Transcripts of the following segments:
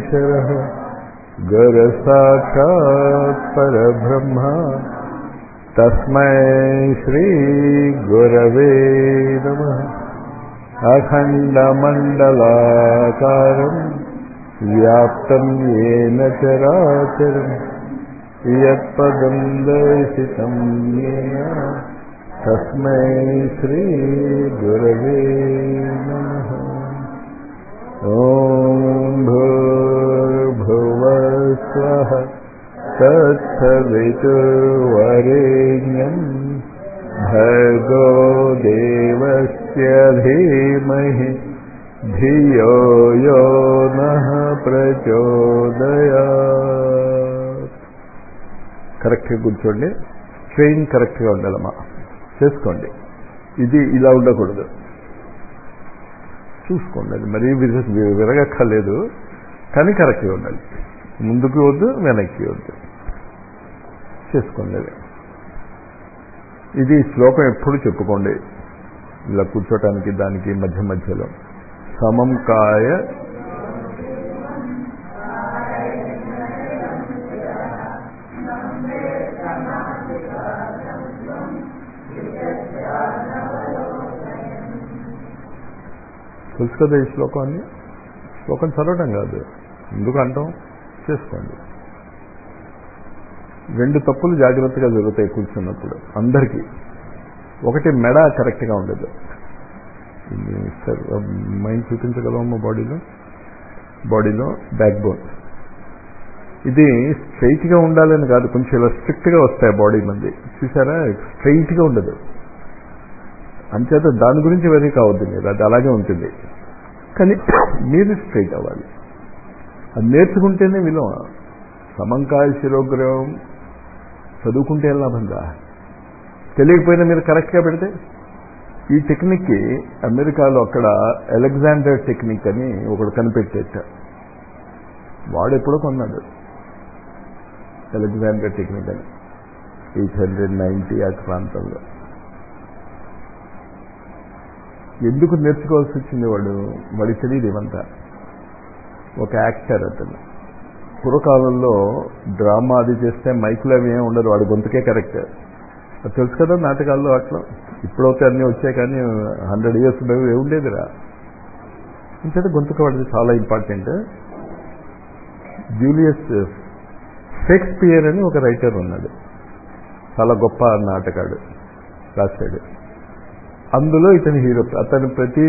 परमेश्वरः गुरसाक्षात् परब्रह्म तस्मै श्रीगुरवे नमः अखण्डमण्डलाकारम् व्याप्तं येन चराचरम् यत्पदं दर्शितं येन तस्मै श्रीगुरवे नमः ॐ भूर्भुवस्वः तत्सवितुर्वरेण्यम् भर्गो देवस्य धीमहि ధియో యో నః ప్రచోదయాత్ కరెక్ట్గా కూర్చోండి ట్రైన్ కరెక్ట్గా ఉండాలమ్మా చేసుకోండి ఇది ఇలా ఉండకూడదు చూసుకోండి అది మరీ విర- విరగక్కర్లేదు కానీ కరెక్ట్గా ఉండాలి ముందుకు వద్దు వెనక్కి వద్దు చేసుకోండి అది ఇది శ్లోకం ఎప్పుడు చెప్పుకోండి ఇలా కూర్చోటానికి దానికి మధ్య మధ్యలో సమం కాయ తెలుసు కదా ఈ శ్లోకాన్ని శ్లోకం చదవటం కాదు ఎందుకు అంటాం చేసుకోండి రెండు తప్పులు జాగ్రత్తగా జరుగుతాయి కూర్చున్నప్పుడు అందరికీ ఒకటి మెడ కరెక్ట్గా ఉండదు సార్ మైండ్ చూపించగలమా బాడీలో బాడీలో బ్యాక్ బోన్ ఇది స్ట్రైట్గా ఉండాలని కాదు కొంచెం ఇలా స్ట్రిక్ట్గా వస్తాయి బాడీ మంది చూసారా స్ట్రైట్గా ఉండదు అంచేత దాని గురించి వెరీ కావద్దు మీరు అది అలాగే ఉంటుంది కానీ మీరు స్ట్రైట్ అవ్వాలి అది నేర్చుకుంటేనే విలువ సమంకాయ శిరోగ్రహం చదువుకుంటే ఎలా లాభంగా తెలియకపోయినా మీరు కరెక్ట్గా పెడితే ఈ టెక్నిక్కి అమెరికాలో అక్కడ అలెగ్జాండర్ టెక్నిక్ అని ఒకడు కనిపెట్టేట వాడు ఎప్పుడో కొన్నాడు అలెగ్జాండర్ టెక్నిక్ అని ఎయిట్ హండ్రెడ్ నైంటీ ఆ ప్రాంతంలో ఎందుకు నేర్చుకోవాల్సి వచ్చింది వాడు వాడికి తెలియదు ఇవంతా ఒక యాక్టర్ అతను పూర్వకాలంలో డ్రామా అది చేస్తే మైకులు అవి ఏమి ఉండదు వాడి గొంతుకే కరెక్ట్ అది తెలుసు కదా నాటకాల్లో అట్లా ఇప్పుడైతే అన్నీ వచ్చాయి కానీ హండ్రెడ్ ఇయర్స్ బ్యాక్ ఏముండేదిరా ఇంకైతే గొంతుక వాడిది చాలా ఇంపార్టెంట్ జూలియస్ షేక్స్పియర్ అని ఒక రైటర్ ఉన్నాడు చాలా గొప్ప నాటకాడు రాశాడు అందులో ఇతని హీరో అతను ప్రతి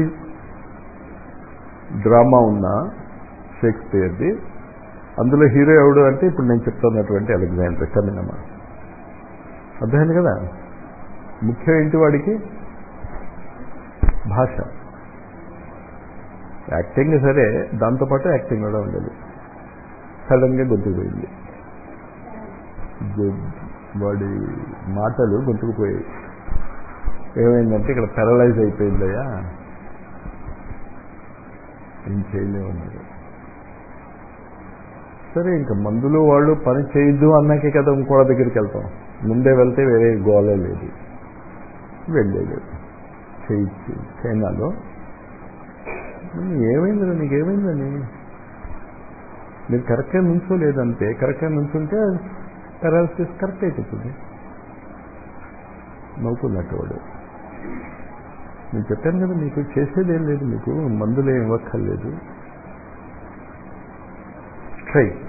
డ్రామా ఉన్న షేక్స్పియర్ది అందులో హీరో ఎవడు అంటే ఇప్పుడు నేను చెప్తున్నటువంటి అలెగ్జాండర్ కమినమ్మ అర్థమైంది కదా ముఖ్యం ఏంటి వాడికి భాష యాక్టింగ్ సరే దాంతోపాటు యాక్టింగ్ కూడా ఉండదు సడన్గా గొంతుకుపోయింది వాడి మాటలు గొంతుకుపోయాయి ఏమైందంటే ఇక్కడ పెరలైజ్ అయిపోయిందయ్యా ఏం చేయలేము మీరు సరే ఇంకా మందులు వాళ్ళు పని చేయొద్దు అన్నాకే కదా ఇంకో దగ్గరికి వెళ్తాం ముందే వెళ్తే వేరే గోలే లేదు వెళ్ళలేదు చేయించి చైనాలో ఏమైందిరా నీకు ఏమైందని మీరు కరెక్ట్గా నుంచోలేదంటే కరెక్ట్గా నుంచుంటే పెరాలసిస్ కరెక్ట్ అయిపోతుంది నవ్వుకున్నట్టు వాడు నేను చెప్పాను కదా మీకు చేసేదేం లేదు మీకు మందులు ఏం ఇవ్వక్కర్లేదు స్ట్రైట్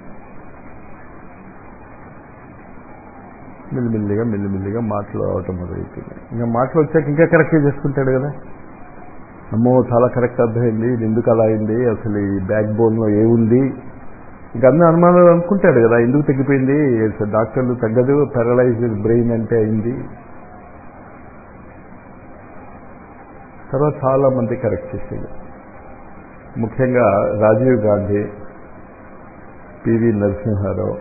మెల్లిమెల్లిగా మెల్లిమెల్లిగా మాటలు అవటం మొదలవుతుంది ఇంకా మాటలు వచ్చాక ఇంకా కరెక్ట్గా చేసుకుంటాడు కదా అమ్మో చాలా కరెక్ట్ అర్థమైంది ఇది ఎందుకు అలా అయింది అసలు ఈ బ్యాక్ బోన్లో ఏముంది ఇంకా అన్ని అనుమానాలు అనుకుంటాడు కదా ఎందుకు తగ్గిపోయింది డాక్టర్లు తగ్గదు పారలైజ్డ్ బ్రెయిన్ అంటే అయింది తర్వాత చాలా మంది కరెక్ట్ చేసేది ముఖ్యంగా Rajiv Gandhi P V Narasimha Rao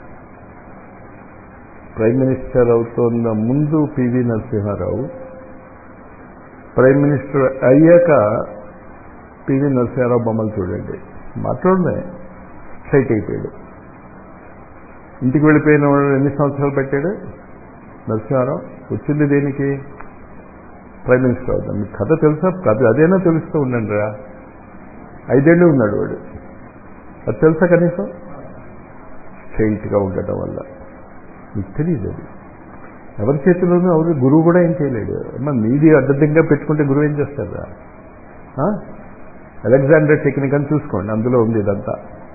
prime minister అవుతున్న ముందు పివి నరసింహారావు ప్రైమ్ మినిస్టర్ అయ్యాక పివి నరసింహారావు బొమ్మలు చూడండి మాట్లాడమే స్ట్రైట్ అయిపోయాడు ఇంటికి వెళ్ళిపోయిన వాడు ఎన్ని సంవత్సరాలు పెట్టాడు నరసింహారావు వచ్చింది దేనికి ప్రైమ్ మినిస్టర్ అవుతాం మీకు కథ తెలుసా కథ అదేనా తెలుస్తూ ఉండండి రా ఐదేళ్ళు ఉన్నాడు వాడు అది తెలుసా కనీసం స్ట్రైట్గా ఉండటం వల్ల మీకు తెలియదు అది ఎవరి చేతిలోనూ ఎవరు గురువు కూడా ఏం చేయలేడు మరి మీది అడ్డదిగ్గా పెట్టుకుంటే గురువు ఏం చేస్తారా అలెగ్జాండర్ టెక్నిక్ అని చూసుకోండి అందులో ఉంది ఇదంతా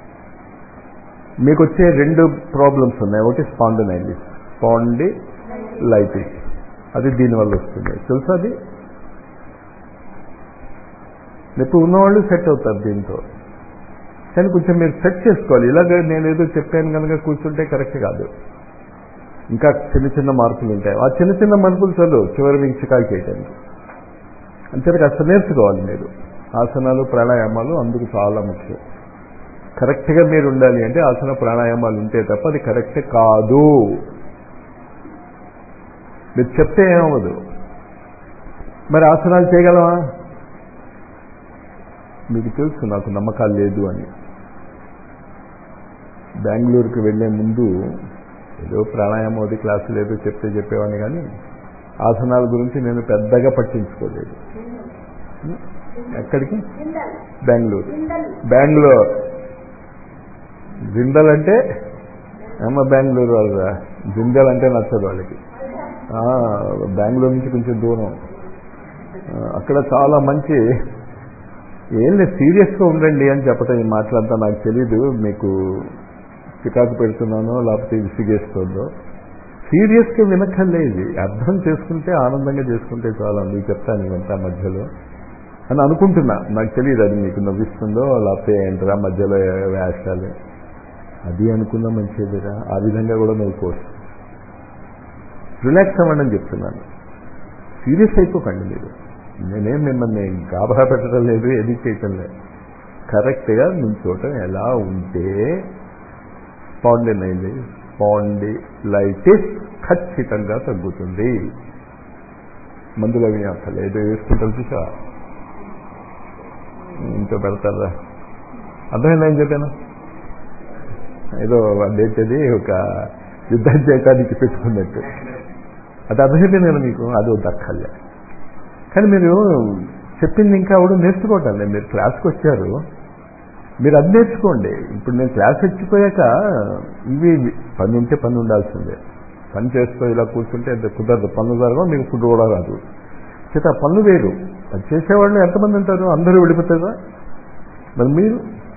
మీకు వచ్చే రెండు ప్రాబ్లమ్స్ ఉన్నాయి ఒకటి స్పాండినైలిస్ స్పాండి లైటిస్ అది దీనివల్ల వస్తుంది తెలుసా అది నొప్పి ఉన్నవాళ్ళు సెట్ అవుతారు దీంతో కానీ కొంచెం మీరు సెట్ చేసుకోవాలి ఇలాగ నేను ఏదో చెప్పాను కనుక కూర్చుంటే కరెక్ట్ కాదు ఇంకా చిన్న చిన్న మార్పులు ఉంటాయి ఆ చిన్న చిన్న మార్పులు చదువు చివరి మీకు చికాకు చేయడానికి అంతే కాస్త నేర్చుకోవాలి మీరు ఆసనాలు ప్రాణాయామాలు అందుకు చాలా ముఖ్యం కరెక్ట్గా మీరు ఉండాలి అంటే ఆసన ప్రాణాయామాలు ఉంటే తప్ప అది కరెక్ట్ కాదు మీరు చెప్తే ఏమవ్వదు మరి ఆసనాలు చేయగలవా మీకు తెలుసు నాకు నమ్మకాలు లేదు అని బెంగళూరుకి వెళ్లే ముందు ఏదో ప్రాణాయామం అది క్లాసులు ఏదో చెప్తే చెప్పేవాడిని కానీ ఆసనాల గురించి నేను పెద్దగా పట్టించుకోలేదు ఎక్కడికి బెంగళూరు బెంగళూరు జిందల్ అంటే ఏమో బెంగళూరు వాళ్ళ జిందల్ అంటే నచ్చదు వాళ్ళకి బెంగళూరు నుంచి కొంచెం దూరం అక్కడ చాలా మంచి ఏం లేదు సీరియస్గా ఉండండి అని చెప్పటం ఈ మాటలంతా నాకు తెలీదు మీకు చికాకు పెడుతున్నానో లేకపోతే విసిగేస్తుందో సీరియస్గా వినక్కర్లేదు అర్థం చేసుకుంటే ఆనందంగా చేసుకుంటే చాలా మీకు చెప్తాను ఇవంతా మధ్యలో అని అనుకుంటున్నా నాకు తెలియదు అది మీకు నవ్విస్తుందో లేకపోతే ఏంటరా మధ్యలో వేషాలు అది అనుకున్నా మంచిదిరా ఆ విధంగా కూడా నవ్వుకోవచ్చు రిలాక్స్ అవ్వండి అని చెప్తున్నాను సీరియస్ అయిపోకండి మీరు నేనేం మిమ్మల్ని గాబరా పెట్టడం లేదు ఏది చేయటం లేదు కరెక్ట్గా నుంచోటం ఎలా ఉంటే స్పాండినైలిస్ స్పాండిలైటిస్ ఖచ్చితంగా తగ్గుతుంది మందులు అవి అసలు ఏదో వేసుకుంటారు చూసా ఇంట్లో పెడతారా అర్థమైందా ఏం చెప్పాను ఏదో అదేంటది ఒక యుద్ధం చేయడానికి పెట్టుకున్నట్టు అది అర్థమైపోయింది కదా మీకు అది దక్కలే కానీ మీరు చెప్పింది ఇంకా ఆవిడ నేర్చుకోవటం లేదు మీరు క్లాస్కి వచ్చారు మీరు అది నేర్చుకోండి ఇప్పుడు నేను క్లాస్ వచ్చిపోయాక ఇవి పని ఉంటే పని ఉండాల్సిందే పని చేస్తూ ఇలా కూర్చుంటే ఎంత కుదరదు పనులు జరగవు మీకు ఫుడ్ కూడా రాదు చేత ఆ పనులు వేరు అది చేసేవాళ్ళు ఎంతమంది ఉంటారు అందరూ వెళ్ళిపోతారా మరి మీరు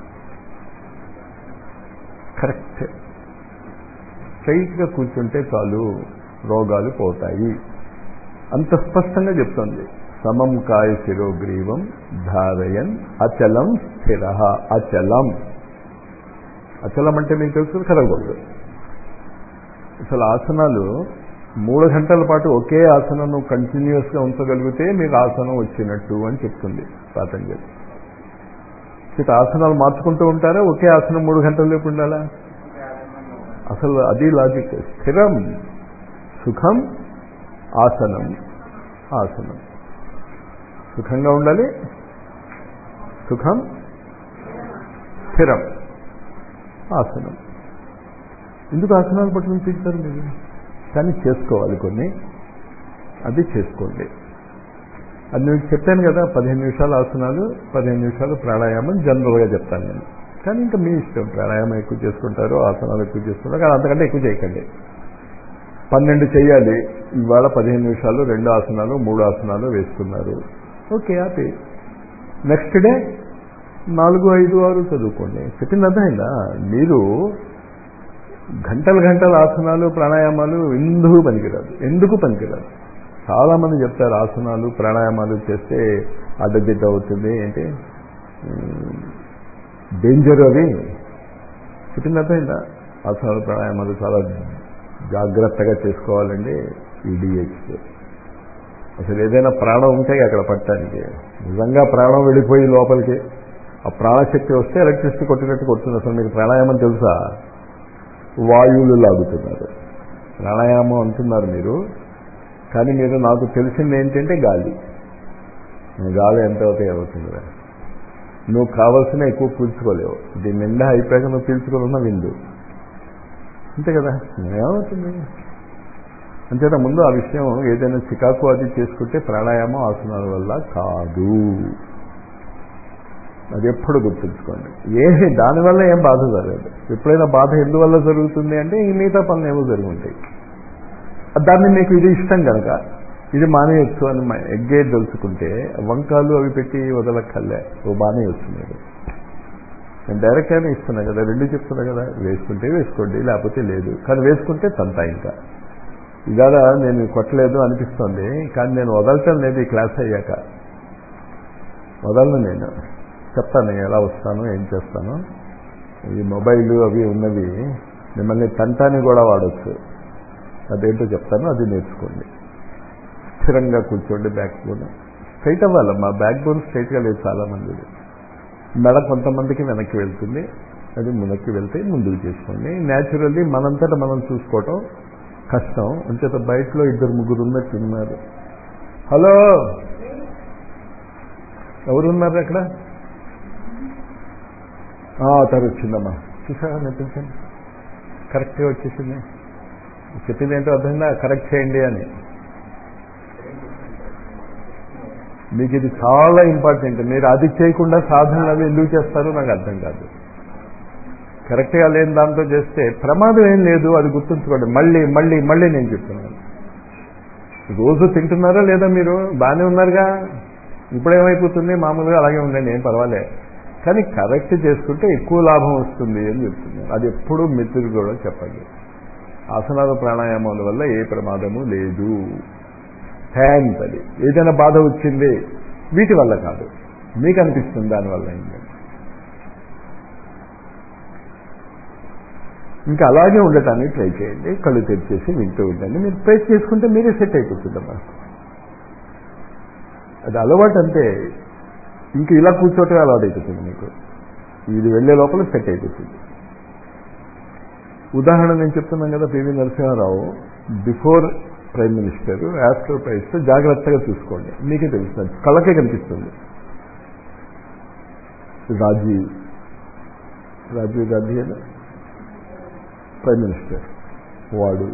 కరెక్ట్ స్ట్రైట్గా కూర్చుంటే చాలు రోగాలు పోతాయి అంత స్పష్టంగా చెప్తుంది సమం కాయ శిరోగ్రీవం ధారయన్ అచలం స్థిర అచలం అచలం అంటే మీకు తెలుసు కదలకూడదు అసలు ఆసనాలు మూడు గంటల పాటు ఒకే ఆసనం నువ్వు కంటిన్యూస్గా ఉంచగలిగితే మీకు ఆసనం వచ్చినట్టు అని చెప్తుంది పాతంజలి ఇక ఆసనాలు మార్చుకుంటూ ఉంటారా ఒకే ఆసనం మూడు గంటల లేపు ఉండాలా అసలు అది లాజిక్ స్థిరం సుఖం ఆసనం ఆసనం సుఖంగా ఉండాలి సుఖం స్థిరం ఆసనం ఎందుకు ఆసనాలు పట్టుకుని తింటారు మీరు కానీ చేసుకోవాలి కొన్ని అది చేసుకోండి అది నేను చెప్పాను కదా పదిహేను నిమిషాలు ఆసనాలు పదిహేను నిమిషాలు ప్రాణాయామం జనరల్గా చెప్తాను నేను కానీ ఇంకా మీ ఇష్టం ప్రాణాయామం ఎక్కువ చేసుకుంటారు ఆసనాలు ఎక్కువ చేసుకుంటారు కానీ అంతకంటే ఎక్కువ చేయకండి పన్నెండు చేయాలి ఇవాళ పదిహేను నిమిషాలు రెండు ఆసనాలు మూడు ఆసనాలు వేసుకున్నారు ఓకే హ్యాపీ నెక్స్ట్ డే నాలుగు ఐదు ఆరు చదువుకోండి చెప్పింది అర్థమైందా మీరు గంటల గంటల ఆసనాలు ప్రాణాయామాలు ఎందుకు పనికిరాదు ఎందుకు పనికిరాదు చాలా మంది చెప్తారు ఆసనాలు ప్రాణాయామాలు చేస్తే అడ్డదిడ్డ అవుతుంది ఏంటి డేంజర్ అవి చెప్పింది అర్థమైందా ఆసనాలు ప్రాణాయామాలు చాలా జాగ్రత్తగా చేసుకోవాలండి ఈడిహెచ్ అసలు ఏదైనా ప్రాణం ఉంటే అక్కడ పట్టడానికి నిజంగా ప్రాణం వెళ్ళిపోయి లోపలికి ఆ ప్రాణశక్తి వస్తే ఎలక్ట్రిసిటీ కొట్టినట్టు కొడుతుంది అసలు మీకు ప్రాణాయామం తెలుసా వాయువులు లాగుతున్నారు ప్రాణాయామం అంటున్నారు మీరు కానీ మీరు నాకు తెలిసింది ఏంటంటే గాలి గాలి ఎంత అవుతాయి అవుతుందిరా నువ్వు కావాల్సిన ఎక్కువ పీల్చుకోలేవు దీని నిండా అయిపోయాక నువ్వు పీల్చుకోవాలన్నా విందు అంతే కదా ఏమవుతుంది అంతేనా ముందు ఆ విషయం ఏదైనా చికాకు అది చేసుకుంటే ప్రాణాయామం ఆసనాల వల్ల కాదు అది ఎప్పుడు గుర్తుంచుకోండి ఏ దానివల్ల ఏం బాధ జరగదు ఎప్పుడైనా బాధ ఎందువల్ల జరుగుతుంది అంటే ఈ మిగతా పనులు ఏమో జరుగుంటాయి దాన్ని మీకు ఇది ఇష్టం కనుక ఇది మానేయచ్చు అని ఎగ్గే తెలుసుకుంటే వంకాలు అవి పెట్టి వదలక్కర్లే ఓ మానేయచ్చు మీరు నేను డైరెక్ట్గానే ఇస్తున్నా కదా రెండు చెప్తున్నా కదా వేసుకుంటే వేసుకోండి లేకపోతే లేదు కానీ వేసుకుంటే తంతా ఇంకా ఇవాళ నేను కొట్టలేదు అనిపిస్తోంది కానీ నేను వదలటం లేదు ఈ క్లాస్ అయ్యాక వదలను నేను చెప్తాను ఎలా వస్తాను ఏం చేస్తాను ఈ మొబైల్ అవి ఉన్నవి మిమ్మల్ని తంటాన్ని కూడా వాడచ్చు అదేంటో చెప్తాను అది నేర్చుకోండి స్థిరంగా కూర్చోండి బ్యాక్ బోన్ స్ట్రైట్ అవ్వాలి మా బ్యాక్ బోన్ స్ట్రైట్గా లేదు చాలా మందిది మెడ కొంతమందికి వెనక్కి వెళ్తుంది అది ముందుకి వెళ్తే ముందుకు చేసుకోండి న్యాచురల్లీ మనంతటా మనం చూసుకోవటం కష్టం అంచేత బయటలో ఇద్దరు ముగ్గురు ఉన్నట్టు ఉన్నారు హలో ఎవరున్నారు అక్కడ తను వచ్చిందమ్మా చూసారా నేర్పించండి కరెక్ట్గా వచ్చేసింది చెప్పింది ఏంటో అర్థమైందా కరెక్ట్ చేయండి అని మీకు ఇది చాలా ఇంపార్టెంట్ మీరు అది చేయకుండా సాధనలు అవి ఎందుకు చేస్తారో నాకు అర్థం కాదు కరెక్ట్గా లేని దాంతో చేస్తే ప్రమాదం ఏం లేదు అది గుర్తుంచుకోండి మళ్ళీ మళ్ళీ మళ్ళీ నేను చెప్తున్నాను రోజు తింటున్నారా లేదా మీరు బాగానే ఉన్నారుగా ఇప్పుడు ఏమైపోతుంది మామూలుగా అలాగే ఉండండి ఏం పర్వాలే కానీ కరెక్ట్ చేసుకుంటే ఎక్కువ లాభం వస్తుంది అని చెప్తున్నాను అది ఎప్పుడూ మిత్రులు కూడా చెప్పండి ఆసనాలు ప్రాణాయామాల వల్ల ఏ ప్రమాదము లేదు హ్యాండ్ అది ఏదైనా బాధ వచ్చింది వీటి వల్ల కాదు మీకు అనిపిస్తుంది దానివల్ల ఏంటంటే ఇంకా అలాగే ఉండటానికి ట్రై చేయండి కళ్ళు తెరిచేసి వింటూ ఉండండి మీరు ప్రేస్ చేసుకుంటే మీరే సెట్ అయిపోతుందమ్మా అది అలవాటు అంతే ఇంక ఇలా కూర్చోటం అలవాటు అయిపోతుంది మీకు ఇది వెళ్ళే లోపల సెట్ అయిపోతుంది ఉదాహరణ నేను చెప్తున్నాను కదా P V Narasimha Rao before prime minister astro ప్రైస్తో జాగ్రత్తగా చూసుకోండి మీకే తెలుస్తుంది కళ్ళకే కనిపిస్తుంది రాజీవ్ రాజీవ్ గాంధీ అని ప్రైమ్ మినిస్టర్ వాడు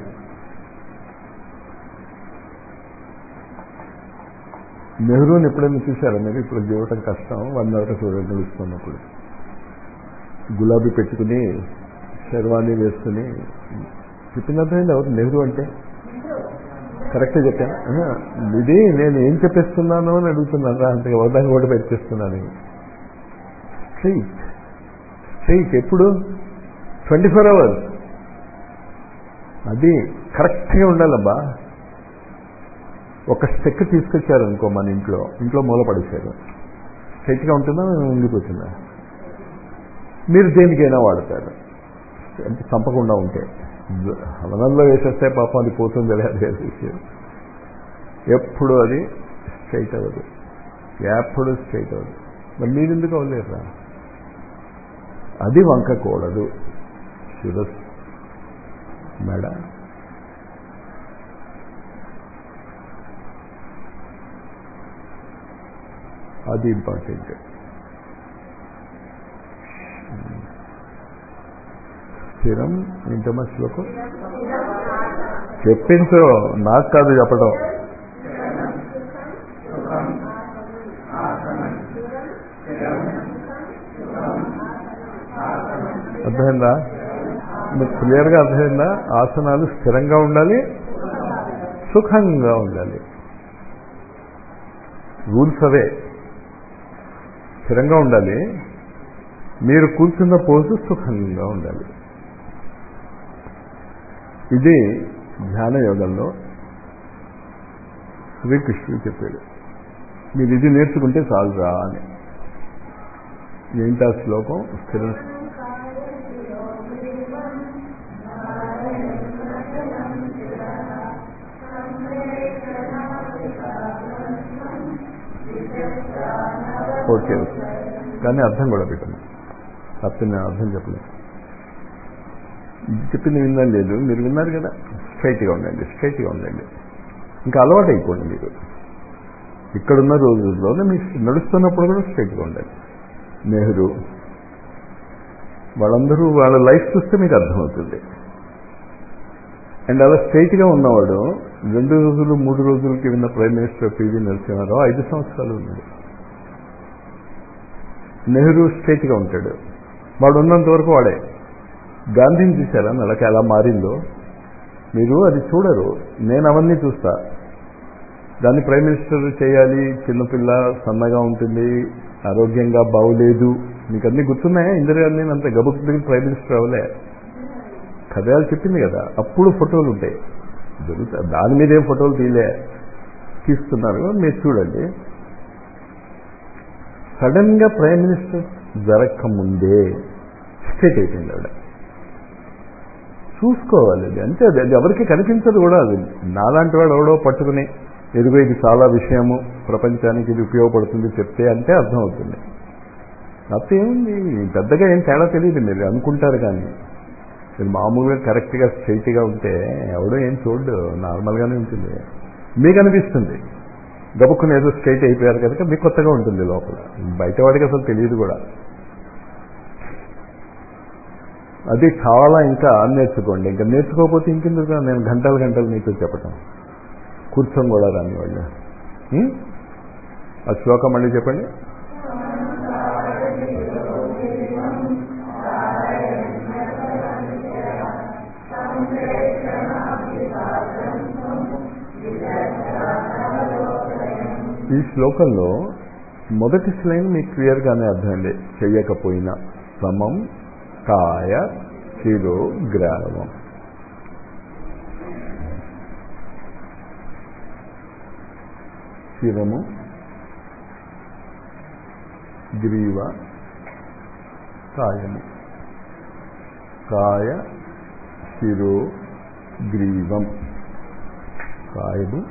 నెహ్రూని ఎప్పుడైనా చూశారా మీరు ఇప్పుడు చూడటం కష్టం వన్ అవర్ చూడండి నడుస్తున్నప్పుడు గులాబీ పెట్టుకుని శర్వాణి వేసుకుని చెప్పినర్థమైంది ఎవరు నెహ్రూ అంటే కరెక్టే చెప్పాను ఇది నేను ఏం చెప్పేస్తున్నాను అని అడుగుతున్నాను రా అంతే ఒకదాన్ని కూడా పెట్టేస్తున్నాను స్ట్రైట్ స్ట్రైట్ ఎప్పుడు ట్వంటీ ఫోర్ అవర్స్ అది కరెక్ట్గా ఉండాలబ్బా ఒక స్టెక్ తీసుకొచ్చారు అనుకో మన ఇంట్లో ఇంట్లో మూల పడేశారు స్ట్రైట్గా ఉంటుందా ఉండిపోతుందా మీరు దేనికైనా వాడతారు అంటే చంపకుండా ఉంటే హవనంలో వేసేస్తే పాపం అది పోతుంది అది విషయం ఎప్పుడు అది స్ట్రైట్ అవ్వదు ఎప్పుడు స్ట్రైట్ అవ్వదు మరి మీరు ఎందుకు అవ్వలేరా అది వంకకూడదు శిరస్ మెడ అది ఇంపార్టెంట్ స్థిరం ఏంటమ్మా శ్లోకం చెప్పించు నాకు కాదు చెప్పడం అర్థమైందా మీకు క్లియర్గా అర్థమైందా ఆసనాలు స్థిరంగా ఉండాలి సుఖంగా ఉండాలి రూల్స్ అవే స్థిరంగా ఉండాలి మీరు కూర్చున్న పోజు సుఖంగా ఉండాలి ఇది ధ్యాన యోగంలో శ్రీకృష్ణుడు చెప్పాడు మీరు ఇది నేర్చుకుంటే చాలురా అని ఏంటా శ్లోకం స్థిర ఓకే ఓకే కానీ అర్థం కూడా పెట్టండి తప్పని నేను అర్థం చెప్పలేదు చెప్పింది విన్నాను లేదు మీరు విన్నారు కదా స్ట్రైట్గా ఉండండి స్ట్రైట్గా ఉండండి ఇంకా అలవాటు అయిపోండి మీరు ఇక్కడున్న రోజుల్లోనే మీకు నడుస్తున్నప్పుడు కూడా స్ట్రైట్గా ఉండండి నెహ్రూ వాళ్ళందరూ వాళ్ళ లైఫ్ చూస్తే మీకు అర్థమవుతుంది అండ్ అలా స్ట్రైట్గా ఉన్నవాడు రెండు రోజులు మూడు రోజులకి విన్న ప్రైమ్ మినిస్టర్ పివి నరసింహారావు ఐదు సంవత్సరాలు ఉన్నాడు నెహ్రూ స్ట్రైట్గా ఉంటాడు వాడు ఉన్నంత వరకు వాడే గాంధీని చూసారా నడక ఎలా మారిందో మీరు అది చూడరు నేను అవన్నీ చూస్తా దాన్ని ప్రైమ్ మినిస్టర్ చేయాలి చిన్నపిల్ల సన్నగా ఉంటుంది ఆరోగ్యంగా బాగులేదు మీకు అన్నీ గుర్తున్నాయా ఇందిరాగాంధీ అంత గబుక్కి ప్రైమ్ మినిస్టర్ అవ్వలే కథలు చెప్పింది కదా అప్పుడు ఫోటోలు ఉంటాయి దొరుకుతా దాని మీద ఏం ఫోటోలు తీయలే తీస్తున్నారు మీరు చూడండి సడన్ గా ప్రైమ్ మినిస్టర్ జరగక ముందే స్టేట్ అయిపోయింది ఆవిడ చూసుకోవాలి అది అంతే అది అది ఎవరికి కనిపించదు కూడా అది నాలాంటి వాడు ఎవడో పట్టుకుని ఎదుగు ఇది చాలా విషయము ప్రపంచానికి ఇది ఉపయోగపడుతుంది చెప్తే అంటే అర్థమవుతుంది కాకపోతే ఏముంది పెద్దగా ఏం తేడా తెలియదు మీరు అనుకుంటారు కానీ మీరు మామూలుగా కరెక్ట్గా స్ట్రైట్గా ఉంటే ఎవడో ఏం చూడు నార్మల్గానే ఉంటుంది మీకు అనిపిస్తుంది గబుక్కుని ఏదో స్ట్రైట్ అయిపోయారు కనుక మీకు కొత్తగా ఉంటుంది లోపల బయట వాడికి అసలు తెలియదు కూడా అది చాలా ఇంకా నేర్చుకోండి ఇంకా నేర్చుకోకపోతే ఇంకెందుకు నేను గంటలు గంటలు మీతో చెప్పటం కూర్చొని కూడా రాని వాళ్ళు ఉం? ఆ శ్లోకం మళ్ళీ చెప్పండి ఈ శ్లోకంలో మొదటి శ్లైన్ మీకు క్లియర్గానే అర్థమైంది చెయ్యకపోయినా సమం కాయ శిరో గ్రావం శిరము గ్రీవ కాయము కాయ శిరో గ్రీవం కాయము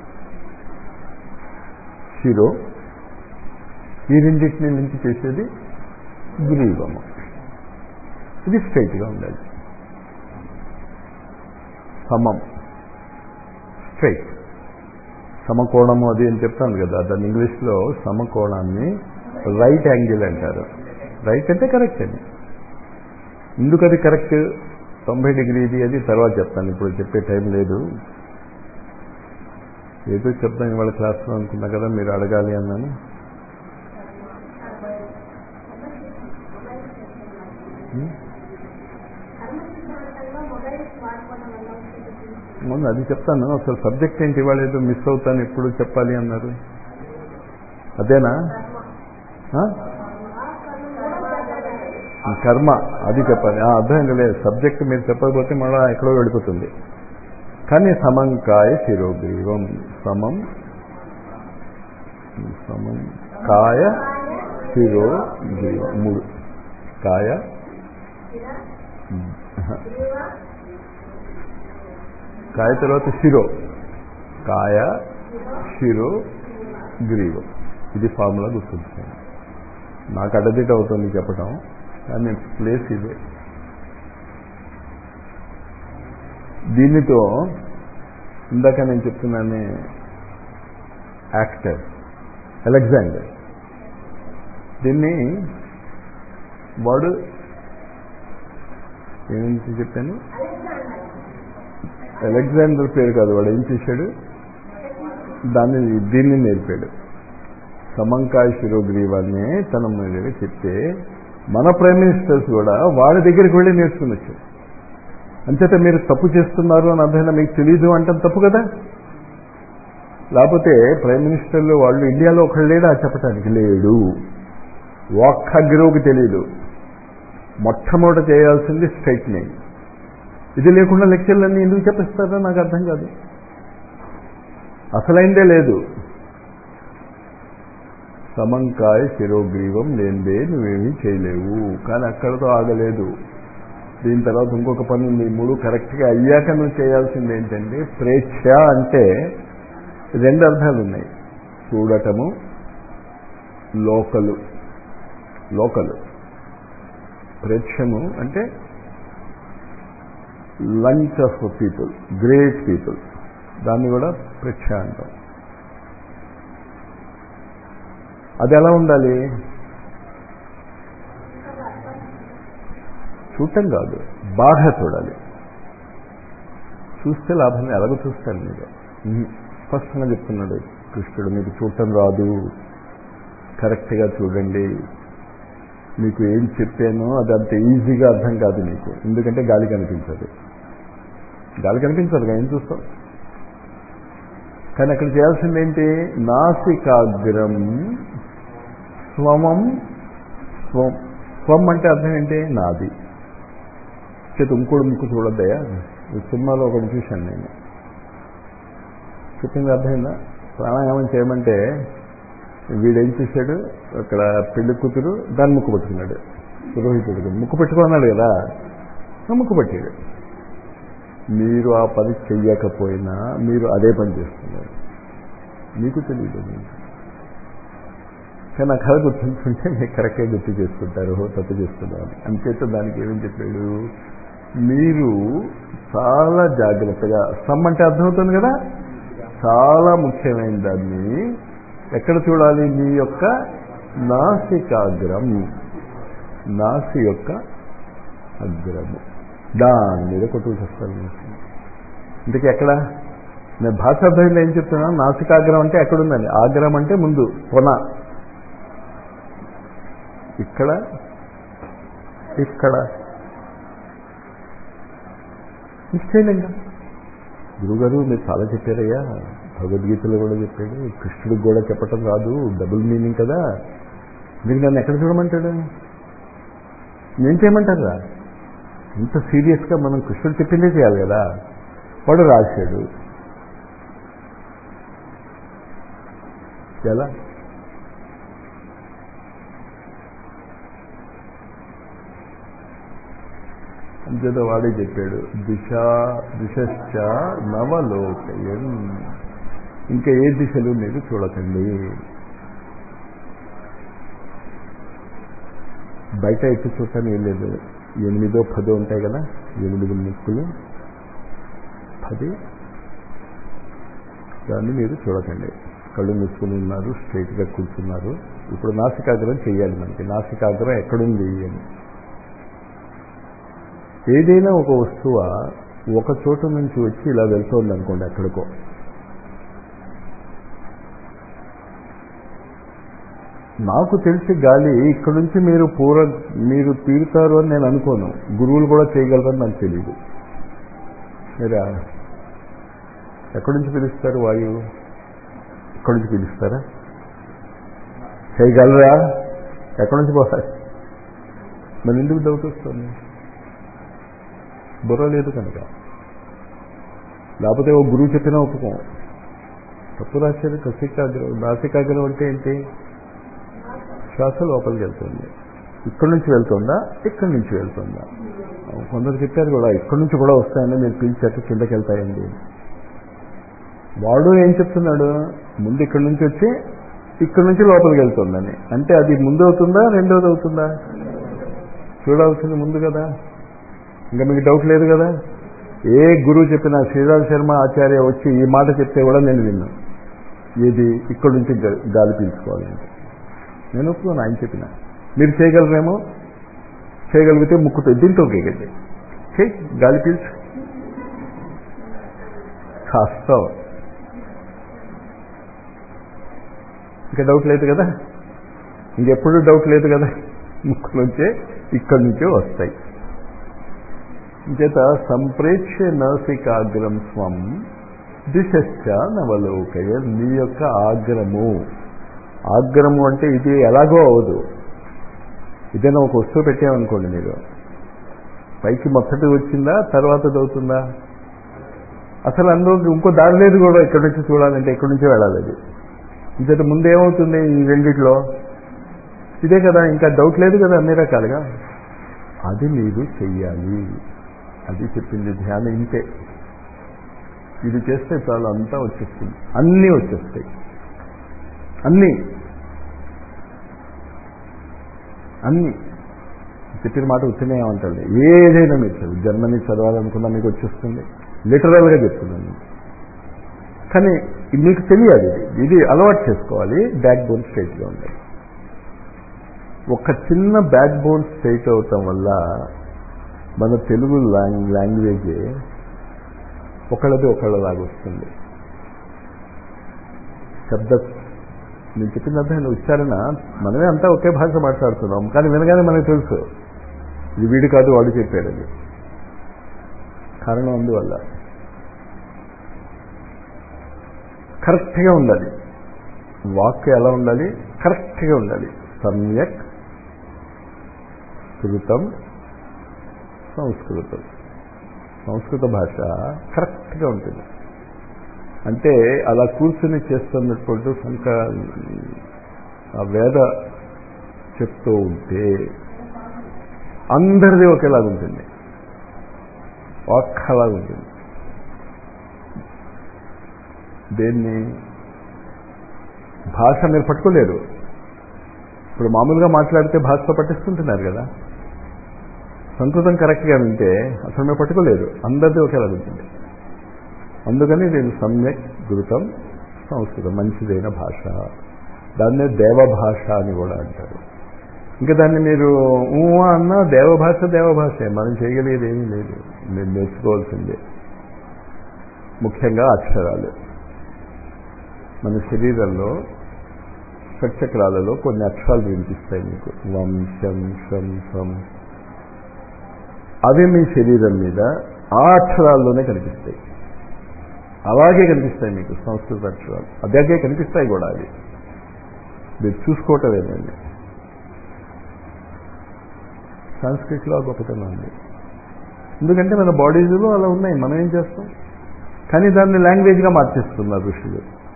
శిరో ఈ రెండింటిని నుంచి చేసేది గ్రీవము ఇది స్ట్రైట్గా ఉండాలి సమం స్ట్రైట్ సమకోణము అది అని చెప్తాను కదా దాని ఇంగ్లీష్లో సమకోణాన్ని రైట్ యాంగిల్ అంటారు రైట్ అంటే కరెక్ట్ అని ఎందుకు అది కరెక్ట్ తొంభై డిగ్రీది అది తర్వాత చెప్తాను ఇప్పుడు చెప్పే టైం లేదు ఏదో చెప్తాను ఇవాళ క్లాస్లో అనుకున్నా కదా మీరు అడగాలి అన్నాను ముందు అది చెప్తాను అసలు సబ్జెక్ట్ ఏంటి ఇవాళ ఏదో మిస్ అవుతాను ఎప్పుడు చెప్పాలి అన్నారు అదేనా ఆ? కర్మ అది చెప్పాలి ఆ, అర్థమైంది లేదు సబ్జెక్ట్ మీరు చెప్పకపోతే మళ్ళీ ఎక్కడో వెళ్ళిపోతుంది కానీ సమంకాయ శిరోగ్రీవం సమం సమం కాయ శిరో గ్రీవం మూడు కాయ కాయ తర్వాత శిరో కాయ శిరో గ్రీవం ఇది ఫార్ములా గుర్తుంచుకోండి నాకు అడదిట అవుతుంది చెప్పటం కానీ ప్లేస్ ఇదే దీనితో ఇందాక నేను చెప్తున్నానే యాక్టర్ అలెగ్జాండర్ దీన్ని వాడు ఏమిటి చెప్పాను అలెగ్జాండర్ పేరు కాదు వాడు ఏం చేశాడు దాన్ని దీన్ని నేర్పాడు సమంకాయ శిరోగ్రీవాన్ని తన మీద చెప్తే మన ప్రైమ్ మినిస్టర్స్ కూడా వాడి దగ్గరికి వెళ్ళి నేర్చుకుని వచ్చారు అంచేత మీరు తప్పు చేస్తున్నారు అని అర్థమైనా మీకు తెలీదు అంటే తప్పు కదా లేకపోతే ప్రైమ్ మినిస్టర్లు వాళ్ళు ఇండియాలో ఒకళ్ళు లేడా చెప్పడానికి లేడు ఒక్క గిరోకి తెలియదు మొట్టమొదట చేయాల్సింది స్ట్రైట్నింగ్ ఇది లేకుండా లెక్చర్లన్నీ ఎందుకు చెప్పిస్తారో నాకు అర్థం కాదు అసలైందే లేదు సమంకాయ శిరోగ్రీవం లేనిదే నువ్వేమీ చేయలేవు కానీ అక్కడతో ఆగలేదు దీని తర్వాత ఇంకొక పని ఉంది ఈ మూడు కరెక్ట్గా అయ్యాక నువ్వు చేయాల్సింది ఏంటంటే ప్రేక్ష అంటే రెండు అర్థాలు ఉన్నాయి చూడటము లోకలు లోకలు ప్రేక్షము అంటే lunch of people great people దాన్ని కూడా ప్రేక్ష అంటాం అది ఎలా ఉండాలి చూడటం కాదు బాగా చూడాలి చూస్తే లాభం ఎలాగో చూస్తాను మీరు ఉహు. స్పష్టంగా చెప్తున్నాడు కృష్ణుడు మీకు చూడటం రాదు కరెక్ట్గా చూడండి మీకు ఏం చెప్పానో అది అంత ఈజీగా అర్థం కాదు మీకు ఎందుకంటే గాలి కనిపించదు గాలి కనిపించదు ఏం చూస్తాం కానీ అక్కడ చేయాల్సింది ఏంటి నాసికాగ్రం స్వమం స్వం స్వం అంటే అర్థం ఏంటి నాది చేత ఇంకోటి ముక్కు చూడద్దయా ఈ సినిమాలో ఒకటి చూశాను నేను చెప్పింది అర్థమైందా ప్రాణాయామం చేయమంటే వీడేం చేశాడు అక్కడ పెళ్లి కూతురు దాన్ని ముక్కు పట్టుకున్నాడు పురోహితుడికి ముక్కు పెట్టుకున్నాడు కదా ముక్కు పట్టాడు మీరు ఆ పని చెయ్యకపోయినా మీరు అదే పని చేస్తున్నారు మీకు తెలియదు కానీ నా కథ గుర్తుంటుంటే మీరు కరెక్ట్గా గుర్తు చేసుకుంటారు తప్పు చేస్తున్నారు అంచేత దానికి ఏమేం చెప్పాడు మీరు చాలా జాగ్రత్తగా సమ్ అంటే అర్థమవుతుంది కదా చాలా ముఖ్యమైన దాన్ని ఎక్కడ చూడాలి మీ యొక్క నాసికాగ్రం నాసి యొక్క అగ్రము దాని మీద కొట్టుకు వస్తారు ఇంతకీ ఎక్కడ నేను భాష అర్థమైంది ఏం చెప్తున్నాను నాసికాగ్రం అంటే ఎక్కడుందండి ఆగ్రహం అంటే ముందు కొన ఇక్కడ ఇక్కడ నిశ్చయంగా గురుగారు మీరు చాలా చెప్పారయ్యా భగవద్గీతలో కూడా చెప్పాడు కృష్ణుడికి కూడా చెప్పటం రాదు డబుల్ మీనింగ్ కదా మీరు నన్ను ఎక్కడ చూడమంటాడు నేను చేయమంటారా ఇంత సీరియస్గా మనం కృష్ణుడు చెప్పిందే చేయాలి కదా వాడు రాశాడు ఎలా అంచేత వాడే చెప్పాడు దిశ దిశశ్చ నవలోకయం ఇంకా ఏ దిశలు మీరు చూడకండి బయట ఎత్తి చూడటానికి ఏం లేదు ఎనిమిదో పదో ఉంటాయి కదా ఎనిమిది ముక్కులు పది దాన్ని మీరు చూడకండి కళ్ళు మూసుకుని ఉన్నారు స్ట్రైట్గా కూర్చున్నారు ఇప్పుడు నాసికాగ్రం చేయాలి మనకి నాసికాగ్రం ఎక్కడుంది అని ఏదైనా ఒక వస్తువ ఒక చోట నుంచి వచ్చి ఇలా వెళ్తోంది అనుకోండి ఎక్కడికో నాకు తెలిసి గాలి ఇక్కడ నుంచి మీరు పూర మీరు తీరుతారు అని నేను అనుకోను గురువులు కూడా చేయగలరని నాకు తెలియదు మీరా ఎక్కడి నుంచి పిలుస్తారు వాయువు ఎక్కడి నుంచి పిలుస్తారా చేయగలరా ఎక్కడి నుంచి పోతారు మరి ఎందుకు డౌట్ వస్తుంది బుర్ర లేదు కనుక లేకపోతే ఓ గురువు చెప్పినా ఒప్పుకోం తప్పు రాశారు కసికాగ్రం నాసికాగ్రం అంటే ఏంటి శ్వాస లోపలికి వెళ్తుంది ఇక్కడి నుంచి వెళ్తుందా ఇక్కడి నుంచి వెళ్తుందా కొందరు చెప్పారు కూడా ఇక్కడి నుంచి కూడా వస్తాయని మీరు పిలిచాక కిందకి వెళ్తాయండి వాడు ఏం చెప్తున్నాడు ముందు ఇక్కడి నుంచి వచ్చి ఇక్కడి నుంచి లోపలికి వెళ్తుందని అంటే అది ముందు అవుతుందా రెండోది అవుతుందా చూడాల్సింది ముందు కదా ఇంకా మీకు డౌట్ లేదు కదా ఏ గురువు చెప్పినా శ్రీరామ్ శర్మ ఆచార్య వచ్చి ఈ మాట చెప్తే కూడా నేను విన్నా ఏది ఇక్కడి నుంచి గాలి పీల్చుకోవాలంటే నేను ఒప్పుకోను ఆయన చెప్పిన మీరు చేయగలరేమో చేయగలిగితే ముక్కుతో దీంతో గేగండి చేయి గాలి పీల్చు కాస్తావు ఇంకా డౌట్ లేదు కదా ఇంకెప్పుడు డౌట్ లేదు కదా ముక్కు నుంచే ఇక్కడి నుంచే వస్తాయి చేత సంప్రేక్ష నాసికాగ్రం స్వం దిశశ్చ నవలోకయ నీ యొక్క ఆగ్రము ఆగ్రము అంటే ఇది ఎలాగో అవదు ఇదైనా ఒక వస్తువు పెట్టామనుకోండి మీరు పైకి మొదటి వచ్చిందా తర్వాతది అవుతుందా అసలు అందులో ఇంకో దారి లేదు కూడా ఇక్కడి నుంచి చూడాలంటే ఇక్కడి నుంచి వెళ్ళాలి అది ఇంతటి ముందేమవుతుంది ఈ రెండిట్లో ఇదే కదా ఇంకా డౌట్ లేదు కదా అన్ని రకాలుగా అది మీరు చెయ్యాలి అది చెప్పింది ధ్యానం ఇంతే ఇది చేస్తే చాలు అంతా వచ్చేస్తుంది అన్నీ వచ్చేస్తాయి అన్నీ అన్నీ చెప్పిన మాట వచ్చినాయి ఏమంటాడు ఏదైనా మీరు చదువు జర్మనీ చదవాలనుకున్నా మీకు వచ్చేస్తుంది లిటరల్గా చెప్తున్నాను కానీ మీకు తెలియాలి ఇది అలవాటు చేసుకోవాలి బ్యాక్ బోన్ స్ట్రైట్గా ఉండాలి ఒక చిన్న బ్యాక్ బోన్ స్ట్రైట్ అవటం వల్ల మన తెలుగు లాంగ్వేజ్ ఒకళ్ళది ఒకళ్ళలాగా వస్తుంది శబ్ద నేను చెప్పిన అర్థం ఉచ్చారణ మనమే అంతా ఒకే భాష మాట్లాడుతున్నాం కానీ వినగానే మనకు తెలుసు ఇది వీడు కాదు వాడు చెప్పాడు అది కారణం అందువల్ల కరెక్ట్గా ఉండాలి వాక్ ఎలా ఉండాలి కరెక్ట్గా ఉండాలి సమ్యక్ కృతం సంస్కృతం సంస్కృత భాష కరెక్ట్గా ఉంటుంది అంటే అలా కూర్చుని చేస్తున్నటువంటి సంక ఆ వేద చెప్తూ ఉంటే అందరిది ఒకేలాగా ఉంటుంది ఒక్కలాగా ఉంటుంది దేన్ని భాష మీరు పట్టుకోలేరు ఇప్పుడు మామూలుగా మాట్లాడితే భాషతో పట్టిస్తుంటున్నారు కదా సంస్కృతం కరెక్ట్గా వింటే అసలు మీరు పట్టుకోలేరు అందరిది ఒకేలాగా ఉంటుంది అందుకని నేను సమ్యక్ గురుతం సంస్కృతం మంచిదైన భాష దాన్నే దేవభాష అని కూడా అంటారు ఇంకా దాన్ని మీరు ఊ అన్న దేవభాష దేవభాషే మనం చేయగలిగేది ఏమీ లేదు మీరు నేర్చుకోవాల్సిందే ముఖ్యంగా అక్షరాలు మన శరీరంలో షట్చక్రాలలో కొన్ని అక్షరాలు వినిపిస్తాయి మీకు వంశం శం సం అవి మీ శరీరం మీద ఆ అక్షరాల్లోనే కనిపిస్తాయి అలాగే కనిపిస్తాయి మీకు సంస్కృత అక్షరాలు అదే కనిపిస్తాయి కూడా అవి మీరు చూసుకోవటమేనండి సంస్కృతిలో గొప్పతనం ఉంది ఎందుకంటే మన బాడీస్లో అలా ఉన్నాయి మనం ఏం చేస్తాం కానీ దాన్ని లాంగ్వేజ్గా మార్చేస్తున్నారు ఋషులు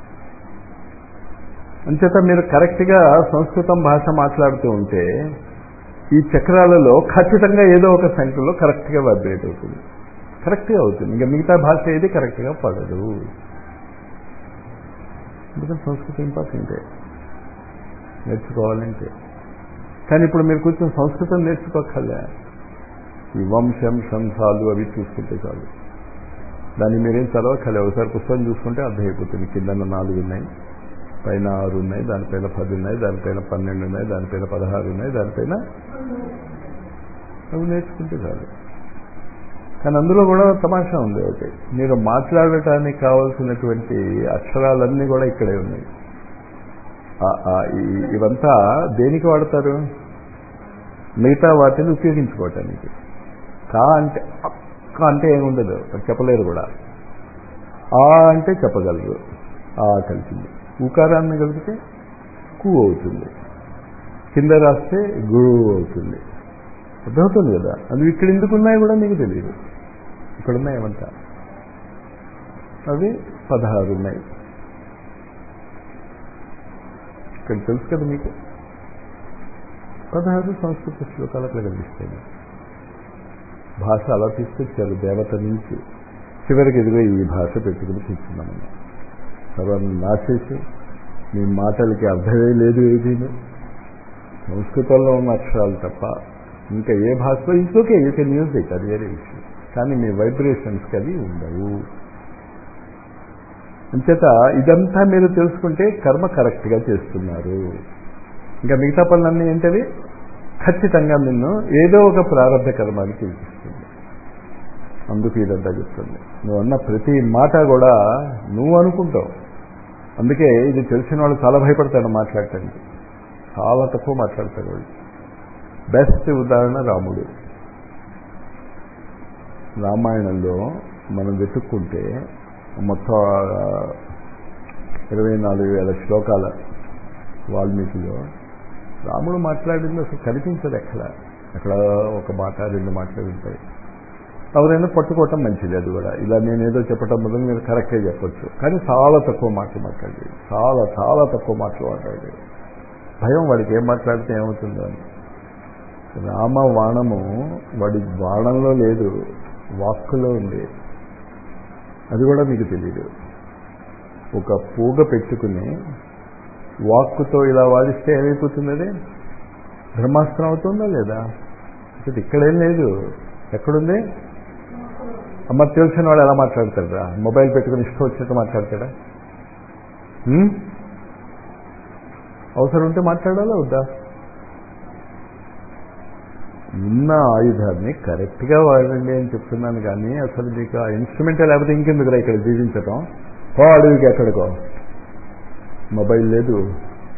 అంచేత మీరు కరెక్ట్గా సంస్కృతం భాష మాట్లాడుతూ ఉంటే ఈ చక్రాలలో ఖచ్చితంగా ఏదో ఒక సంఖ్యలో కరెక్ట్గా వైబ్రేట్ అవుతుంది కరెక్ట్గా అవుతుంది ఇంకా మిగతా భాష ఏది కరెక్ట్గా పడదు ఎందుకంటే సంస్కృతం ఇంపార్టెంటే నేర్చుకోవాలంటే కానీ ఇప్పుడు మీరు కూర్చొని సంస్కృతం నేర్చుకోకలే ఈ వంశం శంసాలు అవి చూసుకుంటే చాలు దాన్ని మీరేం చదవకలే ఒకసారి పుస్తకం చూసుకుంటే అర్థమైపోతుంది కింద నాలుగు ఉన్నాయి పైన ఆరు ఉన్నాయి దానిపైన పది ఉన్నాయి దానిపైన పన్నెండు ఉన్నాయి దానిపైన పదహారు ఉన్నాయి దానిపైన అవి నేర్చుకుంటే చాలు కానీ అందులో కూడా తమాషా ఉంది ఒకటి మీరు మాట్లాడటానికి కావాల్సినటువంటి అక్షరాలన్నీ కూడా ఇక్కడే ఉన్నాయి ఇవంతా దేనికి వాడతారు మిగతా వాటిని ఉపయోగించుకోవటానికి కా అంటే అక్క అంటే ఏముండదు చెప్పలేరు కూడా ఆ అంటే చెప్పగలరు ఆ కలిసింది ఉకారాన్ని కలిపితే కు అవుతుంది కింద రాస్తే గురువు అవుతుంది అర్థమవుతుంది కదా అది ఇక్కడ ఎందుకు ఉన్నాయి కూడా మీకు తెలియదు ఇక్కడ ఉన్నాయి ఏమంటా అవి పదహారు ఉన్నాయి ఇక్కడ తెలుసు కదా మీకు పదహారు సంస్కృత శ్లోకాలు అట్లా కనిపిస్తాయి భాష అలా తీసుకొచ్చారు దేవత నుంచి చివరికి ఇదిగో ఈ భాష పెట్టుకుని కూర్చున్నాం సర్వాన్ని నాశేసి మీ మాటలకి అర్థమే లేదు ఏది సంస్కృతంలో ఉన్న అక్షరాలు తప్ప ఇంకా ఏ భాషలో it's okay you can use it అది వేరే విషయం కానీ మీ వైబ్రేషన్స్కి అవి ఉండవు అంచేత ఇదంతా మీరు తెలుసుకుంటే కర్మ కరెక్ట్గా చేస్తున్నారు ఇంకా మిగతా పనులన్నీ ఏంటవి ఖచ్చితంగా నిన్ను ఏదో ఒక ప్రారంభ కర్మానికి ఇస్తుంది అందుకు ఇదంతా చెప్తుంది నువ్వు అన్న ప్రతి మాట కూడా నువ్వు అనుకుంటావు అందుకే ఇది తెలిసిన వాళ్ళు చాలా భయపడతాడు మాట్లాడటానికి చాలా తక్కువ మాట్లాడతారు వాళ్ళు బెస్ట్ ఉదాహరణ రాముడు రామాయణంలో మనం వెతుక్కుంటే మొత్తం ఇరవై నాలుగు వేల శ్లోకాల వాల్మీకిలో రాముడు మాట్లాడింది అసలు కనిపించదు ఎక్కడ అక్కడ ఒక మాట రెండు మాటలు ఉంటాయి ఎవరైనా పట్టుకోవటం మంచిది అది కూడా ఇలా నేనేదో చెప్పటం మొదలు మీరు కరెక్ట్గా చెప్పొచ్చు కానీ చాలా తక్కువ మాటలు మాట్లాడేది చాలా చాలా తక్కువ మాటలు మాట్లాడేది భయం వాడికి ఏం మాట్లాడితే ఏమవుతుందో అని రామ వాణము వాడి బాణంలో లేదు వాక్కులో ఉంది అది కూడా మీకు తెలియదు ఒక పూగ పెట్టుకుని వాక్కుతో ఇలా వాడిస్తే ఏమైపోతుంది అది బ్రహ్మాస్త్రం అవుతుందా లేదా ఇక్కడేం లేదు ఎక్కడుంది అమ్మ తెలిసిన వాడు ఎలా మాట్లాడతాడా మొబైల్ పెట్టుకుని ఇష్టం వచ్చినట్టు మాట్లాడతాడా అవసరం ఉంటే మాట్లాడాలా వద్దా ఉన్న ఆయుధాన్ని కరెక్ట్గా వాడండి అని చెప్తున్నాను కానీ అసలు మీకు ఆ ఇన్స్ట్రుమెంటే లేకపోతే ఇంకెందుకురా ఇక్కడ జీవించటం పో అడవికి ఎక్కడికో మొబైల్ లేదు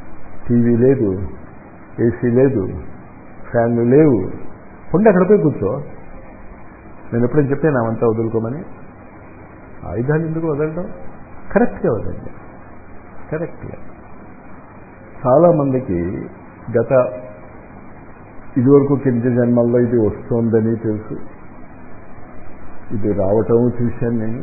టీవీ లేదు ఏసీ లేదు ఫ్యాన్లు లేవు పొండి అక్కడ పోయి కూర్చో నేను ఎప్పుడైనా చెప్పాను అవంతా వదులుకోమని ఆయుధాలు ఎందుకు వదలడం కరెక్ట్గా వదండి కరెక్ట్గా చాలామందికి గత ఇదివరకు కింద జన్మల్లో ఇది వస్తోందని తెలుసు ఇది రావటం చూశాను నేను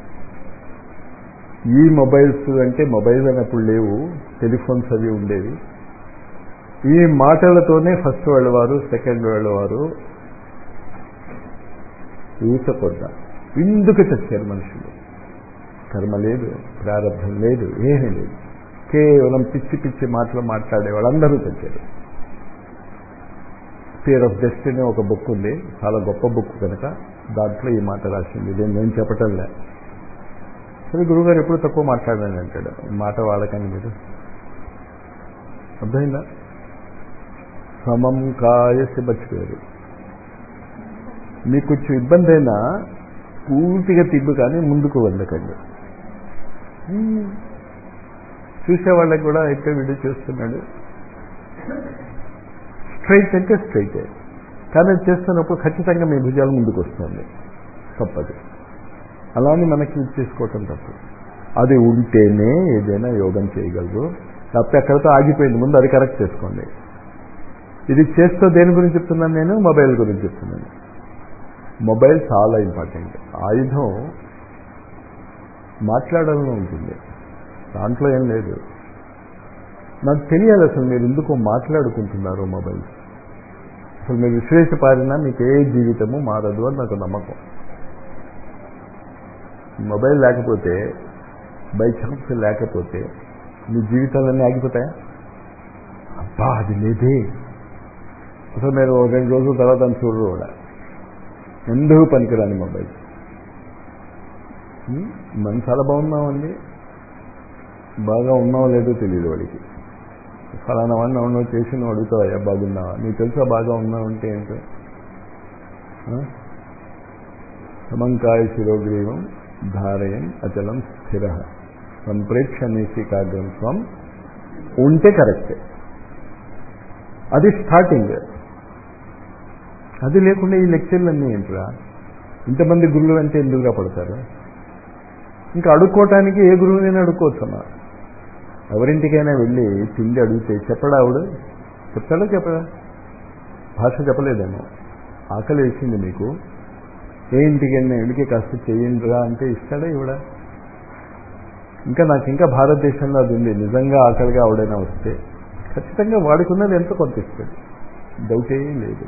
ఈ మొబైల్స్ అంటే మొబైల్ అన్నప్పుడు లేవు టెలిఫోన్స్ అవి ఉండేవి ఈ మాటలతోనే ఫస్ట్ వాళ్ళవారు సెకండ్ వాళ్ళవారు ఊసకొద్ద ఎందుకు చచ్చారు మనుషులు కర్మ లేదు ప్రారంభం లేదు ఏమీ లేదు కేవలం పిచ్చి పిచ్చి మాటలు మాట్లాడే వాళ్ళందరూ చచ్చారు పేర్ ఆఫ్ డెస్టినీ ఒక బుక్ ఉంది చాలా గొప్ప బుక్ కనుక దాంట్లో ఈ మాట రాసింది ఇది నేను చెప్పటంలే సరే గురువుగారు ఎప్పుడు తక్కువ మాట్లాడాలని అంటాడు మాట వాడకండి మీరు అర్థమైందా సమం కాయసి బచ్చిపోయారు మీకు కొంచెం ఇబ్బంది అయినా పూర్తిగా తిబ్బు కానీ ముందుకు వందకండి చూసే వాళ్ళకి కూడా అయితే వీడియో చేస్తున్నాడు స్ట్రైట్ అంటే స్ట్రైట్ కానీ అది చేస్తున్నప్పుడు ఖచ్చితంగా మీ భుజాలు ముందుకు వస్తుంది తప్పదు అలానే మనకి చేసుకోవటం తప్పు అది ఉంటేనే ఏదైనా యోగం చేయగలరు లేకపోతే అక్కడితో ఆగిపోయింది ముందు అది కరెక్ట్ చేసుకోండి ఇది చేస్తూ దేని గురించి చెప్తున్నాను నేను మొబైల్ గురించి చెప్తున్నాను మొబైల్ చాలా ఇంపార్టెంట్ ఆయుధం మాట్లాడాలని ఉంటుంది దాంట్లో ఏం లేదు నాకు తెలియాలి అసలు మీరు ఎందుకు మాట్లాడుకుంటున్నారు మొబైల్ అసలు మీరు విశ్లేషపారినా మీకు ఏ జీవితము మారదు అని నాకు నమ్మకం మొబైల్ లేకపోతే బై ఛాన్స్ లేకపోతే మీ జీవితాలన్నీ ఆగిపోతాయా అబ్బా అది లేదే అసలు మీరు రెండు రోజుల తర్వాత దాన్ని చూడరు కూడా ఎందుకు పనికిరాని మొబైల్ మనం చాలా బాగున్నామండి బాగా ఉన్నావో లేదో తెలియదు వాడికి ఫలానా వాడిని అవునో చేసి నువ్వు అడుగుతావా బాగున్నావా నీకు తెలుసా బాగా ఉన్నావు అంటే ఏంటో సమంకాయ శిరోగ్రీవం ధారయం అచలం స్థిర సంప్రేక్ష నిశికాగ్రం స్వం ఉంటే కరెక్టే అది స్టార్టింగ్ అది లేకుండా ఈ లెక్చర్లన్నీ ఏంట్రా ఇంతమంది గురువులు అంటే ఎందుకుగా పడతారు ఇంకా అడుక్కోవటానికి ఏ గురువునైనా అడుక్కోవచ్చమ్మా ఎవరింటికైనా వెళ్ళి తిండి అడిగితే చెప్పడా ఆవిడ చెప్తాడా చెప్పడా భాష చెప్పలేదేమో ఆకలి వేసింది మీకు ఏ ఇంటికైనా ఇంటికి కాస్త చేయండిరా అంటే ఇస్తాడా ఇవిడ ఇంకా నాకు ఇంకా భారతదేశంలో అది ఉంది నిజంగా ఆకలిగా ఆవిడైనా వస్తే ఖచ్చితంగా వాడుకున్నది ఎంతో కొంత ఇస్తుంది డౌట్ ఏం లేదు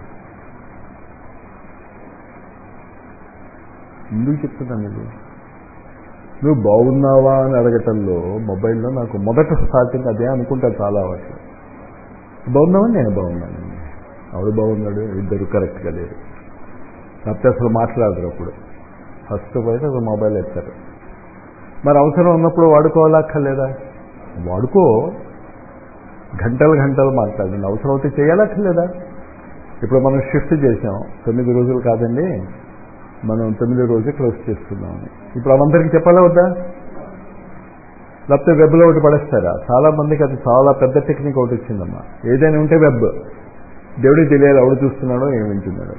ఎందుకు చెప్తున్నా మీరు నువ్వు బాగున్నావా అని అడగటంలో మొబైల్లో నాకు మొదట స్టార్టింగ్ అదే అనుకుంటా చాలా వాటి బాగున్నావా నేను బాగున్నాను ఆవిడ బాగున్నాడు ఇద్దరు కరెక్ట్గా లేరు లేకపోతే అసలు మాట్లాడరు అప్పుడు ఫస్ట్ పోయితే ఒక మొబైల్ ఎత్తారు మరి అవసరం ఉన్నప్పుడు వాడుకోవాలా అక్కర్లేదా వాడుకో గంటలు గంటలు మాట్లాడండి అవసరం అయితే చేయాలక్కర్లేదా ఇప్పుడు మనం షిఫ్ట్ చేసాం తొమ్మిది రోజులు కాదండి మనం తొమ్మిది రోజులు క్లోజ్ చేస్తున్నాం ఇప్పుడు అవందరికి చెప్పాలా వద్దా లేకపోతే వెబ్లో ఒకటి పడేస్తారా చాలా మందికి అది చాలా పెద్ద టెక్నిక్ ఒకటి వచ్చిందమ్మా ఏదైనా ఉంటే వెబ్ దేవుడికి తెలియాలి ఎవడు చూస్తున్నాడో ఏం వింటున్నాడో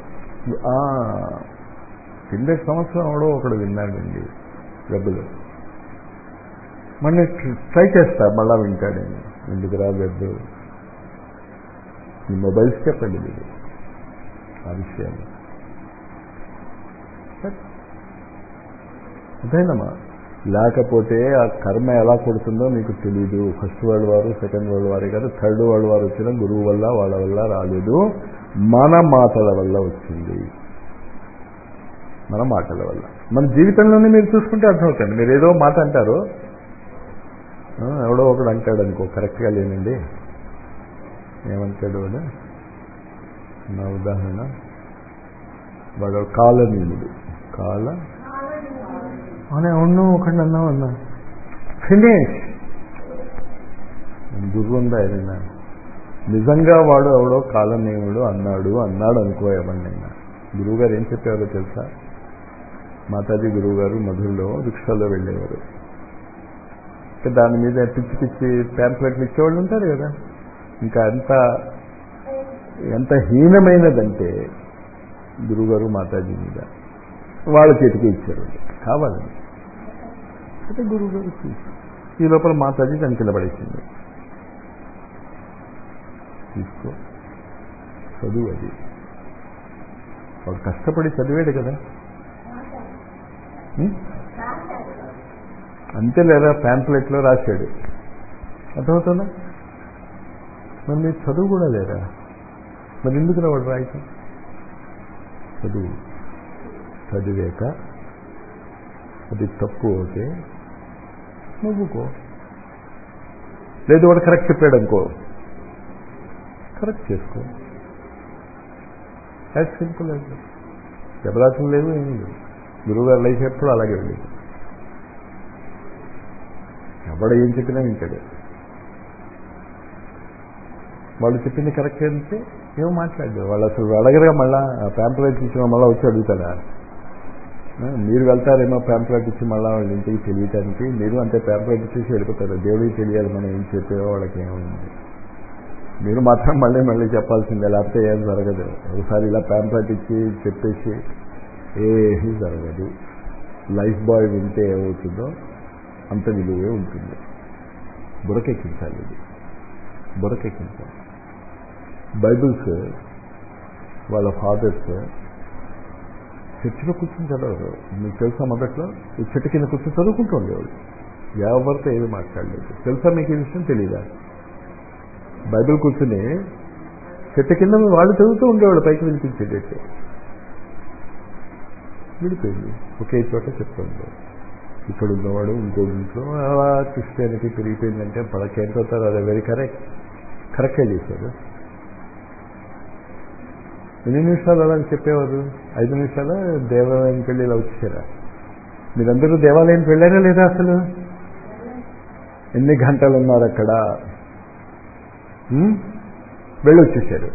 కింద సంవత్సరం ఎవడో ఒకడు విన్నాడండి వెబ్లో మళ్ళీ ట్రై చేస్తా మళ్ళా వింటాడని ఎందుకురా వెబ్ ఈ మొబైల్స్ చెప్పండి మీరు ఆ విషయాన్ని అదేనమ్మా లేకపోతే ఆ కర్మ ఎలా కొడుతుందో మీకు తెలియదు first world war second world వారే కాదు థర్డ్ వరల్డ్ వారు వచ్చిన గురువు వల్ల వాళ్ళ వల్ల రాలేదు మన మాటల వల్ల వచ్చింది మన మాటల వల్ల మన జీవితంలోనే మీరు చూసుకుంటే అర్థమవుతుంది మీరు ఏదో మాట అంటారు ఎవడో ఒకడు అంటాడు అనుకో కరెక్ట్గా లేనండి ఏమంటాడు వాడు నా ఉదాహరణ వాడు కాలనీయుడు కాల అనే అవును ఒకటి అన్నావు అన్నా ఫినిష్ గుర్రుందా ఏదైనా నిజంగా వాడు ఎవడో కాలనీయుడు అన్నాడు అన్నాడు అనుకో ఎవరినైనా గురువు గారు ఏం చెప్పారో తెలుసా మాతాజీ గురువు గారు మధురలో రిక్షాలో వెళ్ళేవారు దాని మీద పిచ్చి పిచ్చి ప్యాంప్లెట్లు ఇచ్చేవాళ్ళు ఉంటారు కదా ఇంకా ఎంత ఎంత హీనమైనదంటే గురుగారు మాతాజీ మీద వాళ్ళ చేతికి ఇచ్చారు కావాలని అయితే గురుగారు చూసి ఈ లోపల మాతాజీ దాని కింద పడేసింది తీసుకో చదువు అది వాడు కష్టపడి చదివాడు కదా ఉం? అంతే లేదా ప్యాంప్లెట్లో రాశాడు అర్థమవుతుందా మరి మీరు చదువు కూడా లేదా మరి ఎందుకు వాడు రాయటం చదువు చదివాక అది తప్పు అవుతే నవ్వుకో లేదు వాడు కరెక్ట్ చెప్పాడు అనుకో కరెక్ట్ చేసుకో యాజ్ సింపుల్ యాజ్ దెబ్బలాటలు లేవు ఏమీ లేవు గురువుగారు లైఫ్ ఎప్పుడు అలాగే వెళ్ళేది ఎవడ ఏం చెప్పినా వింటాడు వాళ్ళు చెప్పింది కరెక్ట్ అంటే ఏమో మాట్లాడారు వాళ్ళు అసలు అడగరుగా మళ్ళా ప్యాంప్లెట్ ఇచ్చిన మళ్ళీ వచ్చి అడుగుతారా ఆ, మీరు వెళ్తారేమో ప్యాంప్లెట్ ఇచ్చి మళ్ళీ వాళ్ళ ఇంటికి తెలియటానికి మీరు అంతే ప్యాంప్లెట్ ఇచ్చేసి వెళ్ళిపోతారు దేవుడికి తెలియాలి మనం ఏం చెప్పేవో వాళ్ళకి ఏమైంది మీరు మాత్రం మళ్ళీ మళ్ళీ చెప్పాల్సిందే లేకపోతే ఏం జరగదు ఒకసారి ఇలా ప్యాంప్లెట్ ఇచ్చి చెప్పేసి ఏమీ జరగదు లైఫ్ బాయ్ వింటే ఏమవుతుందో అంత విలువే ఉంటుంది బురకెక్కించాలి ఇది బురకెక్కించాలి బైబిల్స్ వాళ్ళ ఫాదర్స్ చర్చిలో కూర్చొని చదవరు మీకు తెలుసా మొదట్లో ఈ చెట్టు కింద కూర్చొని చదువుకుంటూ ఉండేవాళ్ళు ఎవరితో ఏమి మాట్లాడలేదు తెలుసా మీకు ఈ విషయం తెలీదా బైబిల్ కూర్చుని చెట్టు కింద వాళ్ళు చదువుతూ ఉండేవాళ్ళు పైకి వినిపించేటట్టు విడిపోయింది ఒకే చోట చెప్తుంది ఇక్కడ ఉన్నవాడు ఇంకో ఇంట్లో అలా క్రిస్టియానిటీ పెరిగిపోయిందంటే పడకేంటవుతారు అదే వెరీ కరెక్ట్ కరెక్టే చేశారు ఎన్ని నిమిషాలు అలా చెప్పేవారు ఐదు నిమిషాలు దేవాలయానికి వెళ్ళి ఇలా వచ్చారా మీరందరూ దేవాలయానికి వెళ్ళారా లేదా అసలు ఎన్ని గంటలు ఉన్నారు అక్కడ ఉం? వెళ్ళి వచ్చేసారు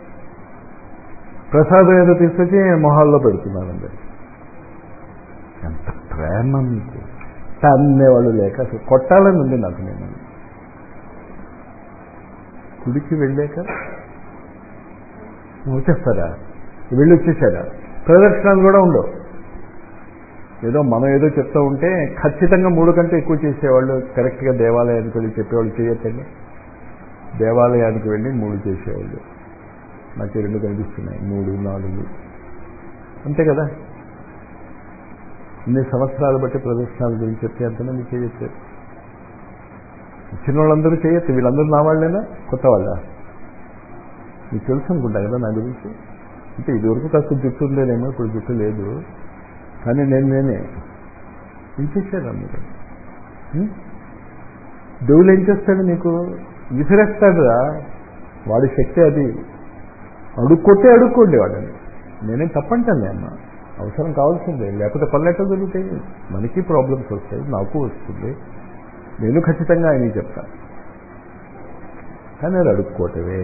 ప్రసాదం ఏదో తీసుకొచ్చి మొహాల్లో పెడుతున్నారు అందరు ఎంత ప్రేమ మీకు తన్నేవాళ్ళు లేక అసలు కొట్టాలని ఉంది నాకు నేను గుడికి వెళ్ళాక వచ్చేస్తారా వెళ్ళి వచ్చేసారా ప్రదర్శనలు కూడా ఉండవు ఏదో మనం ఏదో చెప్తూ ఉంటే ఖచ్చితంగా మూడు కంటే ఎక్కువ చేసేవాళ్ళు కరెక్ట్గా దేవాలయానికి వెళ్ళి చెప్పేవాళ్ళు చేయొచ్చండి దేవాలయానికి వెళ్ళి మూడు చేసేవాళ్ళు నాకు ఈ రెండు కనిపిస్తున్నాయి మూడు నాలుగు అంతే కదా ఇన్ని సంవత్సరాలు బట్టి ప్రదర్శనల గురించి చెప్తే ఎంతమంది చేయొచ్చు చిన్న వాళ్ళందరూ చేయొచ్చు వీళ్ళందరూ నా వాళ్ళేనా కొత్త వాళ్ళ మీకు తెలుసు అనుకుంటా కదా నా గురించి అంటే ఇదివరకు కాస్త జుట్టు ఉండేనేమో ఇప్పుడు జుట్టు లేదు కానీ నేను నేనే ఏం చేశారా మీరు ఉం? దేవుడు ఏం చేస్తాడు నీకు విసిరేస్తాడురా వాడి శక్తి అది అడుక్కొట్టే అడుక్కోండి వాడిని నేనేం తప్పంటాను అమ్మ అవసరం కావాల్సిందే లేకపోతే పల్లెటో దొరుకుతాయి మనకి ప్రాబ్లమ్స్ వస్తాయి నాకు వస్తుంది నేను ఖచ్చితంగా ఆయన చెప్తా కానీ అది అడుక్కోవటమే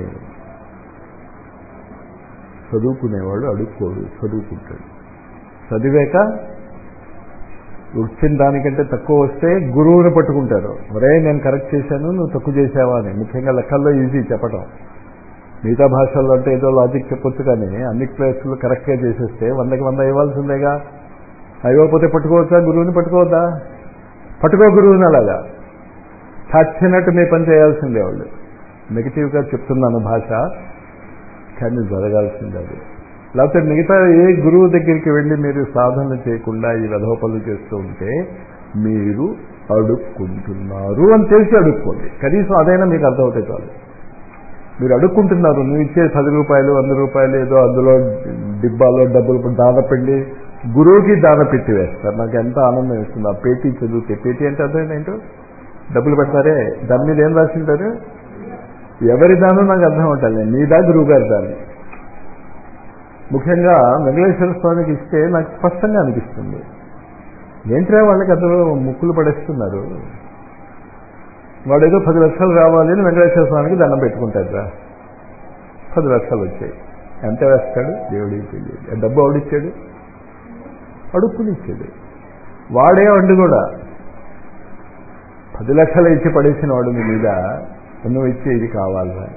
చదువుకునేవాడు అడుక్కోడు చదువుకుంటాడు చదివాక వచ్చిన దానికంటే తక్కువ వస్తే గురువుని పట్టుకుంటారు ఒరే నేను కరెక్ట్ చేశాను నువ్వు తక్కువ చేసావా అని ముఖ్యంగా లెక్కల్లో ఈజీ చెప్పడం మిగతా భాషల్లో అంటే ఏదో లాజిక్ చెప్పొచ్చు కానీ అన్ని ప్లేసులు కరెక్ట్గా చేసేస్తే వందకి వంద ఇవ్వాల్సిందేగా అయిపోతే పట్టుకోవచ్చా గురువుని పట్టుకోవద్దా పట్టుకో గురువుని అలాగా చచ్చినట్టు మీ పని చేయాల్సిందే వాళ్ళు నెగిటివ్గా చెప్తున్నాను భాష కానీ జరగాల్సిందే అది లేకపోతే మిగతా ఏ గురువు దగ్గరికి వెళ్ళి మీరు సాధన చేయకుండా ఈ వెధవ పనులు చేస్తూ ఉంటే మీరు అడుక్కుంటున్నారు అని తెలిసి అడుక్కోండి కనీసం అదైనా మీకు అర్థమవుతాయి చాలు మీరు అడుక్కుంటున్నారు నువ్వు ఇచ్చే పది రూపాయలు వంద రూపాయలు ఏదో అందులో డిబ్బాలో డబ్బులు దానపెండి గురువుకి దాన పెట్టి వేస్తారు నాకు ఎంత ఆనందం వేస్తుంది ఆ పేటీ చదివితే పేటీ అంటే అర్థం ఏంటో డబ్బులు పెడతారే దాని మీద ఏం రాసింటారు ఎవరి దానం నాకు అర్థం అవుతుంది నీదా గురువు గారి దాన్ని ముఖ్యంగా వెంకటేశ్వర స్వామికి ఇస్తే నాకు స్పష్టంగా అనిపిస్తుంది ఏంట్రా వాళ్ళకి అందులో ముక్కులు పడేస్తున్నారు వాడు ఏదో పది లక్షలు రావాలి అని వెంకటేశ్వర స్వామికి దండం పెట్టుకుంటాడురా పది లక్షలు వచ్చాయి ఎంత వేస్తాడు దేవుడికి తెలియదు డబ్బు ఆవిడిచ్చాడు అడుక్కుని ఇచ్చాడు వాడే వండు కూడా పది లక్షలు ఇచ్చి పడేసిన వాడు మీ మీద నువ్వు ఇచ్చే ఇది కావాలరా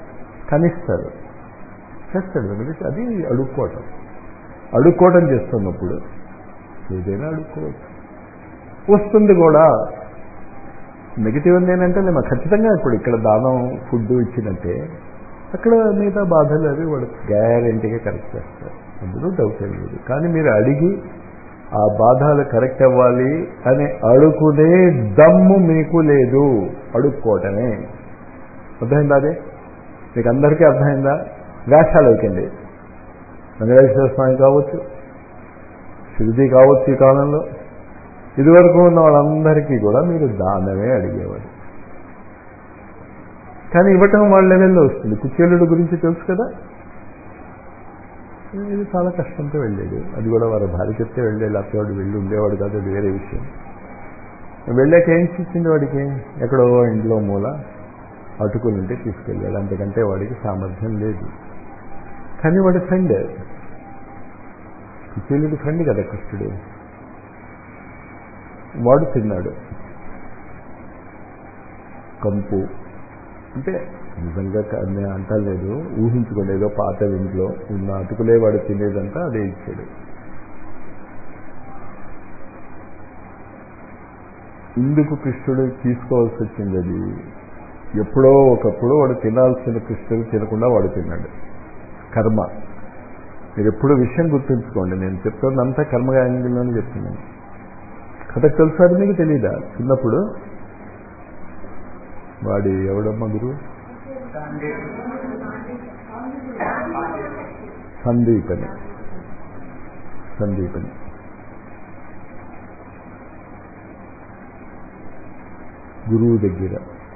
కనిస్తారు చేస్తాడు వెంకటేష్ అది అడుక్కోవటం అడుక్కోవటం చేస్తున్నప్పుడు ఏదైనా అడుక్కోవచ్చు వస్తుంది కూడా నెగిటివ్ ఏంటంటే మేము ఖచ్చితంగా ఇప్పుడు ఇక్కడ దానం ఫుడ్ ఇచ్చినట్టే అక్కడ మిగతా బాధలు అవి వాడు గ్యారంటీగా కరెక్ట్ చేస్తారు అందులో డౌట్ ఏం లేదు కానీ మీరు అడిగి ఆ బాధలు కరెక్ట్ అవ్వాలి అని అడుగునే దమ్ము మీకు లేదు అడుక్కోవటమే అర్థమైందా అదే మీకు అందరికీ అర్థమైందా వేషాలు అయికండి వెంకటేశ్వర స్వామి కావచ్చు శివజీ కావచ్చు ఈ కాలంలో ఇదివరకు ఉన్న వాళ్ళందరికీ కూడా మీరు దానమే అడిగేవాడు కానీ ఇవ్వటం వాళ్ళ లెవెల్లో వస్తుంది కుచేలుడు గురించి తెలుసు కదా ఇది చాలా కష్టంతో వెళ్ళాడు అది కూడా వారి భార్య చెప్తే వెళ్ళే లేకపోతే వాడు వెళ్ళి ఉండేవాడు కాదు అది వేరే విషయం వెళ్ళాక ఏం ఇచ్చింది వాడికి ఎక్కడో ఇంట్లో మూల అటుకులు ఉంటే తీసుకెళ్ళాడు అంతకంటే వాడికి సామర్థ్యం లేదు కానీ వాడి ఫ్రెండ్ కుచేలుడి ఫ్రెండ్ కదా కృష్ణుడు వాడు తిన్నాడు కంపు అంటే నిజంగా నేను అంటలేదు ఊహించుకోండి ఏదో పాత ఇంట్లో ఉన్న అటుకులే వాడు తినేదంతా అదే ఇచ్చాడు ఇందుకు కృష్ణుడు తీసుకోవాల్సి వచ్చింది అది ఎప్పుడో ఒకప్పుడు వాడు తినాల్సిన కృష్ణుడు తినకుండా వాడు తిన్నాడు కర్మ మీరు ఎప్పుడు విషయం గుర్తుంచుకోండి నేను చెప్తున్నంతా కర్మగాయంలోనే చెప్తున్నాను కథ తెలుసా అది మీకు తెలీదా చిన్నప్పుడు వాడి ఎవడమ్మా గురు సందీపని సందీపని గురువు దగ్గర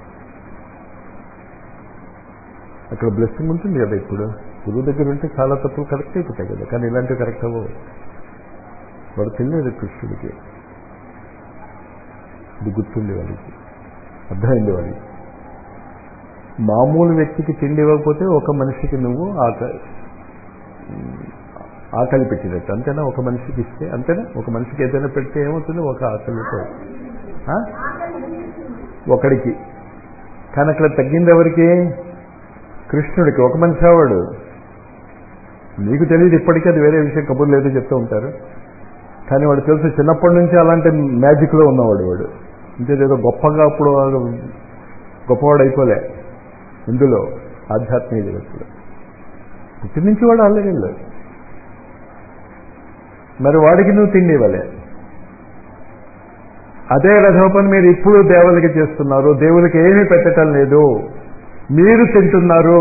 అక్కడ బ్లెస్సింగ్ ఉంటుంది కదా ఇప్పుడు గురువు దగ్గర ఉంటే చాలా తప్పులు కరెక్ట్ అయిపోతాయి కదా కానీ ఇలాంటివి కరెక్ట్ అవ్వవు వాడు తెలియదు కృష్ణుడికి ఇది గుర్తుంది వాడికి అర్థమైంది వాడికి మామూలు వ్యక్తికి తిండి ఇవ్వకపోతే ఒక మనిషికి నువ్వు ఆకలి ఆకలి పెట్టినట్టు అంతేనా ఒక మనిషికి ఇస్తే అంతేనా ఒక మనిషికి ఏదైనా పెడితే ఏమవుతుంది ఒక ఆకలితో ఆ? ఒకడికి కానీ అక్కడ తగ్గింది ఎవరికి కృష్ణుడికి ఒక మనిషి వాడు నీకు తెలియదు ఇప్పటికీ అది వేరే విషయం కబుర్లు ఏదో చెప్తూ ఉంటారు కానీ వాడు తెలుసు చిన్నప్పటి నుంచి అలాంటి మ్యాజిక్లో ఉన్నవాడు వాడు ఇంకేదేదో గొప్పగా అప్పుడు వాడు గొప్పవాడు అయిపోలే ఇందులో ఆధ్యాత్మిక జగత్తులో పుట్టి నుంచి వాడు అల్లగిళ్ళు మరి వాడికి నువ్వు తిండి ఇవ్వలే అదే రథోపని మీరు ఇప్పుడు దేవులకి చేస్తున్నారు దేవులకి ఏమీ పెట్టడం లేదు మీరు తింటున్నారు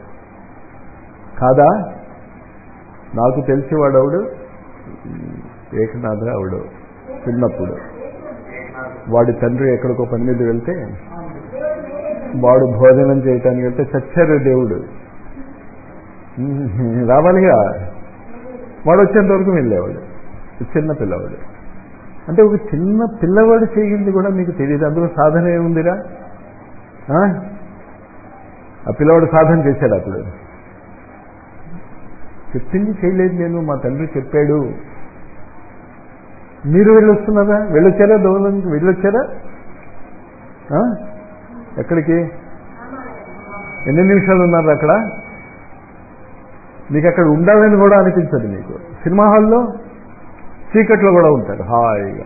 కాదా నాకు తెలిసి వాడవుడు ఏకనాథ ఆవిడ చిన్నప్పుడు వాడి తండ్రి ఎక్కడికో పని మీద వెళ్తే వాడు భోజనం చేయటానికి వెళ్తే చచ్చారు దేవుడు రావాలిగా వాడు వచ్చేంత వరకు వెళ్ళేవాడు చిన్న పిల్లవాడు అంటే ఒక చిన్న పిల్లవాడు చేయింది కూడా మీకు తెలియదు అందులో సాధన ఏముందిరా ఆ? ఆ పిల్లవాడు సాధన చేశాడు అప్పుడు చెప్పింది చేయలేదు నేను మా తండ్రి చెప్పాడు మీరు వెళ్ళొస్తున్నారా వెళ్ళొచ్చారా దోవలోనికి వెళ్ళొచ్చారా ఆ? ఎక్కడికి ఎన్ని నిమిషాలు ఉన్నారు అక్కడ మీకు అక్కడ ఉండాలని కూడా అనిపించదు మీకు సినిమా హాల్లో చీకట్లో కూడా ఉంటారు హాయిగా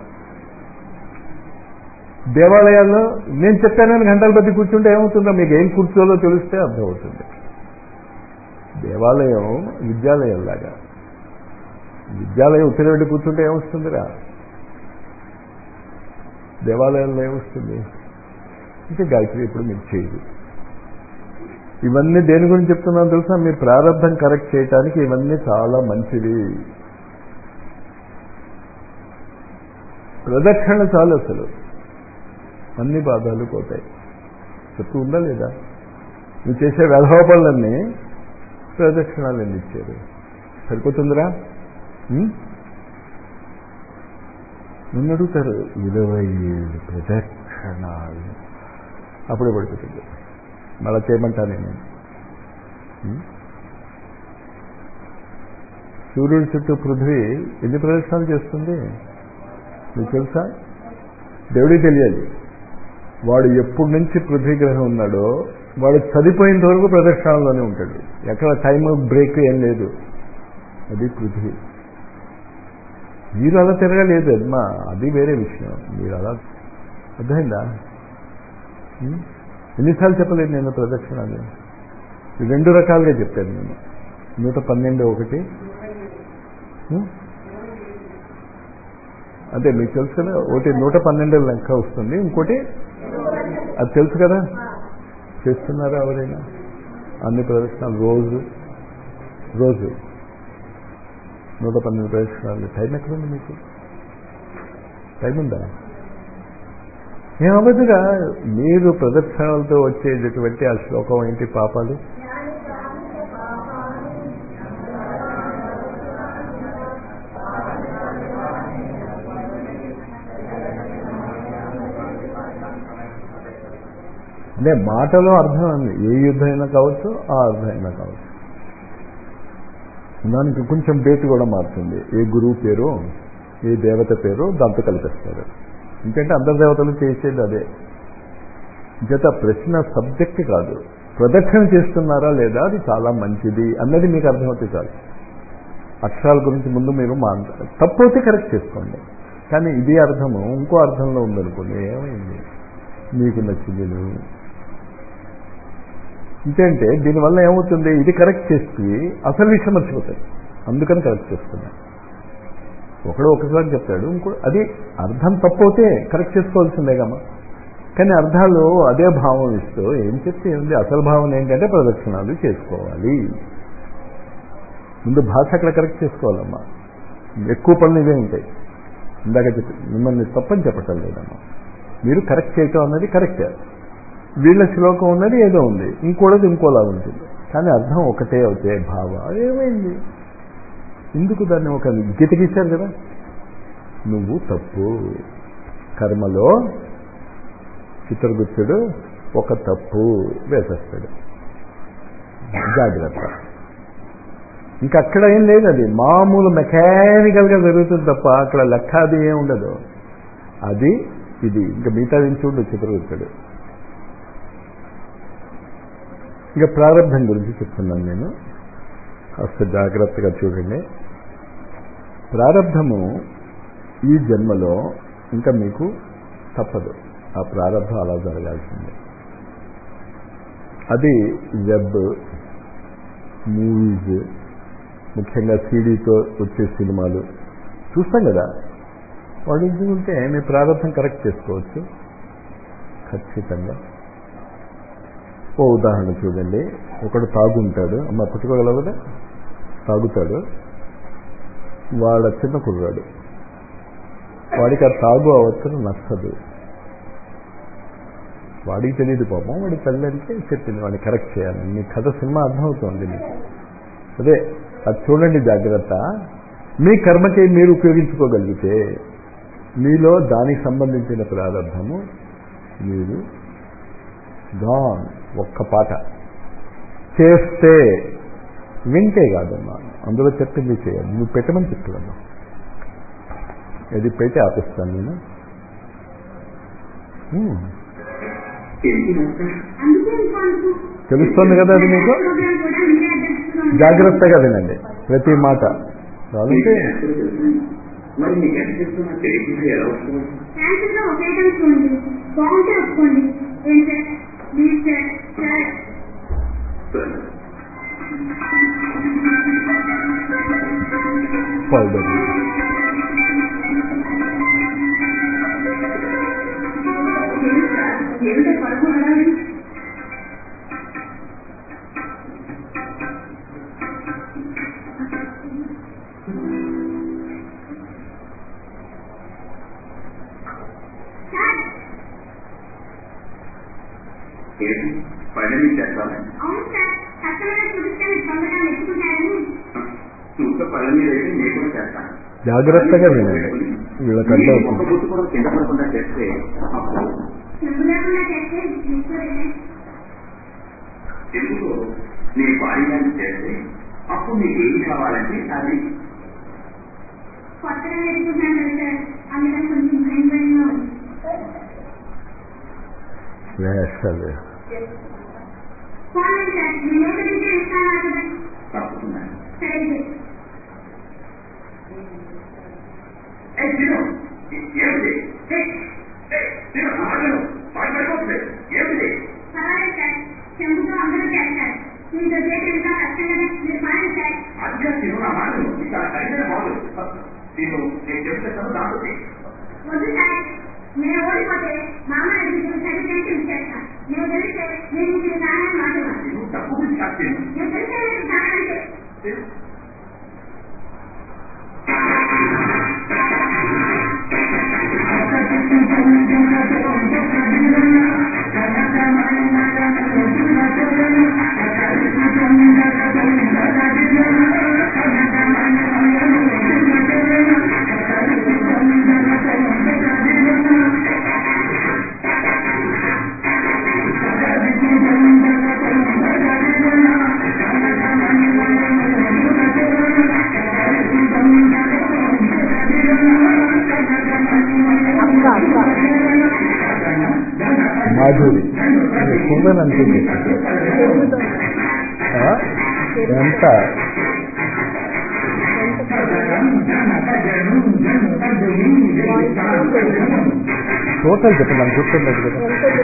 దేవాలయాల్లో నేను చెప్పానని గంటల బట్టి కూర్చుంటే ఏమవుతుందో మీకు ఏం కూర్చోలో తెలిస్తే అర్థమవుతుంది దేవాలయం విద్యాలయం లాగా విద్యాలయం ఉత్తరవెడ్డి కూర్చుంటే ఏమొస్తుందిరా దేవాలయంలో ఏమొస్తుంది ఇంకా గాయత్రి ఇప్పుడు మీరు చేయదు ఇవన్నీ దేని గురించి చెప్తున్నాను తెలుసా మీ ప్రారంభం కరెక్ట్ చేయటానికి ఇవన్నీ చాలా మంచివి ప్రదక్షిణ చాలు అసలు అన్ని బాధలు పోతాయి చెప్తూ ఉందా లేదా నువ్వు చేసే వ్యధోపనులన్నీ ప్రదక్షిణాలు ఎన్ని ఇచ్చారు సరిపోతుందిరా ఉం? నన్ను అడుగుతారు ఇరవై ఏడు ప్రదక్షిణాలు అప్పుడే పడిపోతుంది మళ్ళా చేయమంటాను నేను ఉం? సూర్యుడి చుట్టూ పృథ్వీ ఎన్ని ప్రదక్షిణాలు చేస్తుంది మీకు తెలుసా దేవుడికి తెలియాలి వాడు ఎప్పటి నుంచి పృథ్వీ గ్రహం ఉన్నాడో వాడు చదిపోయేంత వరకు ప్రదక్షిణాల్లోనే ఉంటాడు ఎక్కడ టైం బ్రేక్ ఏం లేదు అది పృథ్వీ మీరు అలా తిరగలేదు అమ్మా అది వేరే విషయం మీరు అలా అర్థమైందా ఉం? ఎన్నిసార్లు చెప్పలేదు నేను ప్రదక్షిణాలు రెండు రకాలుగా చెప్పాను నేను నూట పన్నెండు ఒకటి ఉం? అదే మీకు తెలుసు కదా ఒకటి నూట పన్నెండు లెక్క వస్తుంది ఇంకోటి అది తెలుసు కదా చేస్తున్నారా ఎవరైనా అన్ని ప్రదక్షిణాలు రోజు రోజు నూట పన్నెండు ప్రదక్షిణాలు టైం ఎక్కడుంది మీకు టైం ఉందా ఏమవ్వదుగా మీరు ప్రదక్షిణాలతో వచ్చేటటువంటి ఆ శ్లోకం ఏంటి పాపాలు అంటే మాటలో అర్థం ఉంది ఏ యుద్ధం అయినా కావచ్చు ఆ అర్థం అయినా కావచ్చు దానికి కొంచెం బేటు కూడా మారుతుంది ఏ గురువు పేరు ఏ దేవత పేరు దాంతో కల్పిస్తారు ఎందుకంటే అందరి దేవతలు చేసేది అదే జత ప్రశ్న సబ్జెక్ట్ కాదు ప్రదక్షిణ చేస్తున్నారా లేదా అది చాలా మంచిది అన్నది మీకు అర్థమవుతుంది చాలు అక్షరాల గురించి ముందు మీరు మా తప్పు అయితే కరెక్ట్ చేసుకోండి కానీ ఇది అర్థము ఇంకో అర్థంలో ఉందనుకోండి ఏమైంది మీకు నచ్చింది నువ్వు ఇంకేంటే దీనివల్ల ఏమవుతుంది ఇది కరెక్ట్ చేసి అసలు విషయం మర్చిపోతాయి అందుకని కరెక్ట్ చేస్తున్నా ఒకడు ఒకసారి చెప్తాడు ఇంకో అది అర్థం తప్పవుతే కరెక్ట్ చేసుకోవాల్సిందేగమ్మా కానీ అర్థాలు అదే భావం ఇస్తూ ఏం చెప్తే ఏంది అసలు భావం ఏంటంటే ప్రదక్షిణాలు చేసుకోవాలి ముందు భాష అక్కడ కరెక్ట్ చేసుకోవాలమ్మా ఎక్కువ పనులు ఇవే ఉంటాయి ఇందాక చెప్పి మిమ్మల్ని తప్పని చెప్పటం లేదమ్మా మీరు కరెక్ట్ చేయటం అన్నది కరెక్టే వీళ్ళ శ్లోకం ఉన్నది ఏదో ఉంది ఇంకోటిది ఇంకోలా ఉంటుంది కానీ అర్థం ఒకటే అవుతే భావ ఏమైంది ఎందుకు దాన్ని ఒక గీతకిచ్చారు కదా నువ్వు తప్పు కర్మలో చిత్రగుప్తుడు ఒక తప్పు వేసేస్తాడు జాగ్రత్త ఇంకా అక్కడ ఏం లేదు అది మామూలు మెకానికల్గా జరుగుతుంది తప్ప అక్కడ లెక్క అది ఏం ఉండదు అది ఇది ఇంకా మిగతా చూడు చిత్రగుప్తుడు ఇక ప్రారంభం గురించి చెప్తున్నాను నేను కాస్త జాగ్రత్తగా చూడండి ప్రారంభము ఈ జన్మలో ఇంకా మీకు తప్పదు ఆ ప్రారంభం అలా జరగాల్సిందే అది వెబ్ మూవీస్ ముఖ్యంగా సీడీతో వచ్చే సినిమాలు చూస్తాం కదా వాడు ఉంటే మీ ప్రారంభం కరెక్ట్ చేసుకోవచ్చు ఖచ్చితంగా ఓ ఉదాహరణ చూడండి ఒకడు తాగుంటాడు అమ్మ పుట్టుకోగలవు కదా తాగుతాడు వాళ్ళ చిన్న కుర్రాడు వాడికి ఆ తాగు అవసరం నచ్చదు వాడికి తెలియదు పాపం వాడి తల్లిదంటే చెప్పింది వాడిని కరెక్ట్ చేయాలి మీ కథ సినిమా అర్థమవుతుంది మీకు అదే అది చూడండి జాగ్రత్త మీ కర్మకి మీరు ఉపయోగించుకోగలిగితే మీలో దానికి సంబంధించిన ప్రారంభము మీరు గాన్ ఒక్క పాట చేస్తే వింటే కాదమ్మా అందులో చెప్పింది చేయాలి నువ్వు పెట్టమని చెప్తున్నాను ఇది పెట్టి ఆపిస్తాను నేను హ్మ్. తెలుస్తుంది కదా అది మీకు జాగ్రత్తగా వినండి ప్రతి మాట కావాలంటే మరి మీకు ఎంత చెప్తున్నా తెలియకుండా ఎలా వస్తుంది క్యాన్సర్ లో ఒక ఐటమ్ చూడండి బాగుంటే ఒప్పుకోండి ఏం sir please sir sir sir powder ఏం సార్ ఏమిటో పరుగు హడాలి సార్ ఏంటి పని చేస్తాను అవును సార్ కస్టమర్ చూపిస్తే మీరు తొందరగా మెచ్చుకుంటారని నువ్వు పళ్ళ మీద అయితే నేను కూడా చేస్తాను జాగ్రత్తగా వినండి వీళ్ళకంటే మీరు ఒక్క గుర్తు కూడా కింద పడకుండా చేస్తే అప్పుడు నవ్వు లేకుండా చేస్తే మీకు రిలాక్స్ ఎందుకు నీ భార్యని చేస్తే అప్పుడు నీకు ఏం కావాలంటే అది కొత్తగా నేర్చుకుంటున్నాను కదా సార్ అందుకని కొంచెం భయం భయంగా ఉంది వేషాలు ఏ తిను ఏమిటి ఏ, ఏ, తిను ఆగను పాటు పడిపోతుంది ఏమిటి పర్వాలేదు సార్ చెంబుతో అందరూ చేస్తారు మీతో చేసి ఇంకా కష్టం కదా మీరు పాడండి సార్ అదిగా తిను నా మాట విను. ఇది చాలా ఖరీదైన బాగులు తిను నేను చెప్తాను దాంతో చెయ్యి. వద్దు సార్ మేము ఓడిపోతే మా అమ్మ అడిగి సరి పెన్షన్ చేస్తాం మేము తెలిస్తే నేను మీకు సహాయం మాట్లాడాలి తిను తప్పు గురించి కాదు తిను నేను తెలిస్తే మీకు సహాయం అంటే తిను మాధురి కుందన్ అంటుంది ఆ? ఎంత టోటల్ చెప్పండి నాకు గుర్తుండదు కదా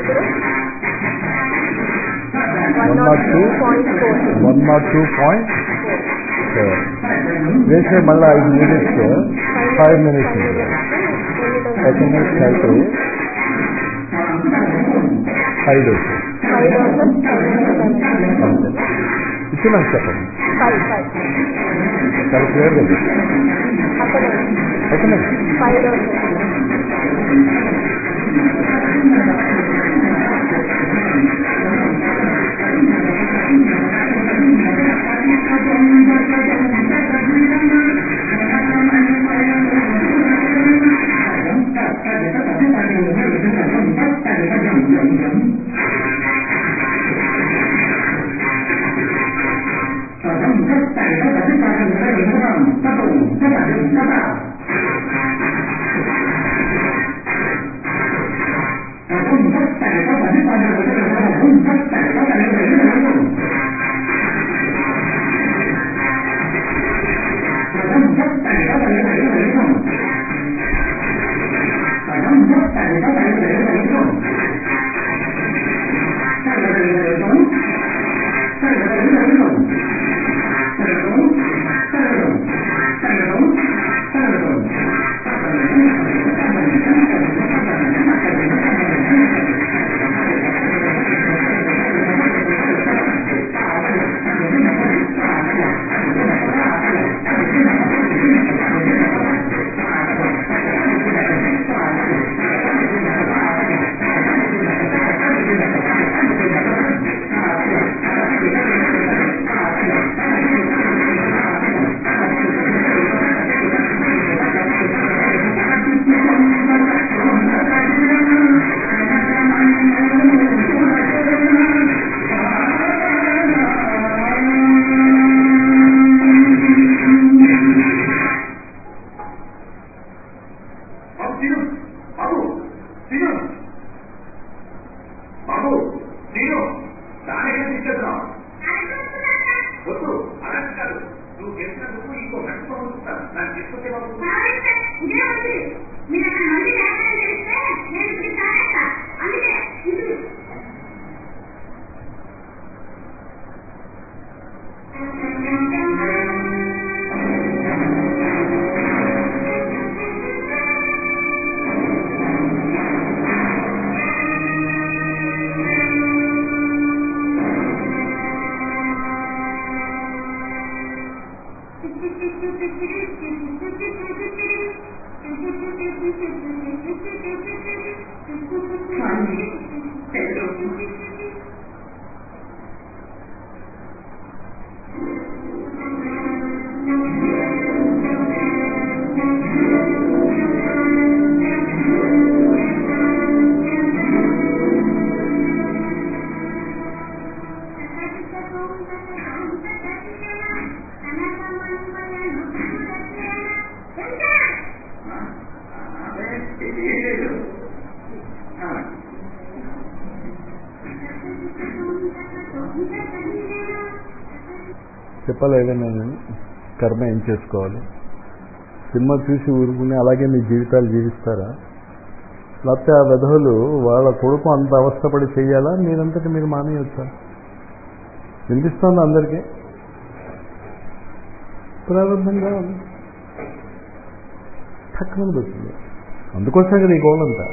one nought two one nought two point వేసే మళ్ళీ ఐదు మినిట్స్ ఫైవ్ మినిట్స్ ఎకనామిక్స్ అయితే ఫైవ్ డేస్ అంతే ఇప్పుడు నాకు చెప్పండి చాలా క్లియర్గా ఎకనామిక్స్ బాబు తిను బాబు తిను బాబు తిను దానికే తీసుకెళ్తున్నావు వద్దు అలాంటి కాదు నువ్వు గెలిచినందుకు ఇంకో గంట పంపిస్తాను దాన్ని తీసుకొచ్చే బాబు పర్వాలేదు సార్ ఇదే ఉంది మీరు అక్కడ మళ్ళీ వ్యాపారం చేస్తే నేను ఇప్పుడు సాగేస్తా అందుకే ఇది ఆ? అదే ఏం లేదు ఆ, చెప్పాలి ఏదైనా నేను కర్మ ఏం చేసుకోవాలి సినిమా చూసి ఊరుకుని అలాగే మీ జీవితాలు జీవిస్తారా లేకపోతే ఆ విధవులు వాళ్ళ కొడుకు అంత అవస్థపడి చెయ్యాలా మీరంతటి మీరు మానేయొచ్చా వినిపిస్తోంది అందరికీ ప్రారంభంగా తక్కువ వచ్చింది అందుకోసం కదా ఈ గోలంతా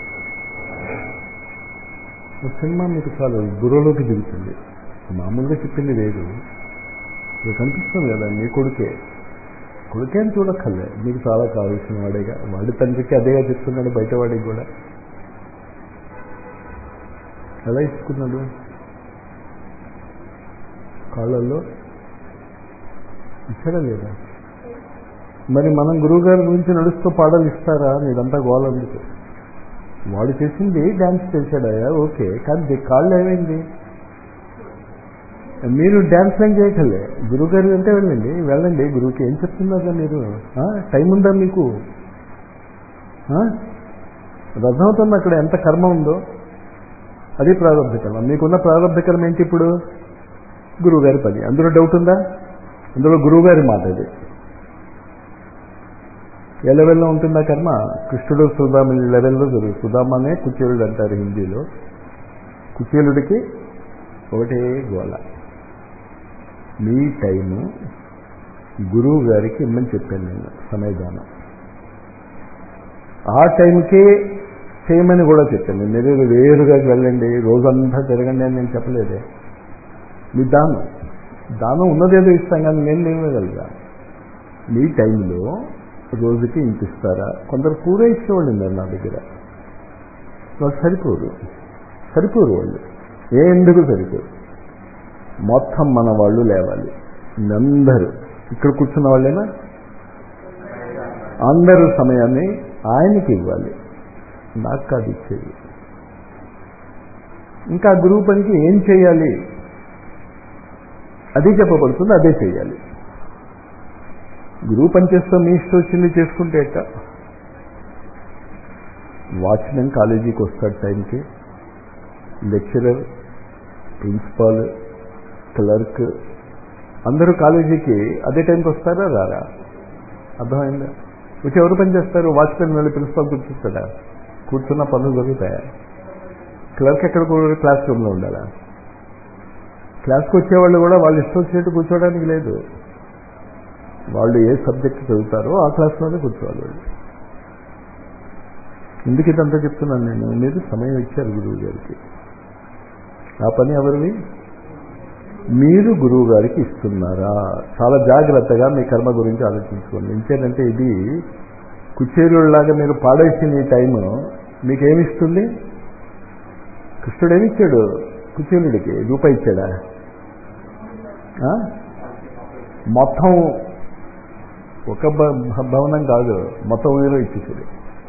ఒక సినిమా మీకు చాలు బుర్రలోకి దిగుతుంది మామూలుగా చెప్పింది లేదు ఇది కనిపిస్తుంది కదా మీ కొడుకే కొడుకే అని చూడక్కర్లే మీకు చాలా కావాల్సిన వాడేగా వాడి తండ్రికి అదేగా చెప్తున్నాడు బయట వాడికి కూడా ఎలా ఇచ్చుకున్నాడు కాళ్ళల్లో ఇచ్చారా లేదా మరి మనం గురువుగారి గురించి నడుస్తూ పాటలు ఇస్తారా మీదంతా గోలందుకు వాడు చేసింది డ్యాన్స్ చేశాడయ్యా ఓకే కానీ కాళ్ళు ఏమైంది మీరు డ్యాన్స్ ఏం చేయగలే గురువుగారు అంటే వెళ్ళండి వెళ్ళండి గురువుకి ఏం చెప్తున్నారా మీరు టైం ఉందా మీకు అర్థమవుతుంది అక్కడ ఎంత కర్మ ఉందో అది ప్రారంభికరం మీకున్న ప్రారంభికరం ఏంటి ఇప్పుడు గురువుగారి పని అందులో డౌట్ ఉందా అందులో గురువుగారి మాట ఇది ఏ లెవెల్లో ఉంటుందా కర్మ కృష్ణుడు సుధామ లెవెల్లో జరుగుతుంది సుధామనే కుచేలుడు అంటారు హిందీలో కుచేలుడికి ఒకటే గోళ మీ టైము గురువు గారికి ఇమ్మని చెప్పాను నేను సమయదానం ఆ టైంకే చేయమని కూడా చెప్పాను మీరు వేరుగా వెళ్ళండి రోజంతా తిరగండి అని నేను చెప్పలేదే మీ దానం దానం ఉన్నదేదో ఇస్తాం కానీ నేను లేవగలగా మీ టైంలో రోజుకి ఇంత ఇస్తారా కొందరు కూర ఇచ్చేవాళ్ళు ఉన్నారు నా దగ్గర వాళ్ళు సరిపోరు సరిపోరు వాళ్ళు ఏ ఎందుకు సరిపోరు మొత్తం మన వాళ్ళు లేవాలి అందరూ ఇక్కడ కూర్చున్న వాళ్ళేనా అందరూ సమయాన్ని ఆయనకి ఇవ్వాలి నాకు కాదు ఇచ్చేది ఇంకా గురువు పనికి ఏం చేయాలి అది చెప్పబడుతుంది అదే చేయాలి గురువు పనిచేస్తూ మీ ఇష్టం వచ్చింది చేసుకుంటే ఎట్ట వాచ్మెన్ కాలేజీకి వస్తాడు టైంకి లెక్చరర్ ప్రిన్సిపాల్ క్లర్క్ అందరూ కాలేజీకి అదే టైంకి వస్తారా రారా అర్థమైందా వచ్చి ఎవరు పని చేస్తారు వాచ్మెన్ వెళ్ళి ప్రిన్సిపాల్ కూర్చుంటాడా కూర్చున్న పనులు జరుగుతాయా క్లర్క్ ఎక్కడ క్లాస్ రూమ్లో ఉండాలా క్లాస్కి వచ్చేవాళ్ళు కూడా వాళ్ళు ఇష్టం వచ్చినట్టు కూర్చోవడానికి లేదు వాళ్ళు ఏ సబ్జెక్ట్ చదువుతారో ఆ క్లాస్లోనే కూర్చోవాలి వాళ్ళు ఎందుకు ఇదంతా చెప్తున్నాను నేను మీరు సమయం ఇచ్చారు గురువు గారికి ఆ పని ఎవరివి మీరు గురువు గారికి ఇస్తున్నారా చాలా జాగ్రత్తగా మీ కర్మ గురించి ఆలోచించుకోండి ఇంకేంటంటే ఇది కుచేరులాగా మీరు పాడేసిన ఈ టైం మీకేమిస్తుంది కృష్ణుడు ఏమిచ్చాడు కుచేరుడికి రూపాయి ఇచ్చాడా మొత్తం ఒక భవనం కాదు మొత్తం ఊరిలో ఇచ్చేసాడు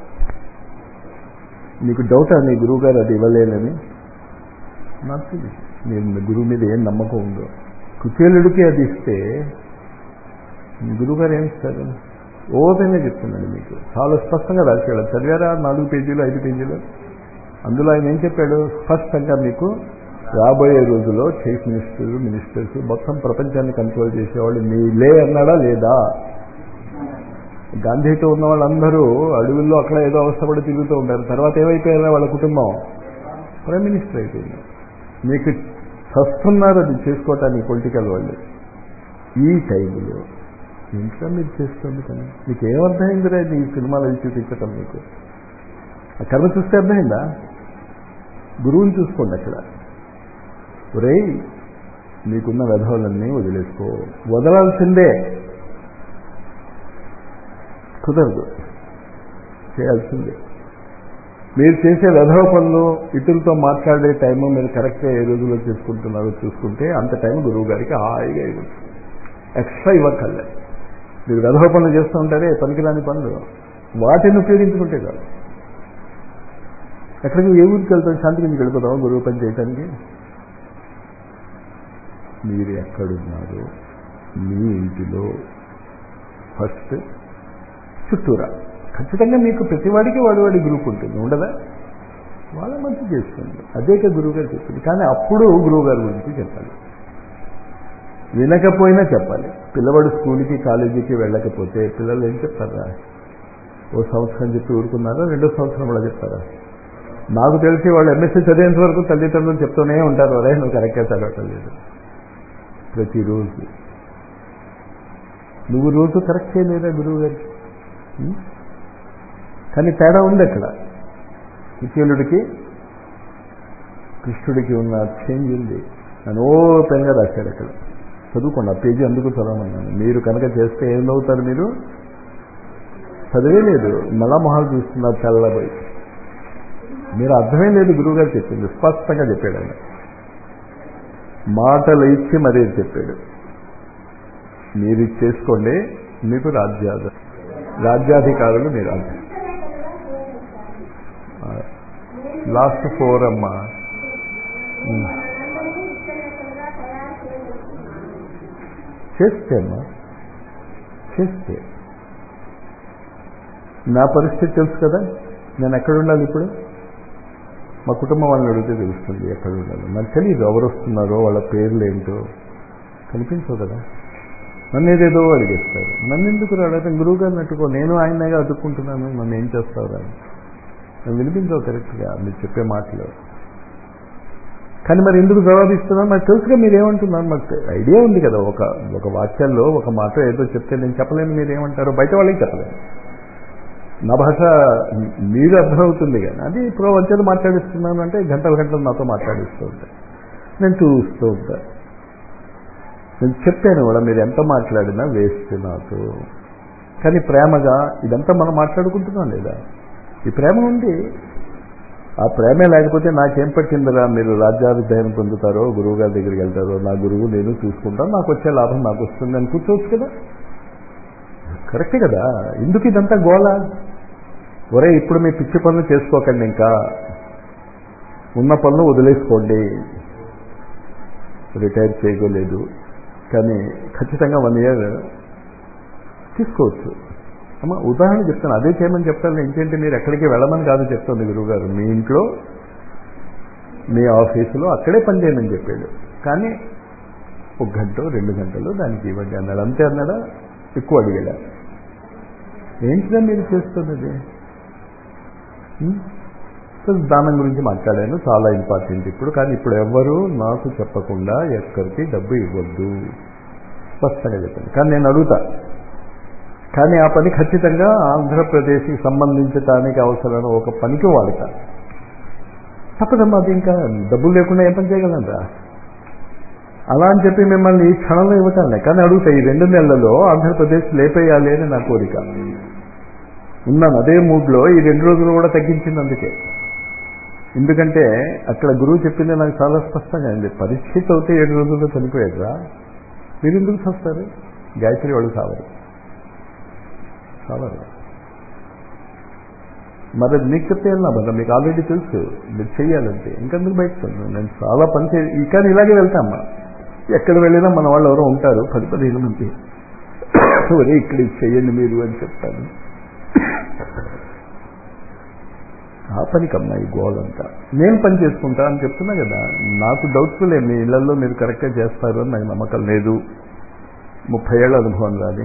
నీకు డౌటా నీ గురువు గారు అది ఇవ్వలేనని నాకు తెలుసు నేను గురువు మీద ఏం నమ్మకం ఉందో కుచేలుడికి అది ఇస్తే మీ గురువు గారు ఏమిస్తారు ఓపెన్గా చెప్తున్నాడు మీకు చాలా స్పష్టంగా రాశాడు చదివారా నాలుగు పేజీలు ఐదు పేజీలు అందులో ఆయన ఏం చెప్పాడు స్పష్టంగా మీకు రాబోయే రోజుల్లో చీఫ్ మినిస్టర్ మినిస్టర్స్ మొత్తం ప్రపంచాన్ని కంట్రోల్ చేసేవాళ్ళు మీ లే అన్నాడా లేదా గాంధీతో ఉన్న వాళ్ళందరూ అడవుల్లో అక్కడ ఏదో అవస్థపడి తిరుగుతూ ఉంటారు తర్వాత ఏమైపోయారా వాళ్ళ కుటుంబం ప్రైమ్ మినిస్టర్ అయిపోయింది మీకు చస్తున్నారు అది చేసుకోవటానికి పొలిటికల్ వాళ్ళు ఈ టైంలో ఇంట్లో మీరు చేస్తుంది కానీ మీకు ఏమర్థమైందిరా ఈ సినిమాలు అవి చూపించటం మీకు ఆ కర్మ చూస్తే అర్థమైందా గురువుని చూసుకోండి అక్కడ ఒరే మీకున్న వెధవులన్నీ వదిలేసుకో వదలాల్సిందే కుదరదు చేయాల్సిందే మీరు చేసే వెధవ పనులు ఇతరులతో మాట్లాడే టైము మీరు కరెక్ట్గా ఏ రోజుల్లో చేసుకుంటున్నారో చూసుకుంటే అంత టైం గురువు గారికి హాయిగా ఇవ్వచ్చు ఎక్స్ట్రా ఇవ్వక్కర్లే మీరు వెధవ పనులు చేస్తూ ఉంటారే పనికిరాని పనులు వాటిని ఉపయోగించుకుంటే కాదు ఎక్కడికి ఏ ఊరికి వెళ్తాం శాంతికి వెళ్ళిపోతామా గురువు పని చేయటానికి మీరు ఎక్కడున్నారు మీ ఇంటిలో ఫస్ట్ చుట్టూరా ఖచ్చితంగా మీకు ప్రతివాడికి వాడి వాడి గ్రూప్ ఉంటుంది ఉండదా వాళ్ళ మంచి చేసుకోండి అదేక గురువు గారు చెప్పింది కానీ అప్పుడు గురువు గారి గురించి చెప్పాలి వినకపోయినా చెప్పాలి పిల్లవాడు స్కూల్కి కాలేజీకి వెళ్ళకపోతే పిల్లలు ఏం చెప్తారా ఓ సంవత్సరం చెప్పి ఊరుకున్నారా రెండో సంవత్సరం కూడా చెప్తారా నాకు తెలిసి వాళ్ళు ఎంఎస్సీ చదివేంత వరకు తల్లిదండ్రులు చెప్తూనే ఉంటారు అరే నువ్వు కరెక్ట్గా చదవటం లేదు ప్రతిరోజు నువ్వు రోజు కరెక్ట్ చేయలేదా గురువు గారికి ఉం? కానీ తేడా ఉంది అక్కడ కుచేలుడికి కృష్ణుడికి ఉన్న చేంజ్ ఉంది అని ఓపెన్గా రాశాడు అక్కడ చదువుకోండి ఆ పేజీ అందుకు చదవమన్నాను మీరు కనుక చేస్తే ఏమవుతారు మీరు చదివే లేదు మళ్ళా మొహాలు చూస్తున్నారు చల్లబోయి మీరు అర్థమే లేదు గురువుగారు చెప్పింది స్పష్టంగా చెప్పాడు ఆయన మాటలు ఇచ్చి మరీ చెప్పాడు మీరు ఇది చేసుకోండి మీకు రాజ్యాధ రాజ్యాధికారులు మీరు లాస్ట్ ఫోర్ అమ్మా ఉం. చేస్తే అమ్మా చేస్తే నా పరిస్థితి తెలుసు కదా నేను ఎక్కడ ఉండాలి ఇప్పుడు మా కుటుంబం వాళ్ళని అడిగితే తెలుస్తుంది ఎక్కడ ఉండాలి నాకు తెలియదు ఎవరు వస్తున్నారో వాళ్ళ పేర్లు ఏంటో కనిపించవు కదా నన్ను ఏదేదో అడిగేస్తారు నన్ను ఎందుకు రావడం గురువు గారిని అట్టుకో నేను ఆయనగా అతుక్కుంటున్నాను నన్ను ఏం చేస్తావు అని నన్ను వినిపించవు కరెక్ట్గా మీరు చెప్పే మాటలు కానీ మరి ఎందుకు జవాబిస్తున్నాను నాకు తెలుసుగా మీరు ఏమంటున్నారు మాకు ఐడియా ఉంది కదా ఒక ఒక వాక్యాల్లో ఒక మాట ఏదో చెప్తే నేను చెప్పలేను మీరు ఏమంటారో బయట వాళ్ళకి చెప్పలేను నా భాష మీరు అర్థమవుతుంది కానీ అది ఇప్పుడు వచ్చేది మాట్లాడిస్తున్నాను అంటే గంటల గంటలు నాతో మాట్లాడిస్తూ ఉంటాను నేను చూస్తూ ఉంటాను నేను చెప్పాను కూడా మీరు ఎంత మాట్లాడినా వేస్ట్ నాకు కానీ ప్రేమగా ఇదంతా మనం మాట్లాడుకుంటున్నాం లేదా ఈ ప్రేమ ఉంది ఆ ప్రేమే లేకపోతే నాకేం పట్టిందిరా మీరు రాజ్యాభిప్రాయం పొందుతారో గురువు గారి దగ్గరికి వెళ్తారో నా గురువు నేను చూసుకుంటాను నాకు వచ్చే లాభం నాకు వస్తుంది అని కూర్చోవచ్చు కదా కరెక్టే కదా ఎందుకు ఇదంతా గోళ ఒరే ఇప్పుడు మీ పిచ్చి పనులు చేసుకోకండి ఇంకా ఉన్న పనులు వదిలేసుకోండి రిటైర్ చేయగలేదు కానీ ఖచ్చితంగా వన్ ఇయర్ తీసుకోవచ్చు అమ్మ ఉదాహరణ చెప్తాను అదే చేయమని చెప్తాను ఏంటంటే మీరు ఎక్కడికి వెళ్ళమని కాదు చెప్తుంది గురువుగారు మీ ఇంట్లో మీ ఆఫీసులో అక్కడే పని చేయమని చెప్పాడు కానీ ఒక గంట రెండు గంటలు దానికి ఇవ్వండి అన్నాడు అంతే అన్నాడా ఎక్కువ అడిగాడా ఏంటిదా మీరు చేస్తున్నది దానం గురించి మాట్లాడాను చాలా ఇంపార్టెంట్ ఇప్పుడు కానీ ఇప్పుడు ఎవ్వరూ నాకు చెప్పకుండా ఎక్కడికి డబ్బు ఇవ్వద్దు స్పష్టంగా చెప్పండి కానీ నేను అడుగుతా కానీ ఆ పని ఖచ్చితంగా ఆంధ్రప్రదేశ్కి సంబంధించడానికి అవసరమైన ఒక పనికి వాడతా తప్పదమ్మా అది ఇంకా డబ్బులు లేకుండా ఏ పని చేయగలరా అలా అని చెప్పి మిమ్మల్ని ఈ క్షణంలో ఇవ్వటాలే కానీ అడుగుతా ఈ రెండు నెలలలో ఆంధ్రప్రదేశ్ లేపేయాలి అని నా కోరిక ఉన్నాను అదే మూడ్లో ఈ రెండు రోజులు కూడా తగ్గించింది అందుకే ఎందుకంటే అక్కడ గురువు చెప్పింది నాకు చాలా స్పష్టంగా ఉంది పరిస్థితి అవుతే ఏడు రోజుల్లో చనిపోయారా మీరు ఎందుకు చస్తారు గాయత్రి వాళ్ళు సావరు సావరు మరి నీకు చెప్తే వెళ్ళినా మరి మీకు ఆల్రెడీ తెలుసు మీరు చెయ్యాలంటే ఇంకెందుకు బయటకు నేను చాలా పని చే కానీ ఇలాగే వెళ్తామ్మా ఎక్కడ వెళ్ళినా మన వాళ్ళు ఎవరో ఉంటారు పది పదిహేను మంది ఒరే ఇక్కడ ఇది చెయ్యండి మీరు అని చెప్తాను ఆ పనికమ్మా ఈ గోలంతా నేను పని చేసుకుంటా అని చెప్తున్నా కదా నాకు డౌట్ఫుల్ మీ ఇళ్లలో మీరు కరెక్ట్గా చేస్తారు అని నాకు నమ్మకం లేదు ముప్పై ఏళ్ళ అనుభవం రాది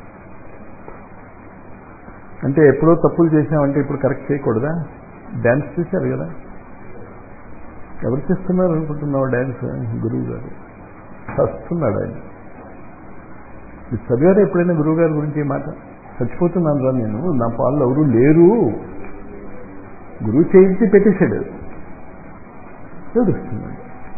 అంటే ఎప్పుడో తప్పులు చేసామంటే ఇప్పుడు కరెక్ట్ చేయకూడదా డ్యాన్స్ చేశారు కదా ఎవరు చేస్తున్నారు అనుకుంటున్నావు డ్యాన్స్ గురువు గారు వస్తున్నాడు ఆయన మీరు చదివారా ఎప్పుడైనా గురువు గారి గురించి ఈ మాట చచ్చిపోతున్నాను రా నేను నా పాలు ఎవరు లేరు గురువు చేయించి పెట్టేశాడు ఏడుస్తున్నాడు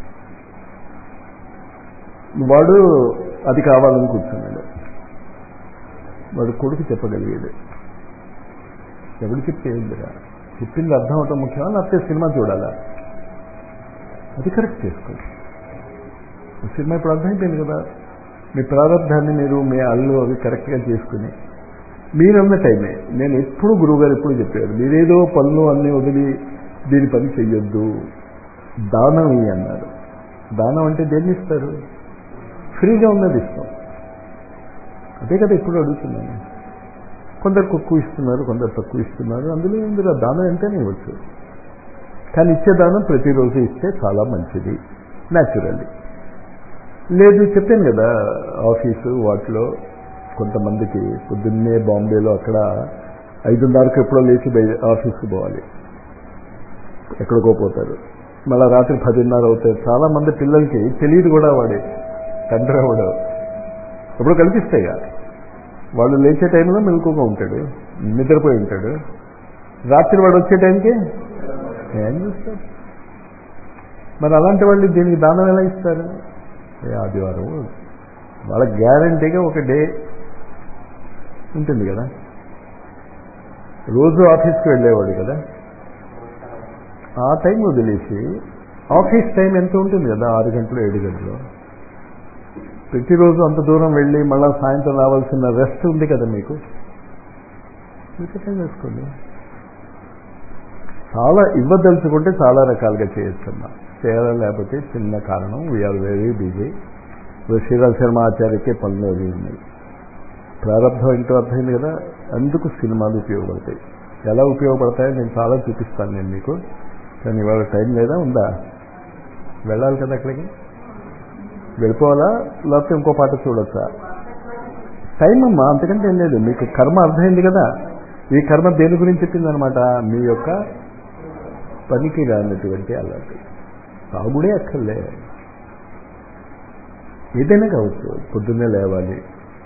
వాడు అది కావాలని కూర్చున్నాడు వాడు కొడుకు చెప్పగలిగాడు ఎవడు చెప్తే ఏందిరా చెప్పింది అర్థం అవటం ముఖ్యమా లేకపోతే సినిమా చూడాలా అది కరెక్ట్ చేసుకోండి సినిమా ఇప్పుడు అర్థమైపోయింది కదా మీ ప్రారంభాన్ని మీరు మీ అల్లు అవి కరెక్ట్గా చేసుకుని మీరన్న టైమే నేను ఎప్పుడు గురువుగారు ఎప్పుడు చెప్పారు మీరేదో పనులు అన్నీ వదిలి దీని పని చెయ్యొద్దు దానం ఇయ్యి అన్నారు దానం అంటే దేన్ని ఇస్తారు ఫ్రీగా ఉన్నది ఇస్తాం అదే కదా ఇప్పుడు అడుగుతున్నాను కొందరు తక్కువ ఇస్తున్నారు కొందరు తక్కువ ఇస్తున్నారు అందులో ఇందులో దానం ఎంతనే ఇవ్వచ్చు కానీ ఇచ్చే దానం ప్రతిరోజు ఇస్తే చాలా మంచిది న్యాచురల్లీ లేదు చెప్పాను కదా ఆఫీసు వాటిలో కొంతమందికి పొద్దున్నే బాంబేలో అక్కడ ఐదున్నరకు ఎప్పుడో లేచి బయ- ఆఫీస్కి పోవాలి ఎక్కడికో పోతారు మళ్ళీ రాత్రి పదిన్నర అవుతాయి చాలా మంది పిల్లలకి తెలియదు కూడా వాడే తండ్రి వాడు ఎప్పుడు కనిపిస్తాయి ఇక. వాళ్ళు లేచే టైంలో మెలకుగా ఉంటాడు నిద్రపోయి ఉంటాడు రాత్రి వాడు వచ్చే టైంకి ఏం చేస్తారు మరి అలాంటి వాళ్ళు దీనికి దానం ఎలా ఇస్తారు ఏ ఆదివారం వాళ్ళ గ్యారంటీగా ఒక డే ఉంటుంది కదా రోజు ఆఫీస్కి వెళ్ళేవాడు కదా ఆ టైం వదిలేసి ఆఫీస్ టైం ఎంత ఉంటుంది కదా ఆరు గంటలు ఏడు గంటలు ప్రతిరోజు అంత దూరం వెళ్ళి మళ్ళీ సాయంత్రం రావాల్సిన రెస్ట్ ఉంది కదా మీకు టైం వేసుకోండి చాలా ఇవ్వదలుచుకుంటే చాలా రకాలుగా చేయొచ్చు అమ్మా చేయాలా లేకపోతే చిన్న కారణం we are very busy Sriram Sharma ఆచార్యకే పనులు అవి ఉన్నాయి ప్రారంభం ఏంటో అర్థమైంది కదా అందుకు సినిమాలు ఉపయోగపడతాయి ఎలా ఉపయోగపడతాయో నేను చాలా చూపిస్తాను నేను మీకు కానీ ఇవాళ టైం లేదా ఉందా వెళ్ళాలి కదా అక్కడికి వెళ్ళిపోవాలా లేకపోతే ఇంకో పాట చూడొచ్చా టైం అమ్మా అంతకంటే ఏం లేదు మీకు కర్మ అర్థమైంది కదా ఈ కర్మ దేని గురించి చెప్పిందనమాట మీ యొక్క పనికి రానటువంటి అలాంటి తాగుడే అక్కర్లే ఏదైనా కావచ్చు పొద్దున్నే లేవాలి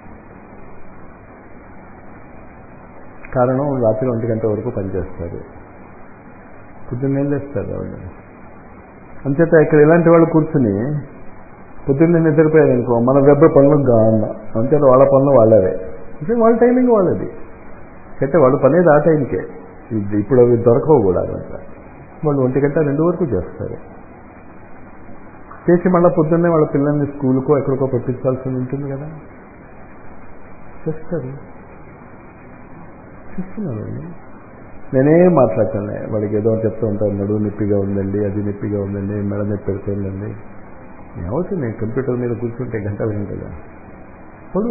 కారణం రాత్రి ఒంటి గంట వరకు పనిచేస్తారు పొద్దున్నే లేస్తారు వాళ్ళు అంచేత ఇక్కడ ఇలాంటి వాళ్ళు కూర్చుని పొద్దున్నే నిద్రపోయారు అనుకో మన వెబ్బ పనులు గాన్న అంచేత వాళ్ళ పనులు వాళ్ళవే అంటే వాళ్ళ టైమింగ్ వాళ్ళది అంటే వాళ్ళు పనేది ఆ టైంకే ఇది ఇప్పుడు అవి దొరకవు కూడా అదంతా వాళ్ళు ఒంటి గంట రెండు వరకు చేస్తారు చేసి మళ్ళీ పొద్దున్నే వాళ్ళ పిల్లల్ని స్కూల్కో ఎక్కడికో పంపించాల్సి ఉంటుంది కదా చేస్తారు చేస్తున్నారు వాళ్ళు. నేనేం మాట్లాడతాను వాడికి ఏదో ఒకటి చెప్తూ ఉంటాను నడువు నొప్పిగా ఉందండి అది నొప్పిగా ఉందండి మెడ నొప్పి పెడుతుందండి ఏమవుతుంది నేను కంప్యూటర్ మీద కూర్చుంటే గంటలు గంటగా ఇప్పుడు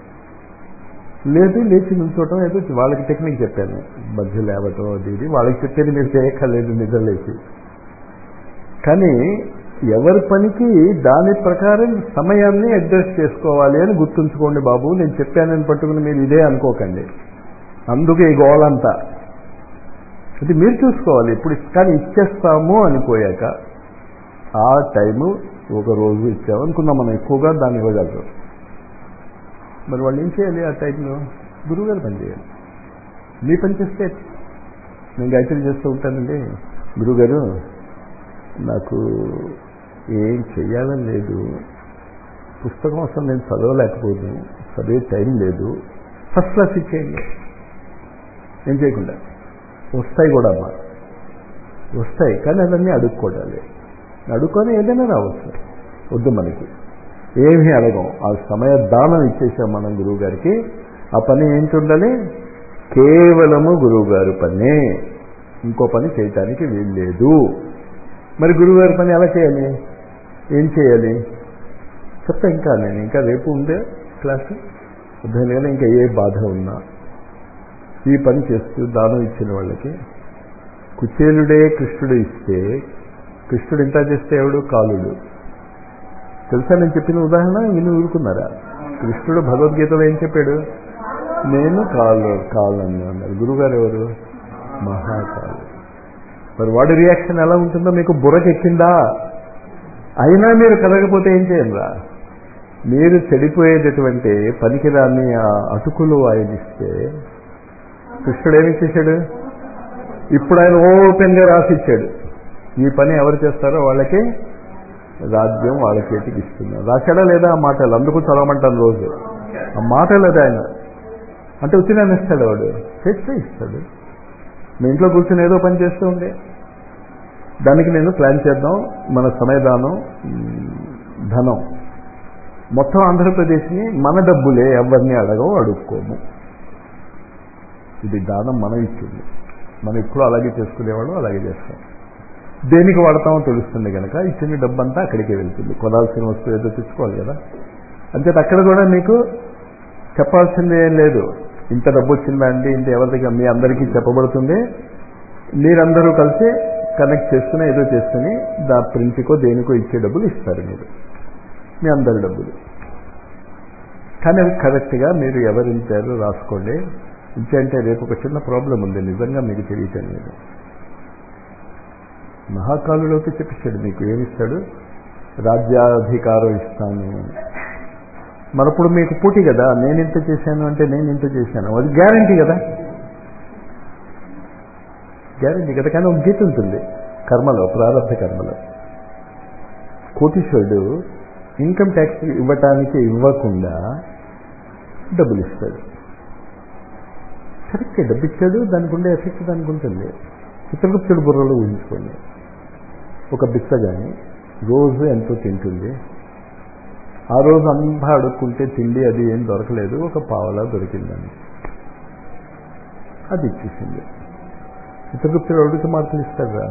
లేదు లేచి నుంచోవటం ఏదో వాళ్ళకి టెక్నిక్ చెప్పాను మధ్య లేవటం అది ఇది వాళ్ళకి చెప్పేది మీరు చేయక్కర్లేదు నిద్ర లేచి కానీ ఎవరి పనికి దాని ప్రకారం సమయాన్ని అడ్జస్ట్ చేసుకోవాలి అని గుర్తుంచుకోండి బాబు నేను చెప్పానని పట్టుకుని మీరు ఇదే అనుకోకండి అందుకే ఈ గోళంతా ఇది మీరు చూసుకోవాలి ఇప్పుడు కానీ ఇచ్చేస్తాము అనిపోయాక ఆ టైము ఒక రోజు ఇచ్చాము అనుకుందాం మనం ఎక్కువగా దాన్ని ఇవ్వగలరు మరి వాళ్ళు ఏం చేయాలి ఆ టైంలో గురువుగారు పని చేయాలి మీ పని చేస్తే నేను గాయత్రి చేస్తూ ఉంటానండి గురువుగారు నాకు ఏం చెయ్యాలని లేదు పుస్తకం అసలు నేను చదవలేకపోదు చదివే టైం లేదు ఫస్ట్ క్లాస్ ఇచ్చేయండి ఏం చేయకుండా వస్తాయి కూడా అమ్మా వస్తాయి కానీ అవన్నీ అడుక్కోవాలి అడుక్కొని ఏదైనా రావచ్చు వద్దు మనకి ఏమీ అడగం ఆ సమయ దానం ఇచ్చేసాం మనం గురువు గారికి ఆ పని ఏంటి ఉండాలి కేవలము గురువు గారు పనే ఇంకో పని చేయటానికి వీల్లేదు మరి గురువుగారి పని ఎలా చేయాలి ఏం చేయాలి చెప్తా ఇంకా నేను ఇంకా రేపు ఉందే క్లాస్ దానివల్ల ఇంకా ఏ బాధ ఉన్నా ఈ పని చేస్తూ దానం ఇచ్చిన వాళ్ళకి కుచేలుడే కృష్ణుడు ఇస్తే కృష్ణుడు ఇంత చేస్తే ఎవడు కాలుడు తెలుసా నేను చెప్పిన ఉదాహరణ విని ఊరుకున్నారా కృష్ణుడు భగవద్గీతలో ఏం చెప్పాడు నేను కాలు కాలని అన్నారు గురుగారు ఎవరు మహాకాలు మరి వాడి రియాక్షన్ ఎలా ఉంటుందో మీకు బుర్రకెక్కిందా అయినా మీరు కలగకపోతే ఏం చేయండిరా మీరు చెడిపోయేటటువంటి పనికిరాని ఆ అటుకులు ఆయన ఇస్తే కృష్ణుడు ఏమి చేశాడు ఇప్పుడు ఆయన ఓపెన్గా రాసిచ్చాడు ఈ పని ఎవరు చేస్తారో వాళ్ళకి రాజ్యం వాళ్ళ చేతికి ఇస్తున్నారు రాశాడా లేదా ఆ మాటలు అందుకు చదవమంటాను రోజు ఆ మాట లేదా ఆయన అంటే ఉత్తినాన్ని ఇస్తాడు వాడు చేస్తే ఇస్తాడు మీ ఇంట్లో కూర్చొని ఏదో పని చేస్తూ ఉండే దానికి నేను ప్లాన్ చేద్దాం మన సమయదానం ఉమ్, ధనం మొత్తం ఆంధ్రప్రదేశ్ని మన డబ్బులే ఎవరిని అడగవు అడుక్కోము ఇది దానం మనం ఇచ్చింది మనం ఇప్పుడు అలాగే చేసుకునేవాడు అలాగే చేస్తాం దేనికి వాడతామో తెలుస్తుంది కనుక ఇచ్చిన డబ్బు అంతా అక్కడికే వెళ్తుంది కొనాల్సిన వస్తువు ఏదో తెచ్చుకోవాలి కదా అంతే అక్కడ కూడా మీకు చెప్పాల్సింది ఏం లేదు ఇంత డబ్బు వచ్చిందా అండి ఇంత ఎవరి దగ్గర మీ అందరికీ చెప్పబడుతుంది మీరందరూ కలిసి కనెక్ట్ చేసుకుని ఏదో చేసుకుని దా ప్రింట్కో దేనికో ఇచ్చే డబ్బులు ఇస్తారు మీరు మీ అందరి డబ్బులు కానీ అవి కరెక్ట్గా మీరు ఎవరు ఇచ్చారో రాసుకోండి ఇచ్చంటే రేపు ఒక చిన్న ప్రాబ్లం ఉంది నిజంగా మీకు తెలియటం లేదు మహాకాలులోకి చెప్పిస్తాడు మీకు ఏమిస్తాడు రాజ్యాధికారం ఇస్తాను మరప్పుడు మీకు పోటీ కదా నేను ఇంత చేశాను అంటే నేను ఇంత చేశాను అది గ్యారంటీ కదా గ్యారంటీ కదా కానీ ఒక గీత ఉంటుంది కర్మలో ప్రారంభ కర్మలో కోటీశ్వరుడు ఇన్కమ్ ట్యాక్స్ ఇవ్వటానికి ఇవ్వకుండా డబ్బులు ఇస్తాడు కరెక్టే డబ్బు ఇచ్చాడు దానికి ఉండే ఎఫెక్ట్ దానికి ఉంటుంది చిత్రగుప్తుడు బుర్రలో ఊహించుకోండి ఒక బిచ్చ కానీ రోజు ఎంతో తింటుంది ఆ రోజు అంతా అడుక్కుంటే తిండి అది ఏం దొరకలేదు ఒక పావలా దొరికిందని అది ఇచ్చేసింది చిత్రగుప్తుడు అడుగుతూ మార్కులు ఇస్తాడురా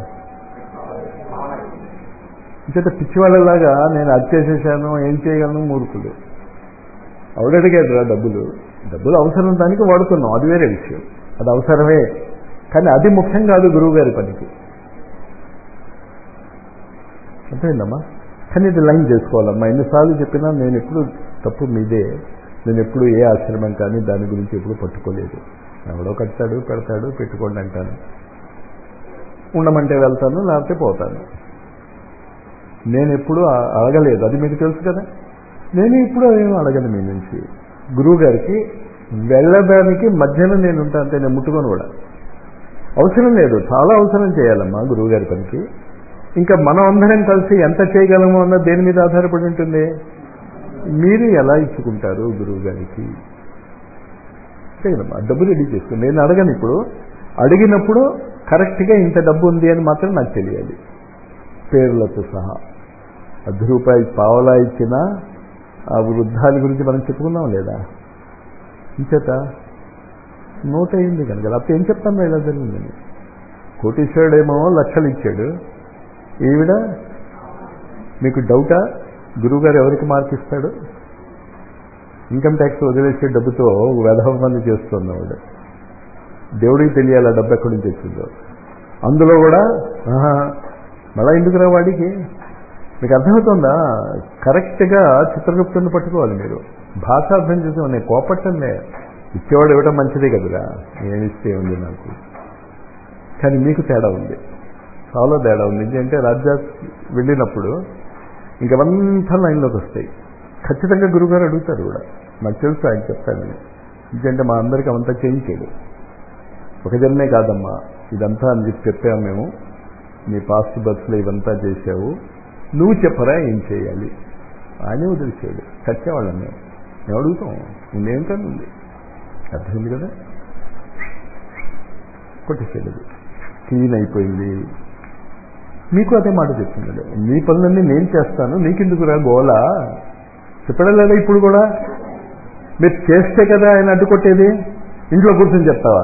ఇంచేత పిచ్చివాళ్ళలాగా నేను అది చేసేసాను ఏం చేయగలను మూర్ఖులు ఆవిడడిగాడు రా డబ్బులు డబ్బులు అవసరం దానికి వాడుతున్నాం అది వేరే విషయం అది అవసరమే కానీ అది ముఖ్యం కాదు గురువు గారి పనికి అర్థమైందమ్మా కానీ ఇది లైన్ చేసుకోవాలమ్మా ఎన్నిసార్లు చెప్పినా నేను ఎప్పుడు తప్పు మీదే నేను ఎప్పుడు ఏ ఆశ్రమం కానీ దాని గురించి ఎప్పుడు పట్టుకోలేదు ఎవడో కట్టాడు పెడతాడు పెట్టుకోండి అంటాను ఉండమంటే వెళ్తాను లేకపోతే పోతాను నేను ఎప్పుడు అడగలేదు అది మీకు తెలుసు కదా నేను ఇప్పుడు ఏం అడగను మీ నుంచి గురువు గారికి వెళ్ళడానికి మధ్యలో నేను ఉంటాను అంతే నేను ముట్టుకొని కూడా అవసరం లేదు చాలా అవసరం చేయాలమ్మా గురువు గారి పనికి ఇంకా మనం అందరం కలిసి ఎంత చేయగలమో అన్న దేని మీద ఆధారపడి ఉంటుంది మీరు ఎలా ఇచ్చుకుంటారు గురువు గారికి చేయదమ్మా డబ్బు రెడీ చేసుకోండి నేను అడగను ఇప్పుడు అడిగినప్పుడు కరెక్ట్గా ఇంత డబ్బు ఉంది అని మాత్రం నాకు తెలియాలి పేర్లతో సహా అర్ధ రూపాయి పావలా ఇచ్చిన ఆ వృద్ధాల గురించి మనం చెప్పుకున్నాం లేదా ఇంచేత నోట్ అయింది కనుక లేకపోతే ఏం చెప్తాను ఇలా జరిగిందని కోటీశ్వరుడేమో లక్షలు ఇచ్చాడు ఈవిడ మీకు డౌటా గురువుగారు ఎవరికి మార్క్ ఇస్తాడు ఇన్కమ్ ట్యాక్స్ వదిలేసే డబ్బుతో వెధవమంది చేస్తున్నవాడు దేవుడికి తెలియాలి ఆ డబ్బు ఎక్కడి నుంచి వచ్చిందో అందులో కూడా మళ్ళా ఎందుకురా వాడికి మీకు అర్థమవుతుందా కరెక్ట్గా చిత్రగుప్తుని పట్టుకోవాలి మీరు భాష అర్థం చేసాం నేను కోపట్టంలే ఇచ్చేవాడు ఇవ్వడం మంచిదే కదరా ఏమిస్తే ఉంది నాకు కానీ మీకు తేడా ఉంది చాలా తేడా ఉంది ఎందుకంటే రాజ్యా వెళ్ళినప్పుడు ఇంకవంతా లైన్లోకి వస్తాయి ఖచ్చితంగా గురుగారు అడుగుతారు కూడా నాకు తెలుసు ఆయన చెప్తానని ఎందుకంటే మా అందరికీ అవంతా చేయించాడు ఒక జన్మే కాదమ్మా ఇదంతా అని చెప్పి చెప్పాము మేము నీ పాస్ట్ బస్సులో ఇవంతా చేసావు నువ్వు చెప్పరా ఏం చేయాలి ఆయనే వదిలిచాడు చచ్చేవాళ్ళం మేము మేము అడుగుతాం ఉండేం కానీ ఉంది అర్థమైంది కదా కొట్టేసాడు అది క్లీన్ అయిపోయింది మీకు అదే మాట చెప్తున్నాడు మీ పనులన్నీ నేను చేస్తాను నీకెందుకురా గోల చెప్పడం లేదా ఇప్పుడు కూడా మీరు చేస్తే కదా ఆయన అడ్డుకొట్టేది ఇంట్లో కూర్చొని చెప్తావా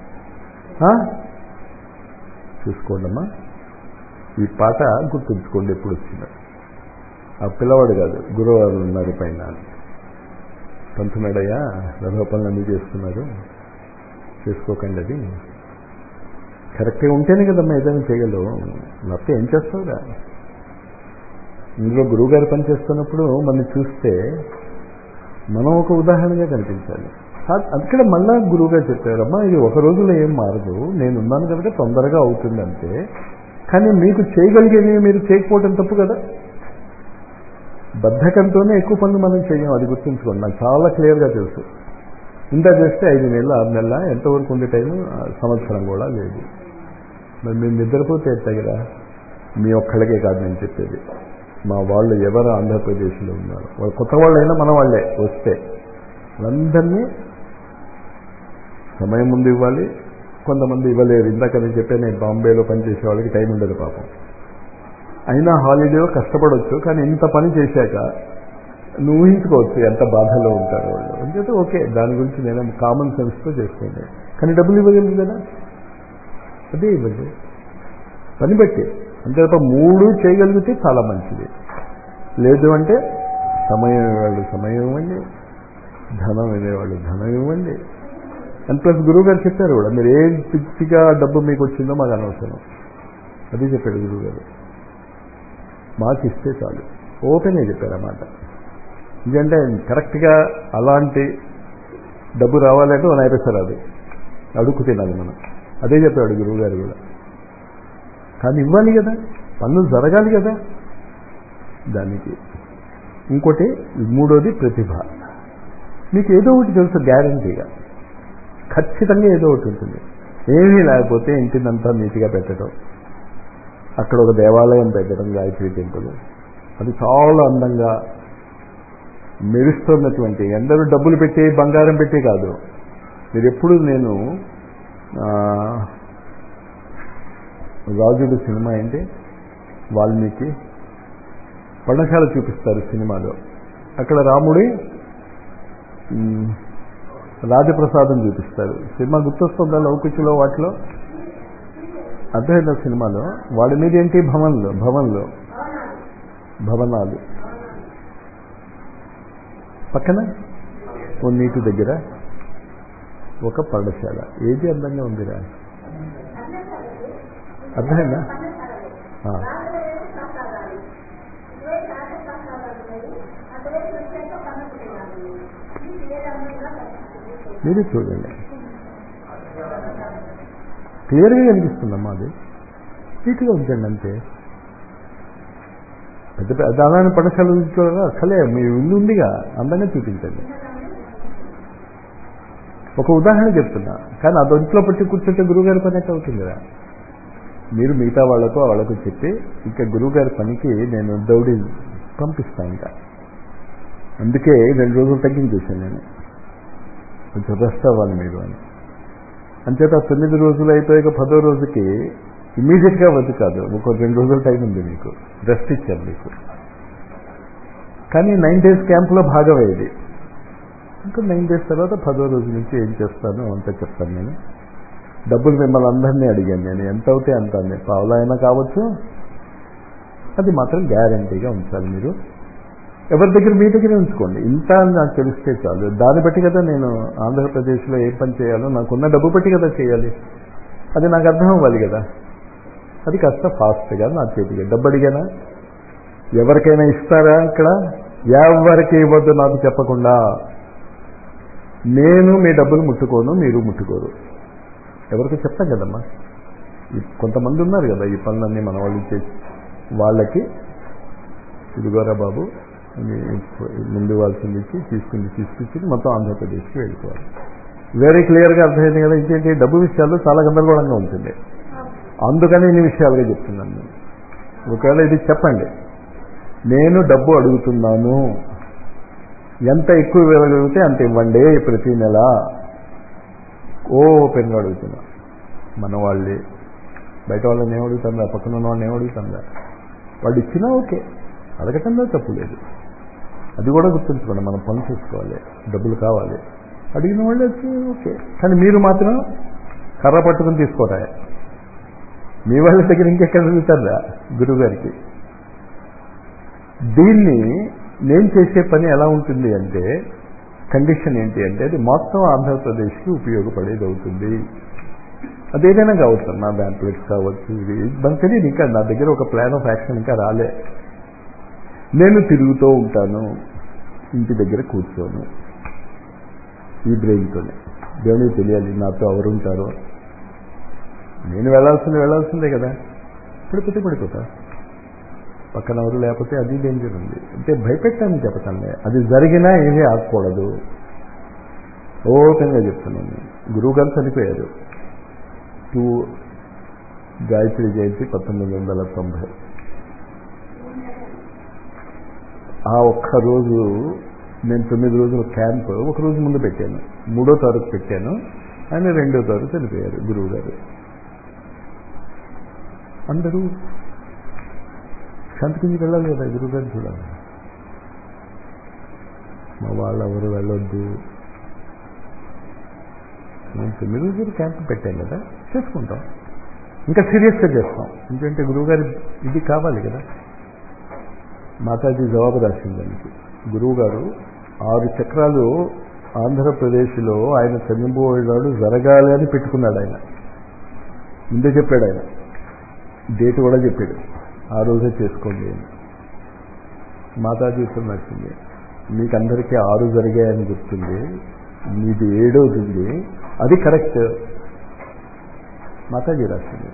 చూసుకోండమ్మా ఈ పాట గుర్తుంచుకోండి ఎప్పుడు వచ్చిందో ఆ పిల్లవాడు కాదు గురువారు ఉన్నారు పైన పంతుమేడయ్యా రథ పనులన్నీ చేస్తున్నారు చేసుకోకండి అది కరెక్ట్గా ఉంటేనే కదమ్మా ఏదైనా చేయగలవు లేకపోతే ఏం చేస్తావురా ఇందులో గురువుగారు పని చేస్తున్నప్పుడు మనం చూస్తే మనం ఒక ఉదాహరణగా కనిపించాలి అక్కడ మళ్ళా గురువుగారు చెప్పారమ్మా ఇది ఒక రోజులో ఏం మారదు నేనున్నాను కనుక తొందరగా అవుతుందంటే కానీ మీకు చేయగలిగేవి మీరు చేయకపోవటం తప్పు కదా బద్ధకంతోనే ఎక్కువ పనులు మనం చేయం అది గుర్తుంచుకోండి నాకు చాలా క్లియర్గా తెలుసు ఇంత చేస్తే ఐదు నెలలు ఆరు నెలల ఎంతవరకు ఉండే టైం సంవత్సరం కూడా లేదు మరి మేము నిద్రపోతే ఎత్తా కదా మీ ఒక్కళ్ళకే కాదు నేను చెప్పేది మా వాళ్ళు ఎవరు ఆంధ్రప్రదేశ్లో ఉన్నారు వాళ్ళు కొత్త వాళ్ళైనా మన వాళ్ళే వస్తే వాళ్ళందరినీ సమయం ముందు ఇవ్వాలి కొంతమంది ఇవ్వలేరు ఇందాక నేను చెప్పే నేను బాంబేలో పనిచేసే వాళ్ళకి టైం ఉండదు పాపం అయినా హాలిడే కష్టపడవచ్చు కానీ ఇంత పని చేశాక నువ్వు ఊహించుకోవచ్చు ఎంత బాధలో ఉంటారు వాళ్ళు అంతే ఓకే దాని గురించి నేను కామన్ సెన్స్తో చేసుకోండి కానీ డబ్బులు ఇవ్వగలరు కదా అదే ఇవ్వండి పని బట్టి అంతే తప్ప మూడు చేయగలిగితే చాలా మంచిది లేదు అంటే సమయం ఇవ్వాలి సమయం ఇవ్వండి ధనం ఇవ్వేవాళ్ళు ధనం ఇవ్వండి అండ్ ప్లస్ గురువు గారు చెప్పారు కూడా మీరు ఏ పిచ్చిగా డబ్బు మీకు వచ్చిందో మాకు అనవసరం అది చెప్పాడు గురువు గారు మాకు ఇస్తే చాలు ఓపెన్గా చెప్పారు అన్నమాట ఎందుకంటే కరెక్ట్గా అలాంటి డబ్బు రావాలంటే ఓ నైపేసా రాదు అడుక్కు తినాలి మనం అదే చెప్పాడు గురువు గారు కూడా కానీ ఇవ్వాలి కదా పనులు జరగాలి కదా దానికి ఇంకోటి మూడోది ప్రతిభ మీకు ఏదో ఒకటి తెలుసు గ్యారంటీగా ఖచ్చితంగా ఏదో ఒకటి ఉంటుంది ఏమీ లేకపోతే ఇంటినంతా నీట్గా పెట్టడం అక్కడ ఒక దేవాలయం పెట్టడం గాయత్రి టెంపుల్ అది చాలా అందంగా మెరుస్తున్నటువంటి అందరూ డబ్బులు పెట్టి బంగారం పెట్టి కాదు మీరు ఎప్పుడు నేను ఆ, రాజుడు సినిమా ఏంటి వాల్మీకి పర్ణశాల చూపిస్తారు సినిమాలో అక్కడ రాముడి ఉమ్, రాజప్రసాదం చూపిస్తారు సినిమా గుర్తొస్తుందా లౌకికలో వాటిలో అర్థమైందా సినిమాలో వాడి మీద ఏంటి భవన్లో భవన్లో భవనాలు పక్కన ఓ నీటి దగ్గర ఒక పర్ణశాల ఏది అందంగా ఉందిరా అర్థమైందా ఆ. మీరు చూడండి క్లియర్గా కనిపిస్తుందమ్మా అది నీట్గా ఉంచండి అంతే పెద్ద పెద్ద అదాని పడశాల చూసుకోవాలా అసలే మీ ఇల్లు ఉందిగా అందంగా చూపించండి ఒక ఉదాహరణ చెప్తున్నా కానీ అది ఒంట్లో పట్టి కూర్చుంటే గురువుగారి పని అయితే అవుతుంది కదా మీరు మిగతా వాళ్ళకు వాళ్ళకు చెప్పి ఇంకా గురువుగారి పనికి నేను దౌడి పంపిస్తాను ఇంకా అందుకే రెండు రోజులు తగ్గించేశాను నేను కొంచెం రెస్ట్ అవ్వాలి మీరు అని అంచేత ఆ తొమ్మిది రోజులు అయిపోయాక పదో రోజుకి ఇమీడియట్గా వద్దు కాదు ఒక రెండు రోజుల టైం ఉంది మీకు రెస్ట్ ఇచ్చారు మీకు కానీ నైన్ డేస్ క్యాంప్లో భాగం అయ్యేది ఇంకా నైన్ డేస్ తర్వాత పదో రోజు నుంచి ఏం చేస్తాను అంతా చెప్తాను నేను డబ్బులు మిమ్మల్ని అందరినీ అడిగాను నేను ఎంత అవుతే అంత అండి పావులా అయినా కావచ్చు అది మాత్రం గ్యారంటీగా ఉంచాలి మీరు ఎవరి దగ్గర మీ దగ్గరే ఉంచుకోండి ఇంత అని నాకు తెలిస్తే చాలు దాన్ని బట్టి కదా నేను ఆంధ్రప్రదేశ్లో ఏ పని చేయాలో నాకున్న డబ్బు బట్టి కదా చేయాలి అది నాకు అర్థం అవ్వాలి కదా అది కాస్త ఫాస్ట్గా నా చేతికి డబ్బు అడిగానా ఎవరికైనా ఇస్తారా ఇక్కడ ఎవరికి ఇవ్వద్దు నాకు చెప్పకుండా నేను మీ డబ్బులు ముట్టుకోను మీరు ముట్టుకోరు ఎవరికి చెప్తాం కదమ్మా ఈ కొంతమంది ఉన్నారు కదా ఈ పనులన్నీ మన వాళ్ళు చేసి వాళ్ళకి ఇదిగోరా బాబు అని ముందు వాళ్ళసింది ఇచ్చి తీసుకుని తీసుకొచ్చి మొత్తం ఆంధ్రప్రదేశ్కి వెళ్ళిపోవాలి వెరీ క్లియర్గా అర్థమైంది కదా ఇంకేంటి డబ్బు విషయాల్లో చాలా గందరగోళంగా ఉంటుంది అందుకని ఇన్ని విషయాలుగా చెప్తున్నాను నేను ఒకవేళ ఇది చెప్పండి నేను డబ్బు అడుగుతున్నాను ఎంత ఎక్కువ ఇవ్వగలిగితే అంత ఇవ్వండి ప్రతి నెల ఓపెన్గా అడుగుతున్నా మన వాళ్ళే బయట వాళ్ళని ఏం అడుగుతుందా పక్కన ఉన్న వాళ్ళని ఏం అడుగుతుందా వాళ్ళు ఇచ్చినా ఓకే అడగటంలో తప్పు లేదు అది కూడా గుర్తుంచుకోండి మనం పని చేసుకోవాలి డబ్బులు కావాలి అడిగిన వాళ్ళు వచ్చి ఓకే కానీ మీరు మాత్రం కర్ర పట్టుకుని తీసుకోరా మీ వాళ్ళ దగ్గర ఇంకెక్కడ అడుగుతారా గురువుగారికి దీన్ని నేను చేసే పని ఎలా ఉంటుంది అంటే కండిషన్ ఏంటి అంటే అది మొత్తం ఆంధ్రప్రదేశ్కి ఉపయోగపడేది అవుతుంది అదేదైనా కావచ్చు నా బ్యాంప్లెట్స్ కావచ్చు ఇది మనకు తెలియదు ఇంకా నా దగ్గర ఒక ప్లాన్ ఆఫ్ యాక్షన్ ఇంకా రాలే నేను తిరుగుతూ ఉంటాను ఇంటి దగ్గర కూర్చోను ఈ బ్రెయిన్తోనే దేవునికి తెలియాలి నాతో ఎవరుంటారో నేను వెళ్ళాల్సింది వెళ్ళాల్సిందే కదా పడిపోతే పడిపోతా పక్కన ఎవరు లేకపోతే అది డేంజర్ ఉంది అంటే భయపెట్టాను చెప్పటంలే అది జరిగినా ఏమీ ఆగకూడదు ఓపెన్గా చెప్తున్నాను గురువు గారు చనిపోయారు టూ గాయత్రి జయంతి పంతొమ్మిది వందల తొంభై ఆ ఒక్క రోజు నేను తొమ్మిది రోజుల క్యాంప్ ఒక రోజు ముందు పెట్టాను మూడో తారీఖు పెట్టాను ఆయన రెండో తారీఖు చనిపోయారు గురువు గారు అందరూ శాంతికిందికి వెళ్ళాలి కదా గురువు గారిని చూడాలి మా వాళ్ళు ఎవరు వెళ్ళొద్దు నేను తొమ్మిది రోజులు క్యాంప్ పెట్టాను కదా చేసుకుంటాం ఇంకా సీరియస్గా చేస్తాం ఎందుకంటే గురువుగారి ఇది కావాలి కదా మాతాజీ జవాబు రాసింది దానికి గురువు గారు ఆరు చక్రాలు ఆంధ్రప్రదేశ్లో ఆయన చనిపోయేవాడు జరగాలి అని పెట్టుకున్నాడు ఆయన ముందే చెప్పాడు ఆయన డేట్ కూడా చెప్పాడు ఆ రోజే చేసుకోండి అని మాతాజీ నచ్చింది మీకందరికీ ఆరు జరిగాయని గుర్తుంది మీది ఏడోది అది కరెక్ట్ మాతాజీ రాసింది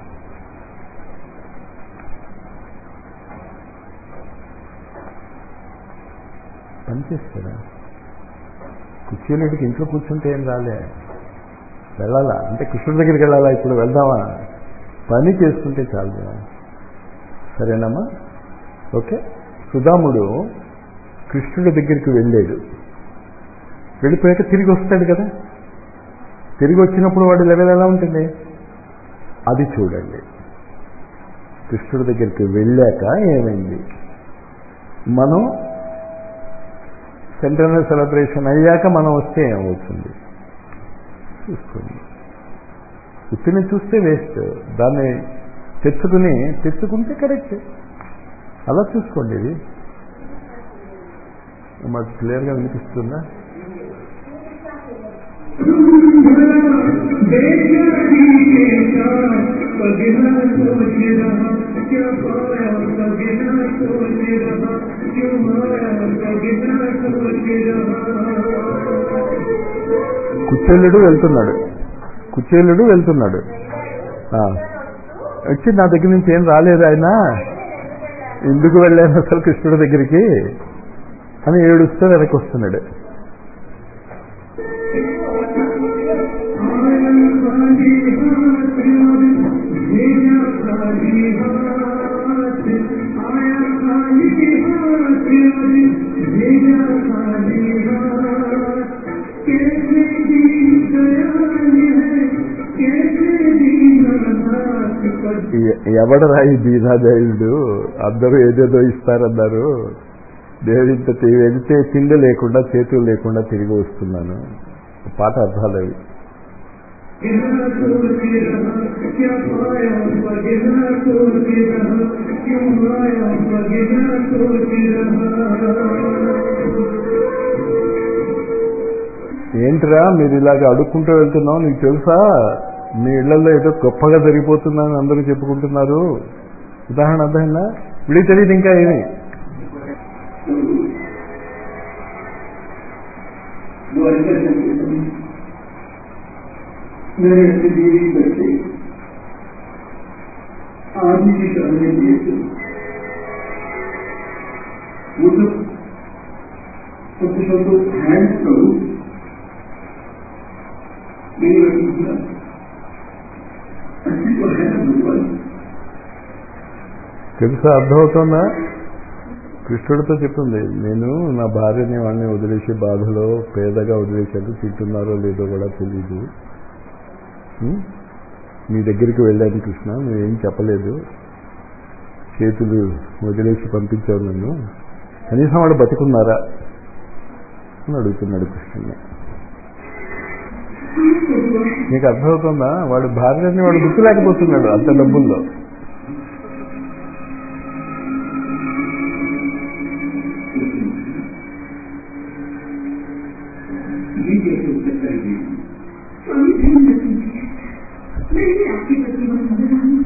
పనిచేస్తారా కుర్చీలకి ఇంట్లో కూర్చుంటే ఏం రాలే వెళ్ళాలా అంటే కృష్ణుడి దగ్గరికి వెళ్ళాలా ఇప్పుడు వెళ్దామా పని చేసుకుంటే చాలు కదా. సరేనమ్మా ఓకే సుధాముడు కృష్ణుడి దగ్గరికి వెళ్ళాడు వెళ్ళిపోయాక తిరిగి వస్తాడు కదా తిరిగి వచ్చినప్పుడు వాడి లెవెల్ ఎలా ఉంటుంది అది చూడండి కృష్ణుడి దగ్గరికి వెళ్ళాక ఏమైంది మనం సెంటర్నల్ సెలబ్రేషన్ అయ్యాక మనం వస్తే ఏమవుతుంది చూసుకోండి ఉత్తిని చూస్తే వేస్ట్ దాన్ని తెచ్చుకుని తెచ్చుకుంటే కరెక్ట్ అలా చూసుకోండి ఇది మాకు క్లియర్గా వినిపిస్తుందా కుచేలుడు వెళ్తున్నాడు కుచేలుడు వెళ్తున్నాడు ఆ. వచ్చి నా దగ్గర నుంచి ఏం రాలేదు ఆయన ఎందుకు వెళ్ళాను అసలు కృష్ణుడి దగ్గరికి అని ఏడుస్తూ వెనక్కి వస్తున్నాడు ఎ- ఎవడరా ఈ దీనాదయుడు అందరూ ఏదేదో ఇస్తారన్నారు నేను ఇంత తి- వెళ్తే తిండి లేకుండా చేతులు లేకుండా తిరిగి వస్తున్నాను పాట అర్థాలు అవి ఏంట్రా మీరు ఇలాగ అడుక్కుంటూ వెళ్తున్నావు నీకు తెలుసా మీ ఇళ్లలో ఏదో గొప్పగా జరిగిపోతుందని అందరూ చెప్పుకుంటున్నారు ఉదాహరణ అర్థమైందా వీడికి తెలియదు ఇంకా ఏమి मेरे से देवी बच्चे आदि की करने दिए थे वो तो सबसे तो हैंड करो मेरी रखी अच्छी तो है भगवान తెలుసా అర్థమవుతుందా కృష్ణుడితో చెప్తుంది నేను నా భార్యని వాడిని వదిలేసి బాధలో పేదగా వదిలేశాను తింటున్నారో లేదో కూడా తెలీదు ఉం? మీ దగ్గరికి వెళ్ళాను కృష్ణ నువ్వేం చెప్పలేదు చేతులు వదిలేసి పంపించావు నన్ను కనీసం వాడు బతుకున్నారా అని అడుగుతున్నాడు కృష్ణుని నీకు అర్థమవుతుందా వాడు భార్యని వాడు గుర్తులేకపోతున్నాడు అంత డబ్బుల్లో ये कैसे हो सकता है देवी स्वामी प्रेम रखी मैं भी आपके प्रति बहुत मदद हूँ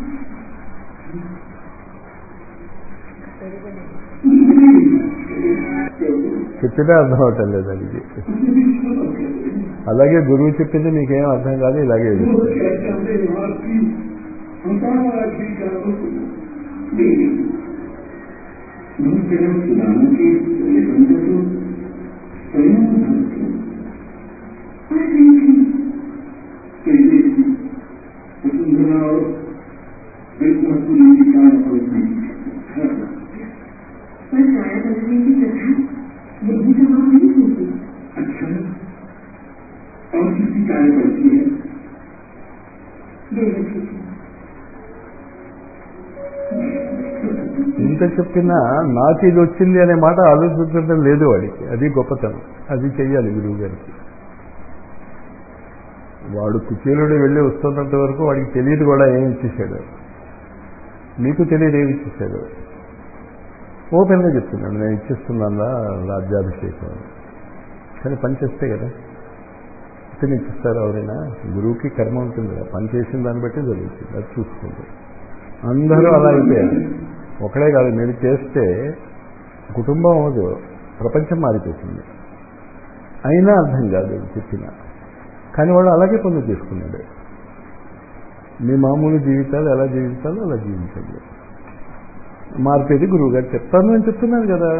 చెప్పినా అర్థం అవటం లేదు దానికి అలాగే గురువు చెప్పింది మీకేం అర్థం కాదు ఇలాగే वो ఏడుస్తుంది. कहते हमने वहां की हंसाना की कारणों को देवी हम स्वयं सुदामा के निबंध को स्वयं भरते और नहीं थी कैसे वसुंधरा और वैष्णवपुरी की कान और पर काया बदलने की प्रथा यही समाप्त नहीं होती अच्छा और किसकी कार्य करती है देवकी की ఇంత చెప్పినా నాకు ఇది వచ్చింది అనే మాట ఆలోచించడం లేదు వాడికి అది గొప్పతనం అది చెయ్యాలి గురువు గారికి వాడు కుచేలుడు వెళ్ళి వస్తున్నంత వరకు వాడికి తెలియదు కూడా ఏమి ఇచ్చేసాడు మీకు తెలియదు ఏమి ఇచ్చేసాడు ఓపెన్గా చెప్తున్నాడు నేను ఇచ్చేస్తున్నాను రాజ్యాభిషేకం కానీ పని చేస్తే కదా ఇతను ఇచ్చిస్తారు ఎవరైనా గురువుకి కర్మ ఉంటుంది కదా పని చేసిన దాన్ని బట్టి జరుగుతుంది అది చూసుకోండి అందరూ అలా అయిపోయారు ఒకడే కాదు మీరు చేస్తే కుటుంబం అవ్వదు ప్రపంచం మారిపోతుంది అయినా అర్థం కాదు చెప్పిన కానీ వాడు అలాగే పనులు చేసుకున్నాడు మీ మామూలు జీవితాలు ఎలా జీవించాలో అలా జీవించండి మార్పేది గురువు గారు చెప్తాను అని చెప్తున్నారు కదా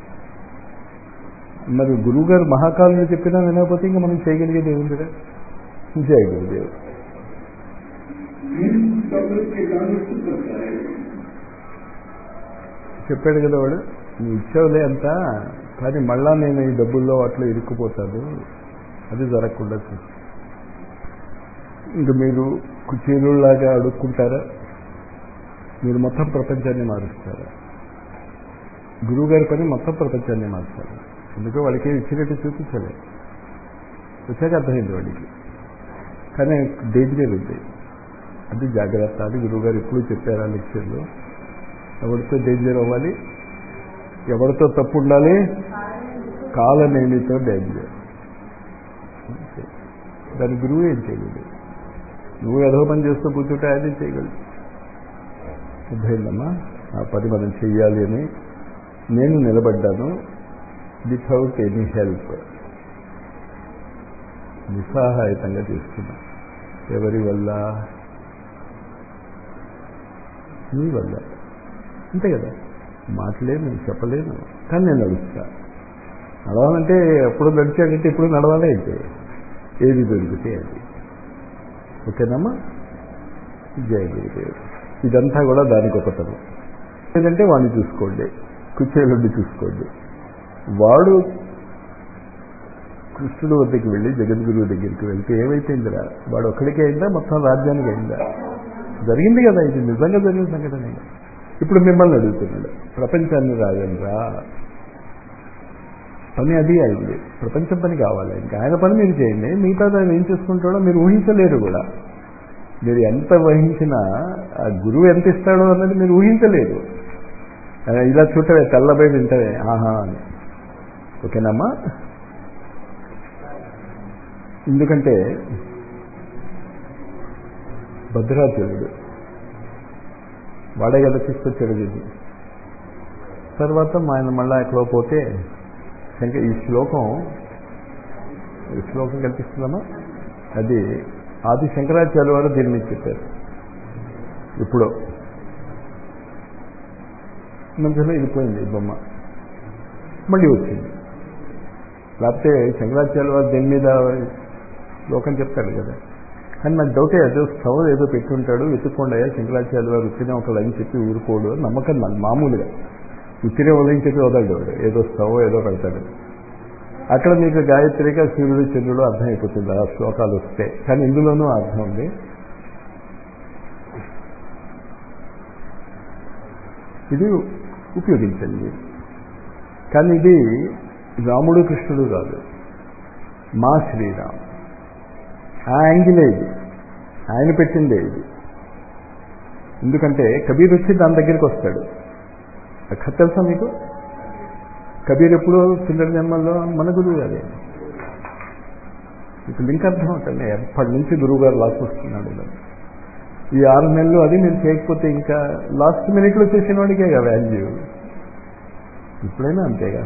మరి గురువు గారు మహాకాలంలో చెప్పినా వినకపోతే ఇంకా మనం చేయగలిగేది ఏముందిరా జయ గురుదేవ్ फिर डॉक्टर के कारण से करता है చెప్పాడు కదా వాడు నువ్వు ఇచ్చావులే అంత కానీ మళ్ళా నేను ఈ డబ్బుల్లో అట్లా ఇరుక్కుపోతాను అది జరగకుండా చూసి ఇంకా మీరు కుచీలులాగా అడుక్కుంటారా మీరు మొత్తం ప్రపంచాన్ని మారుస్తారా గురువు గారి పని మొత్తం ప్రపంచాన్ని మార్చాలి ఎందుకో వాడికి ఇచ్చినట్టు చూపించలే వచ్చాక అర్థమైంది వాడికి కానీ డేంజర్ ఉంది అది జాగ్రత్త అది గురువు గారు ఎప్పుడు చెప్పారు ఆ లెక్చర్లో ఎవరితో డేంజర్ అవ్వాలి ఎవరితో తప్పు ఉండాలి కాలనేమితో డేంజర్ అంతే. దాని గురువు ఏం చేయగలడు నువ్వు ఏదో పని చేస్తూ కూర్చుంటే అది చేయగలడు అర్థమైందమ్మా ఆ పని మనం చెయ్యాలి అని నేను నిలబడ్డాను వితౌట్ ఎనీ హెల్ప్ నిస్సహాయతంగా చేస్తున్నా ఎవరి వల్ల నీ వల్ల అంతే కదా మాటలేను చెప్పలేను కానీ నేను నడుస్తా నడవాలంటే ఎప్పుడు నడిచాడంటే ఇప్పుడు నడవాలి అయితే ఏది దొరికితే అది ఓకేనమ్మా జయ గురుదేవ్ ఇదంతా కూడా దానికి ఒకతను ఏంటంటే వాడిని చూసుకోండి కుచ్చేలుండి చూసుకోండి వాడు కృష్ణుడు వద్దకు వెళ్ళి జగద్గురువు దగ్గరికి వెళ్తే ఏమైపోయిందిరా వాడు ఒక్కడికి అయిందా మొత్తం రాజ్యానికి అయిందా జరిగింది కదా ఇది నిజంగా జరిగిన సంఘటన ఇప్పుడు మిమ్మల్ని అడుగుతున్నాడు ప్రపంచాన్ని రాగలరా పని అది అయింది ప్రపంచం పని కావాలి ఇంకా ఆయన పని మీరు చేయండి మిగతా దాన్ని ఏం చేసుకుంటాడో మీరు ఊహించలేరు కూడా మీరు ఎంత వహించినా ఆ గురువు ఎంత ఇస్తాడో అన్నది మీరు ఊహించలేరు ఆ, ఇలా చూడటమే తెల్లబై వింటవే ఆహా అని ఓకేనమ్మా ఎందుకంటే భద్రాచలుడు వాడే కదా తీసుకొచ్చాడు దీన్ని తర్వాత ఆయన మళ్ళా ఎక్కడో పోతే శంక ఈ శ్లోకం ఈ శ్లోకం కనిపిస్తుందమ్మా అది ఆది శంకరాచార్య వారు దీని మీద చెప్పారు ఇప్పుడు మధ్యలో ఇది పోయింది ఈ బొమ్మ మళ్ళీ వచ్చింది లేకపోతే శంకరాచార్య వారు దీని మీద శ్లోకం చెప్తాడు కదా కానీ నాకు డౌటే ఏదో స్టవ్ ఏదో పెట్టుంటాడు వెతుక్కోండియా శంకరాచార్య వారు వచ్చిన ఒక లైన్ చెప్పి ఊరుకోడు అని నమ్మకం నాకు మామూలుగా ఉత్తిరే ఒక లైన్ చెప్పి వదలడు వాడు ఏదో స్టవ్ ఏదో పెడతాడు అక్కడ మీకు గాయత్రిగా సూర్యుడు చంద్రుడు అర్థమైపోతుంది ఆ శ్లోకాలు వస్తే కానీ ఇందులోనూ అర్థం ఉంది ఇది ఉపయోగించండి కానీ ఇది రాముడు కృష్ణుడు కాదు మా శ్రీరామ్ ఆ యాంగిలే ఇది ఆయన పెట్టిందే ఇది ఎందుకంటే కబీర్ వచ్చి దాని దగ్గరికి వస్తాడు ఆ కథ తెలుసా మీకు కబీర్ ఎప్పుడో చిల్లర జన్మల్లో మన గురువు గారే మీకు లింక్ అర్థం అవుతుంది ఎప్పటి నుంచి గురువు గారు లాస్ వస్తున్నాడు ఇలా. ఈ ఆరు నెలలు అది మీరు చేయకపోతే ఇంకా లాస్ట్ మినిట్లో చేసిన వాడికే కదా వాల్యూ ఇప్పుడైనా అంతేగా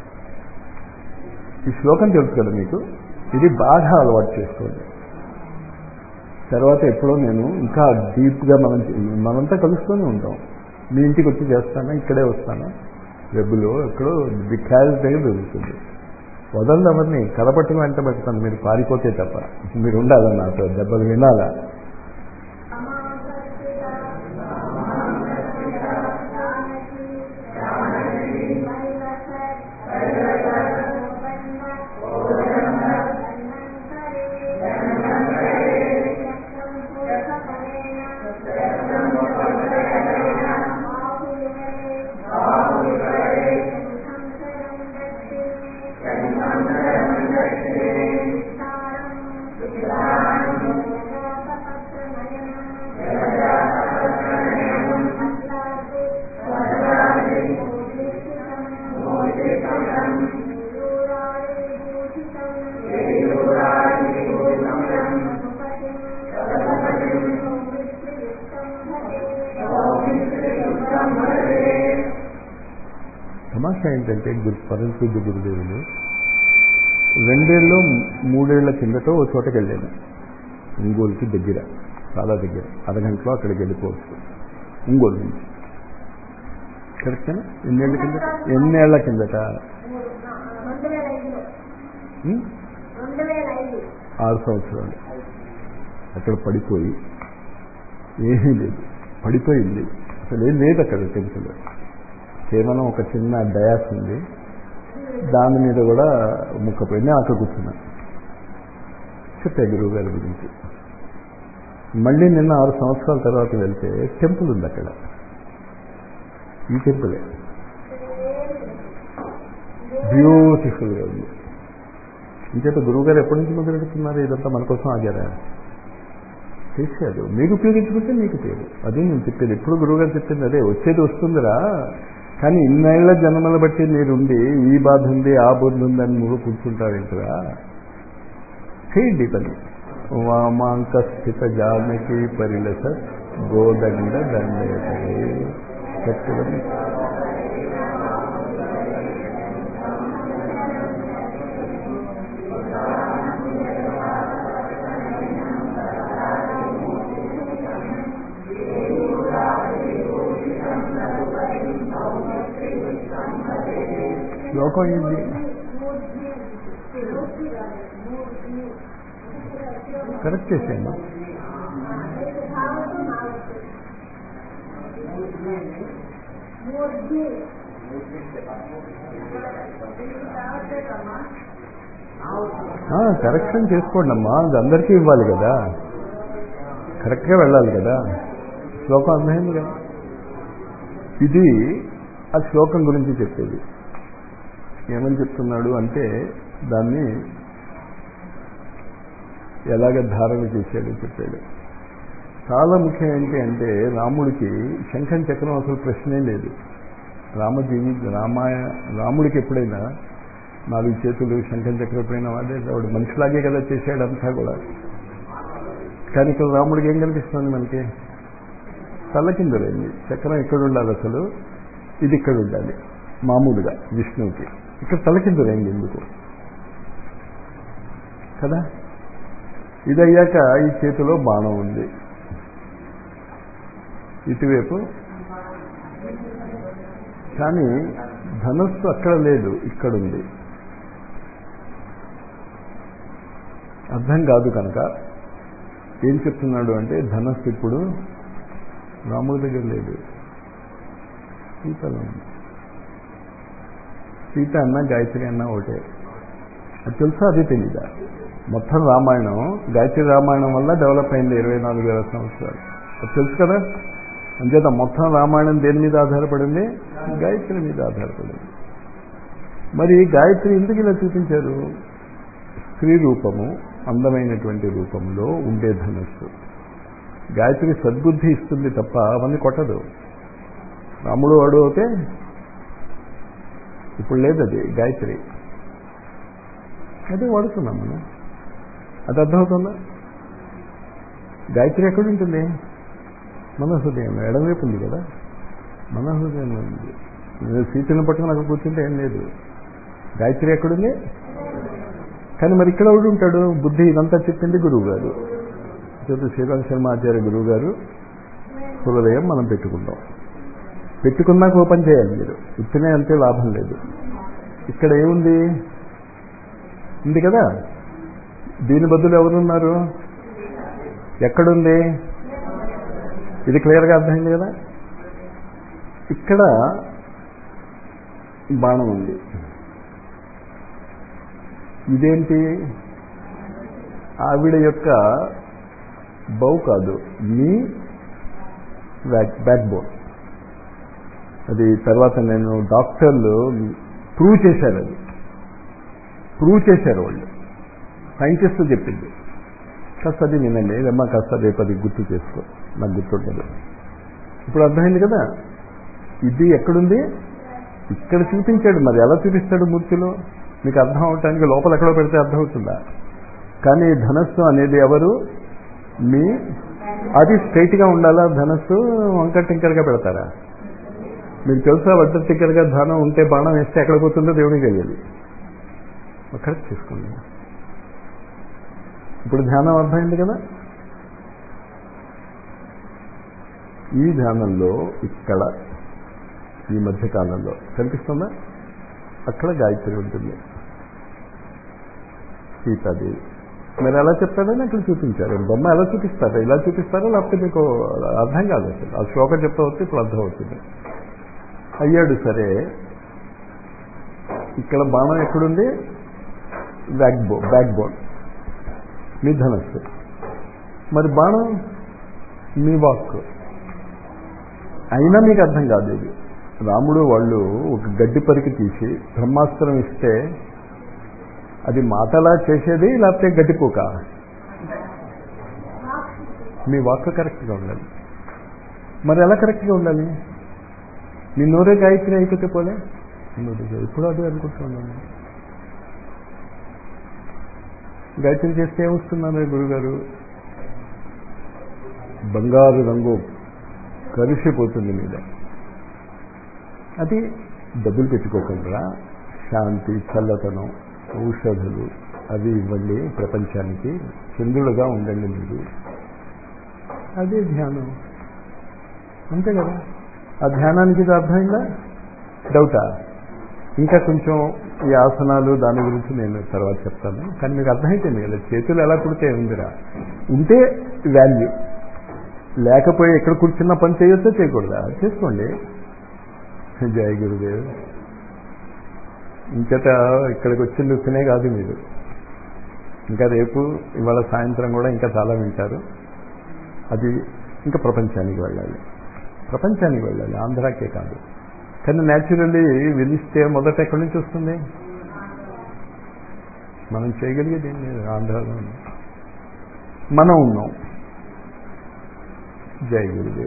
ఈ శ్లోకం తెలుసు కదా మీకు ఇది బాగా అలవాటు చేసుకోండి తర్వాత ఎప్పుడో నేను ఇంకా డీప్గా మనం మనంతా కలుస్తూనే ఉంటాం మీ ఇంటికి వచ్చి చేస్తానా ఇక్కడే వస్తానా వెబ్లో ఎక్కడో ది క్యారేజ్ దగ్గర దొరుకుతుంది వదలండి ఎవరిని కలపట్టిన వెంట పెడతాను మీరు పారిపోతే తప్ప మీరు ఉండాలా నాతో దెబ్బలు వినాలా సంసారం తమాషా ఏంటంటే గురు పరంపూజ గురుదేవులు రెండేళ్ళు మూడేళ్ల కిందట ఓ చోటకి వెళ్ళాను ఒంగోలుకి దగ్గర చాలా దగ్గర అరగంటలో అక్కడికి వెళ్ళిపోవచ్చు ఒంగోలు నుంచి కరెక్టేనా ఎన్నేళ్ల కిందట ఎన్నేళ్ల కిందట రెండు వేల ఐదులో ఉం? రెండు వేల ఐదు ఆరు సంవత్సరాలు అక్కడ పడిపోయి ఏమీ లేదు పడిపోయింది అసలు ఏం లేదు అక్కడ టెంపుల్ కేవలం ఒక చిన్న డయాస్ ఉంది దాని మీద కూడా ముక్కపోయింది నేను అక్కడ కూర్చున్నా చెప్పా గురువు గారి గురించి మళ్ళీ నిన్న ఆరు సంవత్సరాల తర్వాత వెళ్తే టెంపుల్ ఉంది అక్కడ ఈ టెంపులే బ్యూటిఫుల్గా ఉంది ఇంకేత గురువు గారు ఎప్పటి నుంచి మొదలెడుతున్నారు ఇదంతా మన కోసం ఆగారా చేశారు మీరు ఉపయోగించుకుంటే మీకు పేరు అదే నేను చెప్పేది ఎప్పుడు గురువుగారు చెప్పింది అదే వచ్చేది వస్తుందిరా కానీ ఇన్నేళ్ల జన్మల బట్టి మీరుండి ఈ బాధ ఉంది ఆ బాధ ఉంది అని నువ్వు కూర్చుంటావేంటరా చేయండి పని వామాంక స్థిత జానకి పరిలస గోదండ దండయతలే చెప్పడం శ్లోకం ఏంటి కరెక్ట్ చేసాను కరెక్షన్ చేసుకోండి అమ్మా అది అందరికీ ఇవ్వాలి కదా కరెక్ట్గా వెళ్ళాలి కదా శ్లోకం అర్థమైంది కదా ఇది ఆ శ్లోకం గురించి చెప్పేది ఏమని చెప్తున్నాడు అంటే దాన్ని ఎలాగ ధారణ చేశాడు చెప్పాడు చాలా ముఖ్యం ఏంటి అంటే రాముడికి శంఖం చక్రం అసలు ప్రశ్నే లేదు రామజీవి రామాయ రాముడికి ఎప్పుడైనా నాలుగు చేతులు శంఖం చక్రం పైన వాడే వాడు మనిషిలాగే కదా చేశాడు అంతా కూడా కానీ ఇక్కడ రాముడికి ఏం కనిపిస్తుంది మనకి తల్ల కింద లేని చక్రం ఎక్కడ ఉండాలి అసలు ఇది ఇక్కడ ఉండాలి మామూలుగా విష్ణువుకి ఇక్కడ తల కింద లేండి ఎందుకు కదా ఇది అయ్యాక ఈ చేతిలో బాణం ఉంది ఇటువైపు కానీ ధనస్సు అక్కడ లేదు ఇక్కడ ఉంది అర్థం కాదు కనుక ఏం చెప్తున్నాడు అంటే ధనస్సు ఇప్పుడు రాముడి దగ్గర లేదు సీతలో ఉంది సీత అన్న గాయత్రి అన్న ఒకటే అది తెలుసా అది తెలీదా మొత్తం రామాయణం గాయత్రి రామాయణం వల్ల డెవలప్ అయింది ఇరవై నాలుగు వేల సంవత్సరాలు అది తెలుసు కదా అంచేత మొత్తం రామాయణం దేని మీద ఆధారపడింది గాయత్రి మీద ఆధారపడింది మరి గాయత్రి ఎందుకు ఇలా చూపించారు స్త్రీ రూపము అందమైనటువంటి రూపంలో ఉండే ధనస్సు గాయత్రి సద్బుద్ధి ఇస్తుంది తప్ప అవన్నీ కొట్టదు రాముడు వాడు అయితే ఇప్పుడు లేదు అది గాయత్రి అదే వాడుతున్నాం మనం అది అర్థమవుతుందా గాయత్రి ఎక్కడుంటుంది మన హృదయంలో ఎడమవైపు ఉంది కదా మన హృదయంలో ఉంది నేను సీతను పట్టుకుని అక్కడ కూర్చుంటే ఏం లేదు గాయత్రి ఎక్కడుంది కానీ మరి ఇక్కడ ఎవడు ఉంటాడు బుద్ధి ఇదంతా చెప్పింది గురువు గారు చేత శ్రీరామ్ శర్మ ఆచార్య గురువు గారు హృదయం మనం పెట్టుకుంటాం పెట్టుకున్నాక ఓపెన్ చేయాలి మీరు ఇచ్చినే అంతే లాభం లేదు ఇక్కడ ఏముంది ఉంది కదా దీని బదులు ఎవరున్నారు ఎక్కడుంది ఇది క్లియర్గా అర్థమైంది కదా ఇక్కడ బాణం ఉంది ఇదేంటి ఆవిడ యొక్క బౌ కాదు మీ బ్యాక్ బ్యాక్ బోన్ అది తర్వాత నేను డాక్టర్లు ప్రూవ్ చేశారు అది ప్రూవ్ చేశారు వాళ్ళు సైంటిస్ట్ చెప్పింది కాస్త అది వినండి ఏదమ్మా కాస్త రేపు అది గుర్తు చేసుకో నాకు గుర్తుండదు ఇప్పుడు అర్థమైంది కదా ఇది ఎక్కడుంది ఇక్కడ చూపించాడు మరి ఎలా చూపిస్తాడు మూర్తిలో మీకు అర్థం అవటానికి లోపల ఎక్కడో పెడితే అర్థమవుతుందా కానీ ధనస్సు అనేది ఎవరు మీ అది స్ట్రైట్గా ఉండాలా ధనస్సు వంకర టింకర్గా పెడతారా మీకు తెలుసా వడ్డ తిక్కరగా ధ్యానం ఉంటే బాణం వేస్తే ఎక్కడ పోతుందో దేవుడికి తెలియదు కరెక్ట్ చేసుకోండి ఇప్పుడు ధ్యానం అర్థమైంది కదా ఈ ధ్యానంలో ఇక్కడ ఈ మధ్య కాలంలో కనిపిస్తుందా అక్కడ గాయత్రి ఉంటుంది సీతాదేవి మీరు ఎలా చెప్తారని అక్కడ చూపించారు బొమ్మ ఎలా చూపిస్తారా ఇలా చూపిస్తారా లేకపోతే మీకు అర్థం కాదు అసలు ఆ శ్లోకం చెప్తా వస్తే ఇప్పుడు అర్థం అవుతుంది అయ్యాడు సరే ఇక్కడ బాణం ఎక్కడుంది బ్యాక్ బో బ్యాక్ బోన్ మీ ధనస్సు మరి బాణం మీ వాక్ అయినా మీకు అర్థం కాదు ఇది రాముడు వాళ్ళు ఒక గడ్డి పరికి తీసి బ్రహ్మాస్త్రం ఇస్తే అది మాటలా చేసేది లేకపోతే గడ్డిపోక మీ వాక్ కరెక్ట్గా ఉండాలి మరి ఎలా కరెక్ట్గా ఉండాలి మీ నోరే గాయత్రి అయిపోతే పోలే ఇప్పుడు అదే అనుకుంటున్నాను గాయత్రి చేస్తే ఏమొస్తున్నారు గురుగారు బంగారు రంగు కలిసిపోతుంది మీద అది డబ్బులు పెట్టుకోకుండా శాంతి చల్లతనం ఔషధులు అవి ఇవ్వండి ప్రపంచానికి చంద్రులుగా ఉండండి మీరు అదే ధ్యానం అంతే కదా ఆ ధ్యానానికి ఇది అర్థమైందా డౌటా ఇంకా కొంచెం ఈ ఆసనాలు దాని గురించి నేను తర్వాత చెప్తాను కానీ మీకు అర్థమైపోయింది కదా చేతులు ఎలా కుడితే ఉందిరా ఉంటే వాల్యూ లేకపోయి ఎక్కడ కూర్చున్న పని చేయొచ్చో చేయకూడదా చేసుకోండి జయ గురుదేవ్ ఇంకట ఇక్కడికి వచ్చింది తినే కాదు మీరు ఇంకా రేపు ఇవాళ సాయంత్రం కూడా ఇంకా చాలా వింటారు అది ఇంకా ప్రపంచానికి వెళ్ళాలి ప్రపంచానికి వెళ్ళాలి ఆంధ్రాకే కాదు కానీ న్యాచురల్లీ విలిస్తే మొదట ఎక్కడి నుంచి వస్తుంది మనం చేయగలిగేది ఏం లేదు ఆంధ్రాలో మనం ఉన్నాం జై గురుదేవ్